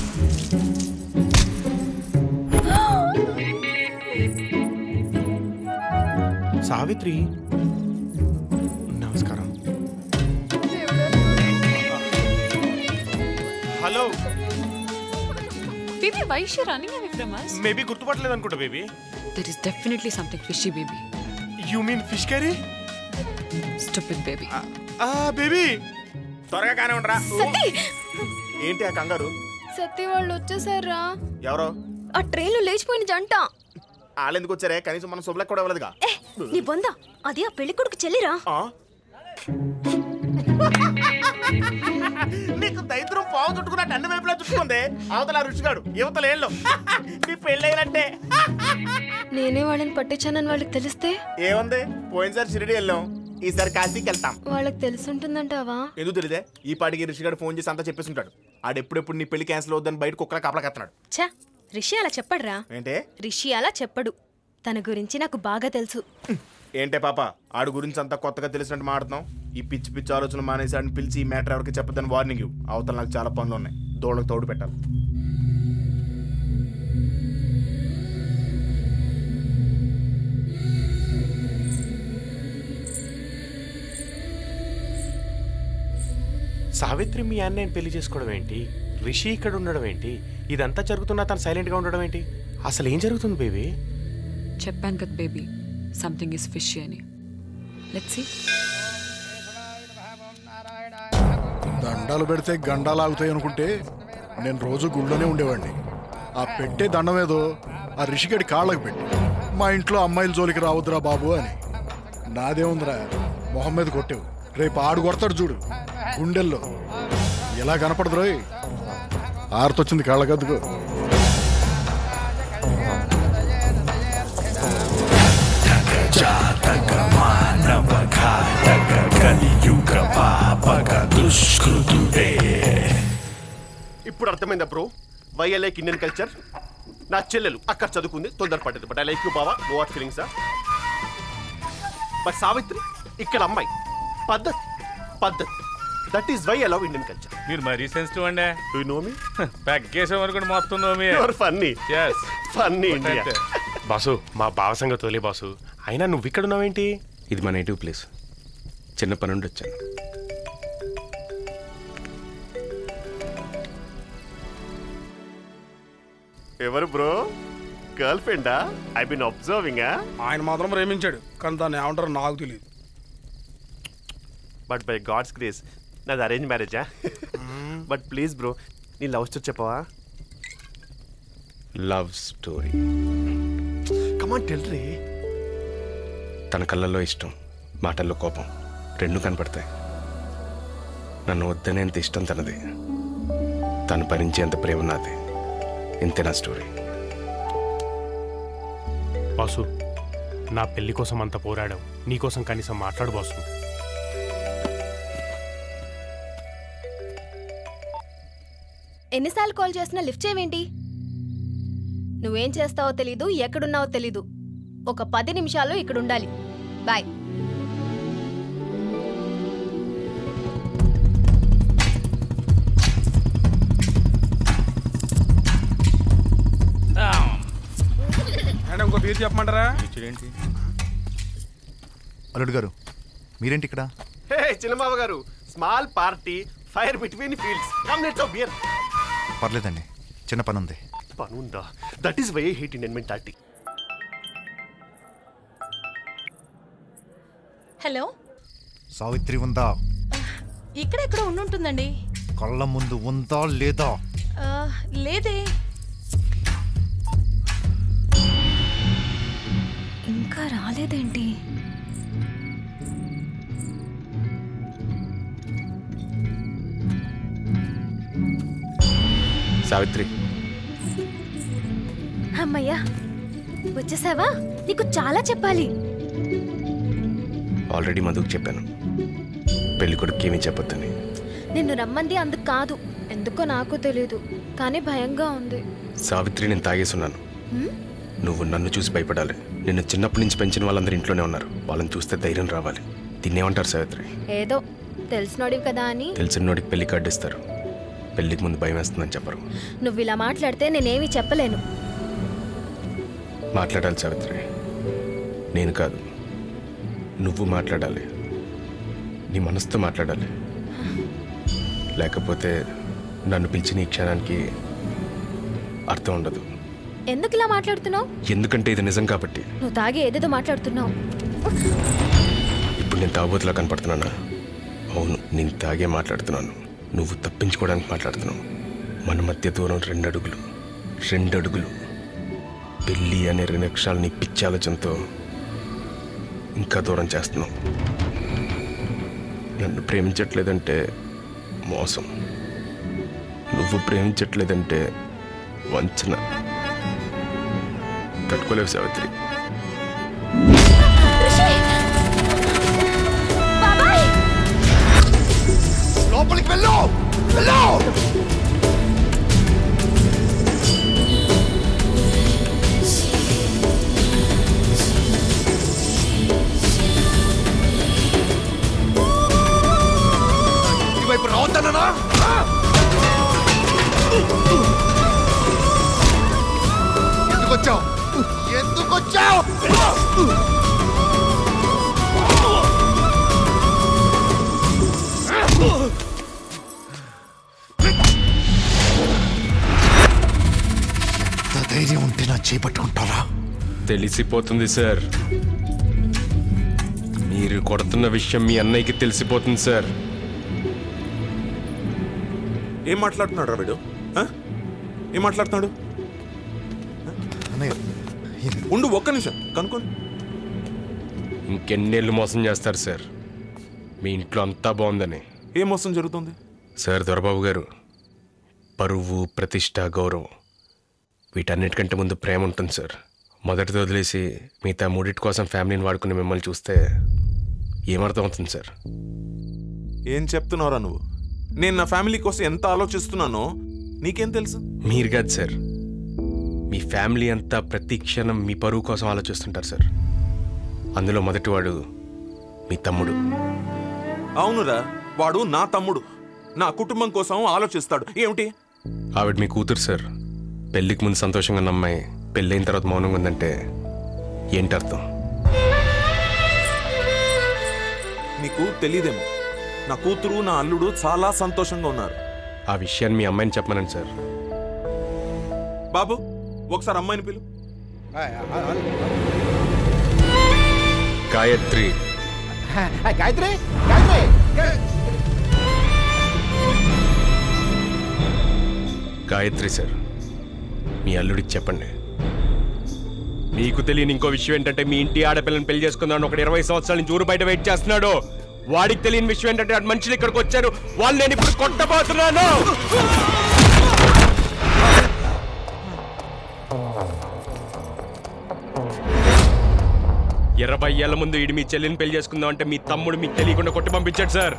సావిత్రి నమస్కారం hello Baby, why is she running away from us? Maybe గుర్తుపట్టలేదు అనుకుంటా baby There is definitely something fishy, baby. You mean fish curry Stupid baby. ఆ బేబీ త్వరగా కానే ఉండరా ఏంటి ఆ కంగారు సత్య వాళ్ళు వచ్చేసారా ఎవరో ఆ ట్రైన్లో లేచిపోయిన జంట వాళ్ళు ఎందుకు వచ్చారే కనీసం మనం శుభ్లకు కూడా ఇవ్వలేదుగా నీ బొంద అది ఆ పెళ్లి కొడుకు చెల్లిరా నీకు దైత్రం పావు చుట్టుకున్నట్టు అన్ని వైపులా చుట్టుకుంది అవతల ఆ రుచిగాడు యువతల ఏళ్ళు నీ పెళ్ళైనట్టే నేనే వాళ్ళని పట్టించానని వాళ్ళకి తెలిస్తే ఏముంది పోయినసారి షిరిడి వెళ్ళాం ఈసారి కాశీకి వెళ్తాం వాళ్ళకి తెలుసుంటుందంటావా ఎందుకు తెలిదే ఈ పాటికి రిషిగాడు ఫోన్ చేసి అంతా చెప్పేసి ఉంటాడు ఆడెప్పుడెప్పుడు నీ పెళ్లి క్యాన్సిల్ అవుద్దని బయట కుక్కల కాపలాకెత్తున్నాడు ఛా రిషి అలా చెప్పడురా ఏంటే రిషి అలా చెప్పడు తన గురించి నాకు బాగా తెలుసు ఏంటే పాప ఆడు గురించి అంతా కొత్తగా తెలిసినట్టు మాడుతున్నాం ఈ పిచ్చి పిచ్చి ఆలోచన మానేసి ఆడిని పిలిచి ఈ మ్యాటర్ ఎవరికి చెప్పదని వార్నింగ్ ఇవ్వు అవతల నాకు చాలా పనులు ఉన్నాయి దోళ్ళకి తోడు పెట్టాలి సావిత్రి మీ అన్నయ్యని పెళ్లి చేసుకోవడం ఏంటి రిషి ఇక్కడ ఉండడం ఏంటి ఇదంతా జరుగుతున్నా తను సైలెంట్గా ఉండడం ఏంటి అసలు ఏం జరుగుతుంది బేబీ చెప్పాను కదా బేబీ సంథింగ్ ఇస్ ఫిష్ అని లెట్స్ సీ దండాలు పెడితే గండాలు ఆగుతాయి అనుకుంటే నేను రోజు గుళ్ళోనే ఉండేవాడిని ఆ పెట్టే దండం ఏదో ఆ రిషిగడి కాళ్ళకి పెట్టి మా ఇంట్లో అమ్మాయిల జోలికి రావద్దురా బాబు అని నాదేముందిరా మొహం మీద కొట్టావు రేపు ఆడు కొడతాడు చూడు గుండెల్లో ఎలా కనపడదు రోయ్ ఆరుతొచ్చింది కాళ్ళకద్దుకో Jaga, jaga, man. మానవఘాతక కలియుగ పాపక దుష్కృతుడే ఇప్పుడు అర్థమైందా bro why I like Indian culture నా చెల్లెలు అక్కడ చదువుకుంది తొందరపడ్డది బట్ ఐ లైక్ యూ బావా no what feelings but Savitri ఇక్కడ అమ్మాయి పద్ధతి పద్ధతి that is why I love Indian culture మీరు మరీ సెన్సిటివ్ అండి యు నో మీ పెగ్గేసే వరకు మొత్తం నోమి your funny Yes. Funny India boss మా బావ సంగతి తోలే బాసు అయినా నువ్వు ఇక్కడ ఉన్నావేంటి ఇది మా నేటివ్ ప్లేస్ చిన్న పని నుండి వచ్చాను ఎవరు బ్రో గర్ల్ ఫ్రెండా ఐ బిన్ అబ్జర్వింగ్ ఆయన మాత్రం ప్రేమించాడు కానీ దాన్ని ఏమంటారో నాకు తెలియదు బట్ బై గాడ్స్ గ్రేస్ నాది అరేంజ్ మ్యారేజా బట్ ప్లీజ్ బ్రో నీ లవ్ స్టోరీ చెప్పవా లవ్ స్టోరీ కమాన్ టెల్ రే తన కళ్ళల్లో ఇష్టం మాటల్లో కోపం రెండు కనపడతాయి నన్ను వద్దనేంత ఇష్టం తనది తను భరించేంత ప్రేమ నాది ఇంతే నా స్టోరీ బాసు నా పెళ్లి కోసం అంత పోరాడావు నీకోసం కనీసం మాట్లాడు బాసు ఎన్నిసార్లు కాల్ చేసినా లిఫ్ట్ చేయవేంటి నువ్వేం చేస్తావో తెలీదు ఎక్కడున్నావో తెలీదు ఒక పది నిమిషాలు ఇక్కడ ఉండాలి బాయ్ అంటే ఇంకో బీర్ చెప్పమంటారా ఏంటి అల్లుడు గారు మీరేంటి ఇక్కడ హే చిన్నబాబు గారు small party fire between fields come let's beer పర్లేదండి చిన్న పని ఉంది పనుందా that is why hate Indian mentality hello Savitri ఉందా ఇక్కడ ఎక్కడ ఉండుంటుందండి కళ్ళ ముందు ఉందా లేదా ఆ, లేదే ఇంకా రాలేదేంటి సావిత్రి అమ్మయ్యా వచ్చేసావా నీకు చాలా చెప్పాలి ఆల్రెడీ మధుకు చెప్పాను పెళ్లి కొడుకు ఏమీ చెప్పొద్దని నిన్ను రమ్మంది అందుకు కాదు ఎందుకో నాకు తెలీదు కానీ భయంగా ఉంది సావిత్రి నేను తాగేసున్నాను హ్మ్? నువ్వు నన్ను చూసి భయపడాలి నిన్ను చిన్నప్పటి నుంచి పెంచిన వాళ్ళందరూ ఇంట్లోనే ఉన్నారు వాళ్ళని చూస్తే ధైర్యం రావాలి తిన్నేమంటారు సావిత్రి ఏదో తెలిసినోడివి కదా అని తెలిసిన నోడికి పెళ్లి కార్డు ఇస్తారు పెళ్లికి ముందు భయం వేస్తుందని చెప్పరు నువ్వు ఇలా మాట్లాడితే నేనేమి చెప్పలేను మాట్లాడాలి సావిత్రి నేను కాదు నువ్వు మాట్లాడాలి నీ మనసుతో మాట్లాడాలి లేకపోతే నన్ను పిలిచిన ఈ క్షణానికి అర్థం ఉండదు ఎందుకు ఇలా మాట్లాడుతున్నావు ఎందుకంటే ఇది నిజం కాబట్టి నువ్వు తాగి ఏదేదో మాట్లాడుతున్నావు ఇప్పుడు నేను తాగబోతులా కనపడుతున్నానా అవును నేను తాగే మాట్లాడుతున్నాను నువ్వు తప్పించుకోవడానికి మాట్లాడుతున్నావు మన మధ్య దూరం రెండు అడుగులు రెండు అడుగులు పెళ్ళి అనే రెండు అక్షరాలు నీ పిచ్చి ఆలోచనతో ఇంకా దూరం చేస్తున్నావు నన్ను ప్రేమించట్లేదంటే మోసం నువ్వు ప్రేమించట్లేదంటే వంచన తట్టుకోలేవు సావిత్రి లోపలికి వెళ్ళు వెళ్ళు ఇటువైపు రావద్దన్నా ఎందుకు వచ్చావు ఎందుకు వచ్చావు ఎంత ధైర్యం ఉంటే నా చేపట్టుకుంటారా తెలిసిపోతుంది సార్ మీరు కొడుతున్న విషయం మీ అన్నయ్యకి తెలిసిపోతుంది సార్ ఏం మాట్లాడుతున్నాడు రా వీడు ఆ? ఏం మాట్లాడుతున్నాడు ఉండు ఒక్క నిమిషం కనుక్కోండి ఇంకెన్నేళ్ళు మోసం చేస్తారు సార్ మీ ఇంట్లో అంతా బాగుందని ఏం మోసం జరుగుతుంది సార్ దొరబాబు గారు పరువు ప్రతిష్ట గౌరవం వీటన్నిటికంటే ముందు ప్రేమ ఉంటుంది సార్ మొదటిది వదిలేసి మిగతా మూడింటి కోసం ఫ్యామిలీని వాడుకుని మిమ్మల్ని చూస్తే ఏమర్థం అవుతుంది సార్ ఏం చెప్తున్నావురా నువ్వు నేను నా ఫ్యామిలీ కోసం ఎంత ఆలోచిస్తున్నానో నీకేం తెలుసు మీరు కాదు సార్ మీ ఫ్యామిలీ అంతా ప్రతి క్షణం మీ పరువు కోసం ఆలోచిస్తుంటారు సార్ అందులో మొదటివాడు మీ తమ్ముడు అవునురా వాడు నా తమ్ముడు నా కుటుంబం కోసం ఆలోచిస్తాడు ఏమిటి ఆవిడ మీ కూతురు సార్ పెళ్ళికి ముందు సంతోషంగా ఉన్న అమ్మాయి పెళ్ళైన తర్వాత మౌనంగా ఉందంటే ఏంటి అర్థం నీకు తెలియదేమో నా కూతురు నా అల్లుడు చాలా సంతోషంగా ఉన్నారు ఆ విషయాన్ని మీ అమ్మాయిని చెప్పమనండి సార్ బాబు ఒకసారి అమ్మాయిని పిలు గాయత్రి గాయత్రి గాయత్రి గాయత్రి సార్ మీ అల్లుడికి చెప్పండి మీకు తెలియని ఇంకో విషయం ఏంటంటే మీ ఇంటి ఆడపిల్లని పెళ్లి చేసుకుందామని ఒక ఇరవై సంవత్సరాల నుంచి ఊరు బయట వెయిట్ చేస్తున్నాడు వాడికి తెలియని విషయం ఏంటంటే ఆ మనుషులు ఇక్కడికి వచ్చారు వాళ్ళు నేను ఇప్పుడు కొట్టబోతున్నాను ఇరవై ఏళ్ల ముందు ఇడి మీ చెల్లిని పెళ్లి చేసుకుందాం అంటే మీ తమ్ముడు మీకు తెలియకుండా కొట్టి పంపించాడు సార్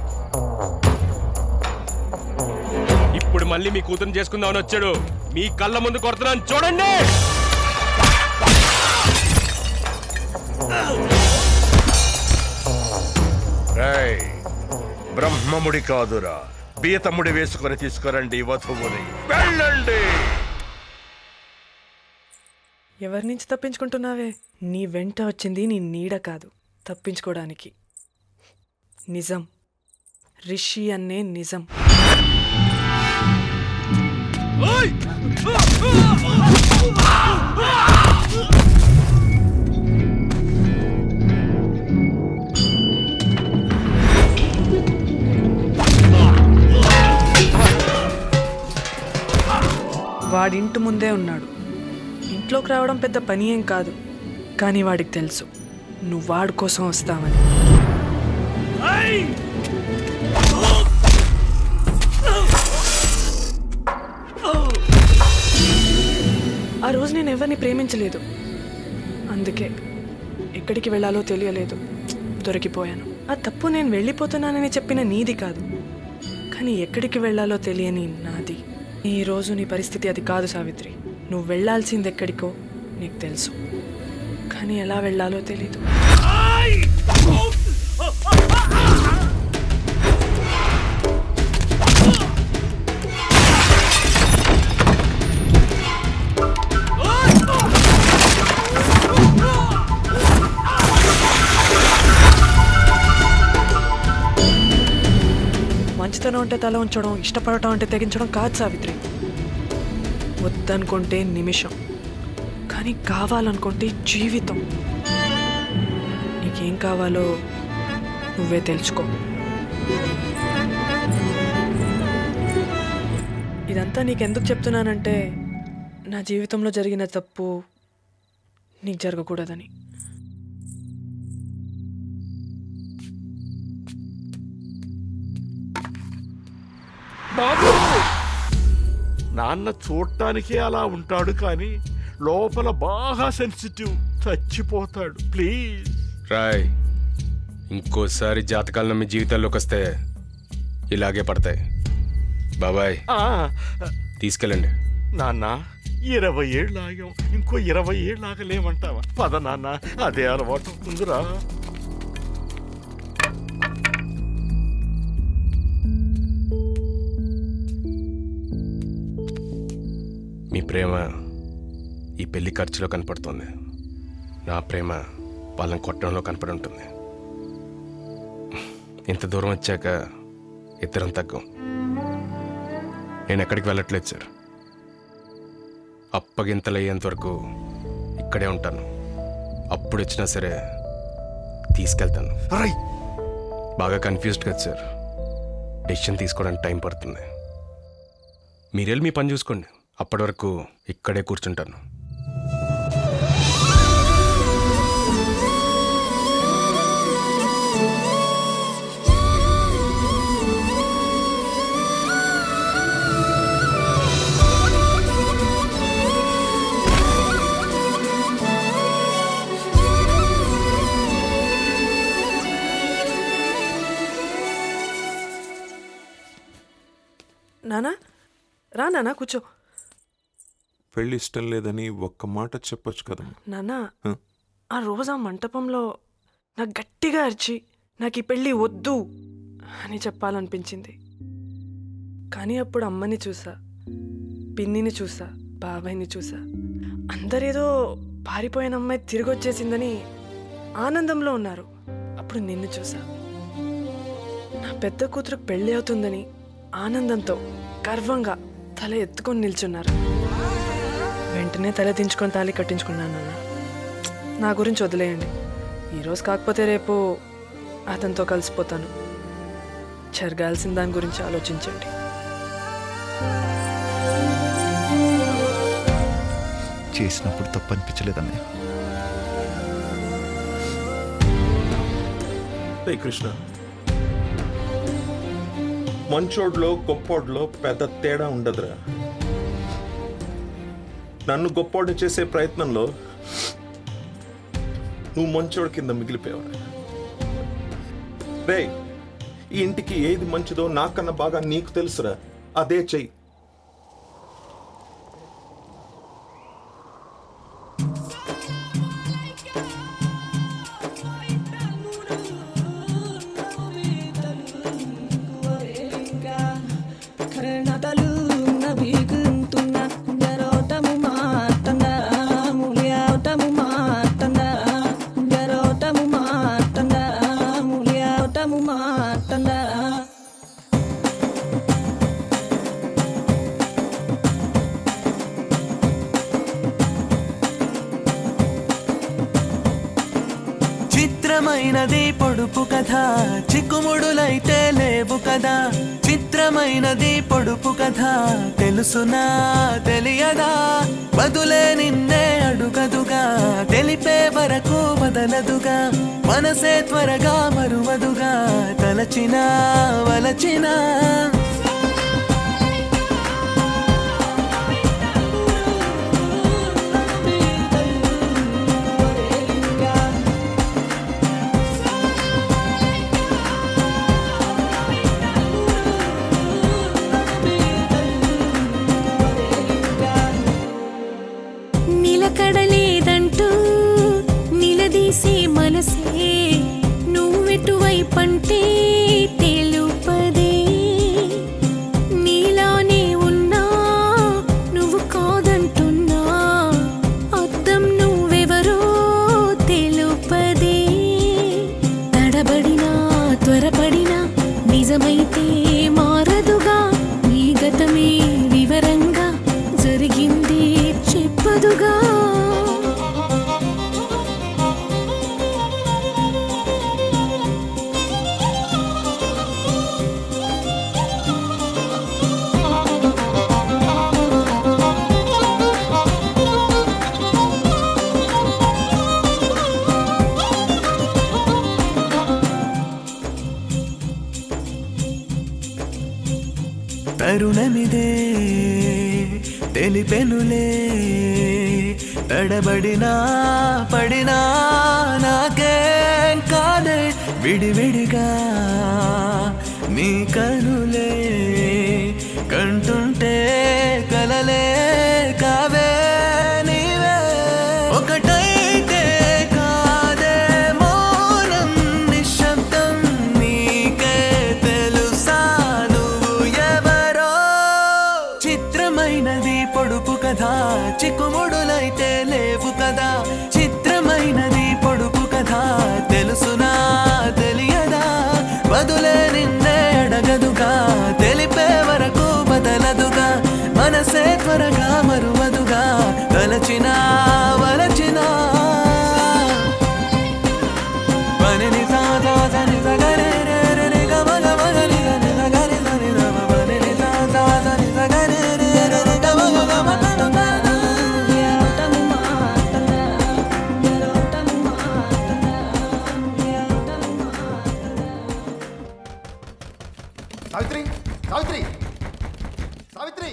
ఇప్పుడు మళ్ళీ మీ కూతురు చేసుకుందామని వచ్చాడు మీ కళ్ళ ముందు కొడుతున్నాను చూడండి రేయ్, బ్రహ్మముడి కాదురా బీతముడి వేసుకొని తీసుకురండి వధువుని వెళ్ళండి ఎవరి నుంచి తప్పించుకుంటున్నావే నీ వెంట వచ్చింది నీ నీడ కాదు తప్పించుకోవడానికి నిజం రిషి అనే నిజం వాడింటి ముందే ఉన్నాడు ఇంట్లోకి రావడం పెద్ద పని ఏం కాదు కానీ వాడికి తెలుసు నువ్వు వాడి కోసం వస్తావని ఆ రోజు నేను ఎవరిని ప్రేమించలేదు అందుకే ఎక్కడికి వెళ్ళాలో తెలియలేదు దొరికిపోయాను ఆ తప్పు నేను వెళ్ళిపోతున్నానని చెప్పిన నీది కాదు కానీ ఎక్కడికి వెళ్ళాలో తెలియని నాది ఈ రోజు నీ పరిస్థితి అది కాదు సావిత్రి నువ్వు వెళ్ళాల్సింది ఎక్కడికో నీకు తెలుసు కానీ ఎలా వెళ్ళాలో తెలీదు మంచితనం అంటే తల ఉంచడం ఇష్టపడటం అంటే తెగించడం కాదు సావిత్రి వద్దనుకుంటే నిమిషం కానీ కావాలనుకుంటే జీవితం నీకేం కావాలో నువ్వే తెలుసుకో ఇదంతా నీకెందుకు చెప్తున్నానంటే నా జీవితంలో జరిగిన తప్పు నీకు జరగకూడదని బాబు నాన్న చూడటానికే అలా ఉంటాడు కానీ లోపల బాగా సెన్సిటివ్ చచ్చిపోతాడు ప్లీజ్ రాయ్ ఇంకోసారి జాతకాలు నమ్మి జీవితాల్లోకి వస్తే ఇలాగే పడతాయి బాబాయ్ ఆ, తీసుకెళ్ళండి నాన్న ఇరవై ఏళ్ళు ఆగాం ఇంకో ఇరవై ఏళ్ళు ఆగలేమంటావా పద నాన్న అదే అలవాటు ఉందిరా మీ ప్రేమ ఈ పెళ్లి ఖర్చులో కనపడుతుంది నా ప్రేమ వాళ్ళని కొట్టడంలో కనపడి ఉంటుంది ఇంత దూరం వచ్చాక ఇద్దరం తగ్గం నేను ఎక్కడికి వెళ్ళట్లేదు సార్ అప్పగింతలు అయ్యేంత వరకు ఇక్కడే ఉంటాను అప్పుడు వచ్చినా సరే తీసుకెళ్తాను బాగా కన్ఫ్యూజ్డ్ కదా సార్ డెసిషన్ తీసుకోవడానికి టైం పడుతుంది మీరెళ్ళి మీ పని చూసుకోండి అప్పటి వరకు ఇక్కడే కూర్చుంటాను నానా రా నానా కూర్చో పెళ్లి ఇష్టం లేదని ఒక్క మాట చెప్పొచ్చు కదమ్మా నానా హ? ఆ రోజు ఆ మంటపంలో నాకు గట్టిగా అరిచి నాకు ఈ పెళ్ళి వద్దు అని చెప్పాలనిపించింది కానీ అప్పుడు అమ్మని చూసా పిన్నిని చూసా బాబాయ్ని చూసా అందరేదో పారిపోయిన అమ్మాయి తిరిగి వచ్చేసిందని ఆనందంలో ఉన్నారు అప్పుడు నిన్ను చూసా నా పెద్ద కూతురు పెళ్ళి అవుతుందని ఆనందంతో గర్వంగా తల ఎత్తుకొని నిల్చున్నారు వెంటనే తల దించుకొని తాళి కట్టించుకున్నాను నాన్న నా గురించి వదిలేయండి ఈరోజు కాకపోతే రేపు అతనితో కలిసిపోతాను జరగాల్సిన దాని గురించి ఆలోచించండి చేసినప్పుడు తప్పు అనిపించలేదన్నయ్య రే కృష్ణ మంచోడ్లో గొప్పోడ్లో పెద్ద తేడా ఉండదురా నన్ను గొప్పోడిని చేసే ప్రయత్నంలో నువ్వు మంచోడి కింద మిగిలిపోయావు రే ఈ ఇంటికి ఏది మంచిదో నాకన్నా బాగా నీకు తెలుసురా అదే చెయ్యి కరణతలు నబీగుంటున్న జరోటము మాటంద ములియాటము మాటంద జరోటము మాటంద ములియాటము మాటంద చిత్రమైనది పొడుపు కథ చిక్కుముడులైతే లేవు కదా చిత్రమైనది పొడుపు కథ తెలుసునా తెలియదా బదులే నిన్నే అడుగదుగా తెలిపే వరకు వదలదుగా మనసే త్వరగా మరువదుగా తలచినా వలచినా నిలకడలేదంటూ నిలదీసే మనసే నువ్వెటువైపంటే తెలుపదే నీలానే ఉన్నా నువ్వు కాదంటున్నా అద్దం నువ్వెవరో తెలుపదే తడబడినా త్వరపడినా నిజమైతే మారదుగా నీ గతమే వివరంగా జరిగింది చెప్పదుగా తరుణమిదే తెలిపెనులే తడబడినా పడినా నాకేం కాదే విడివిడిగా నీ కనులే కంటుంటే కలలే కావే నీవే ఒకటైతే కాదే మౌనం నిశ్శబ్దం నీకే తెలుసా నువ్వు ఎవరో చిత్రమైనది పొడుపు కథ చిక్కుముడులైతే లేవు కదా చిత్రమైనది పొడుపు కథ తెలుసునా తెలియదా బదులే నిన్నే అడగదుగా తెలిపే వరకు బదలదుగా మనసే త్వరగా మరువదుగా తలచినా వలచినా పనిని సాజా సని సగరే రే రే రే గమ గమ గని సని సగరి సని రమ పనిని సాజా సని సగరే రే రే రే గమ గమ గమ గమ సావిత్రి సావిత్రి సావిత్రి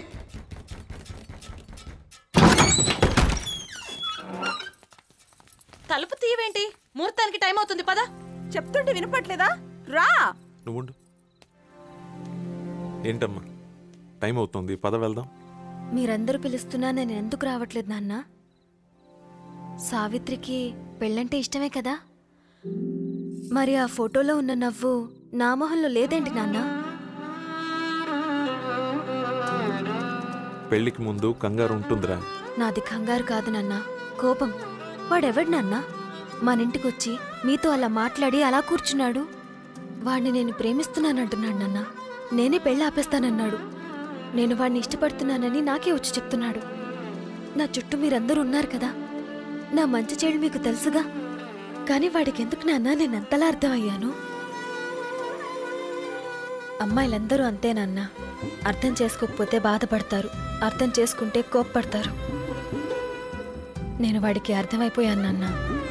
తలుపు తీయవేంటి ముహూర్తానికి టైం అవుతుంది పద చెప్తుంటే వినపట్లేదా రా నువ్వుండు ఏంటమ్మా టైం అవుతుంది పద వెళ్దాం మీరందరూ పిలుస్తున్నా నేను ఎందుకు రావట్లేదు నాన్న సావిత్రికి పెళ్ళంటే ఇష్టమే కదా మరి ఆ ఫోటోలో ఉన్న నవ్వు నా మొహంలో లేదేంటి నాన్న పెళ్లికి ముందు కంగారు ఉంటుందిరా నాది కంగారు కాదు నాన్న కోపం వాడెవడు నాన్న మన ఇంటికొచ్చి మీతో అలా మాట్లాడి అలా కూర్చున్నాడు వాడిని నేను ప్రేమిస్తున్నానంటున్నాడు నాన్న నేనే పెళ్ళి ఆపేస్తానన్నాడు నేను వాడిని ఇష్టపడుతున్నానని నాకే వచ్చి చెప్తున్నాడు నా చుట్టూ మీరందరూ ఉన్నారు కదా నా మంచి చెడు మీకు తెలుసుగా కానీ వాడికి ఎందుకు నాన్న నేను అంతలా అర్థమయ్యాను అమ్మాయిలందరూ అంతే నాన్న అర్థం చేసుకోకపోతే బాధపడతారు అర్థం చేసుకుంటే కోప్పడతారు నేను వాడికి అర్థమైపోయాను నాన్న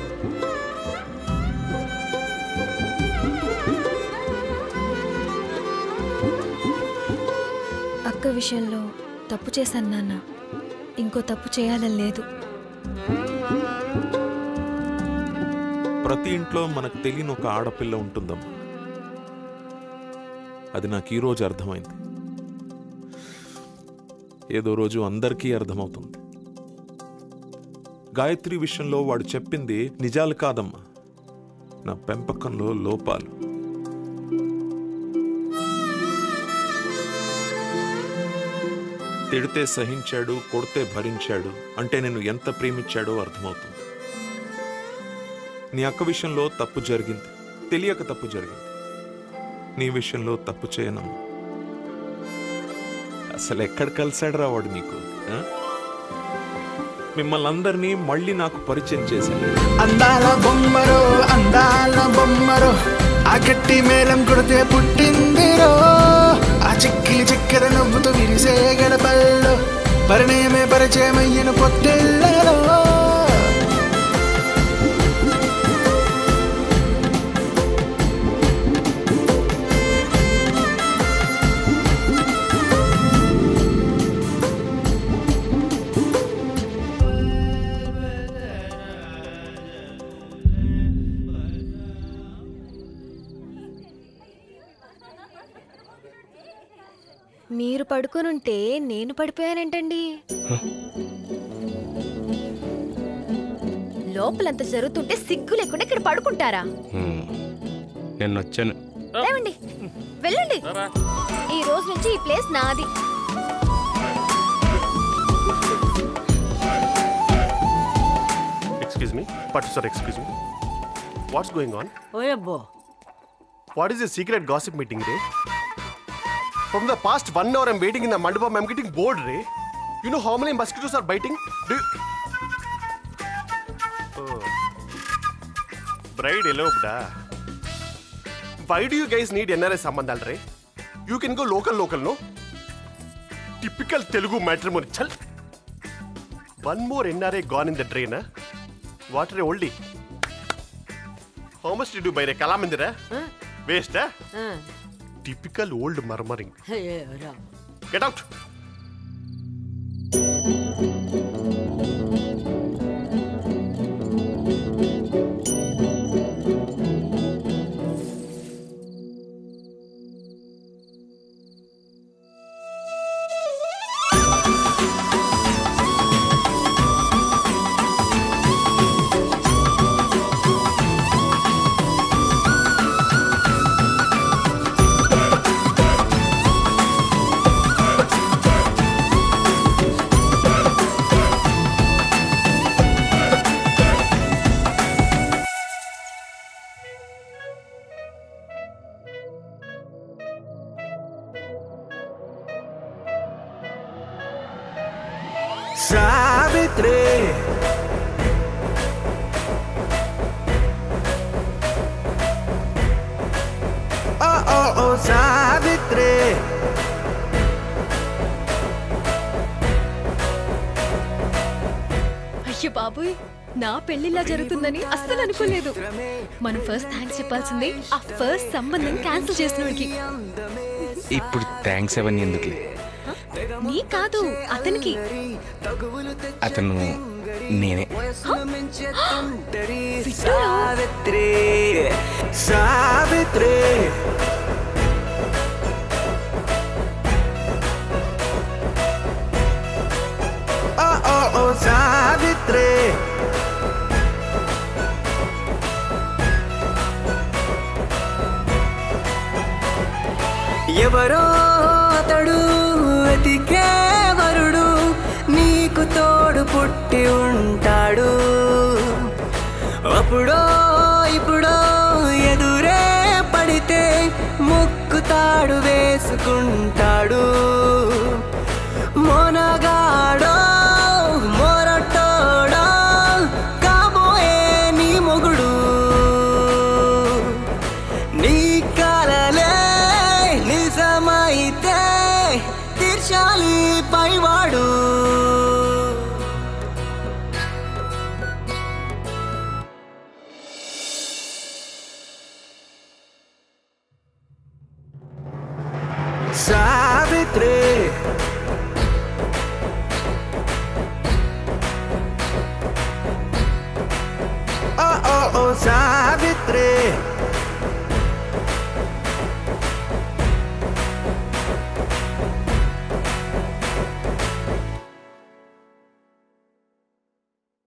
అక్క విషయంలో తప్పు చేశాను నాన్న ఇంకో తప్పు చేయాలని లేదు ప్రతి ఇంట్లో మనకు తెలియని ఒక ఆడపిల్ల ఉంటుందమ్మా అది నాకు ఈ రోజు అర్థమైంది ఏదో రోజు అందరికీ అర్థమవుతుంది గాయత్రి విషయంలో వాడు చెప్పింది నిజాలు కాదమ్మా నా పెంపకంలో లోపాలు తిడితే సహించాడు కొడితే భరించాడు అంటే నేను ఎంత ప్రేమించాడో అర్థమవుతుంది నీ అక్క విషయంలో తప్పు జరిగింది తెలియక తప్పు జరిగింది నీ విషయంలో తప్పు చేయనమ్మా అసలు ఎక్కడ కలిశాడురా వాడు నీకు ఆ? మిమ్మల్ని అందరినీ మళ్ళీ నాకు పరిచయం చేశాడు అందాల బొమ్మరో అందాల బొమ్మరో ఆ గట్టి మేళం కొడితే పుట్టిందిరో ఆ చిక్కిలి చక్కెర నవ్వుతూ విరిసే గడపల్లో పరిణయమే పరిచయమయ్యన పొత్తిళ్ళలో మీరు పడుకొనుంటే నేను పడిపోయానేంటండి లోపలంత జరుగుతుంటే సిగ్గు లేకుండా ఇక్కడ పడుకుంటారా నేను వచ్చాను లేవండి వెళ్ళండి ఈ రోజు నుంచి ఈ ప్లేస్ నాది Excuse me. But sir, excuse me. What's going on? ఓయబ్బో What is a secret gossip meeting, Ray? From the past one hour, I'm waiting in the mandapam. I'm getting bored, Ray. You know how many mosquitoes are biting? Do you... Oh. Bride eloped, ah. Why do you guys need NRI sambandhal, Ray? You can go local, local, no? Typical Telugu matrimony. Chal. One more NRI gone in the drain, huh? What, Ray, oldie? How much did you buy, Ray? Kalamindira? Waste, huh? Typical old murmuring. Get out! Savitri ఓ ఓ ఓ సావిత్రి అయ్యో బాబోయ్ నా పెళ్లిలా జరుగుతుందని అస్సలు అనుకోలేదు మనం first thanks చెప్పాల్సింది ఆ first సంబంధం క్యాన్సిల్ చేసినోడికి ఇప్పుడు థ్యాంక్స్ అవన్నీ ఎందుకులే నీ కాదు అతనికి అతను నేనే సావిత్రి సావిత్రి సావిత్రి ఎవరో అతడు వెతికే వరుడు నీకు తోడు పుట్టి ఉంటాడు అప్పుడో ఇప్పుడో ఎదురే పడితే ముక్కుతాడు వేసుకుంటాడు మొనగాడో మొరటోడో కాబోయే నీ మొగుడు నీ కలలే నిజమైతే తీర్చాలి పైవాడు సావిత్రి ఓ ఓ ఓ సావిత్రి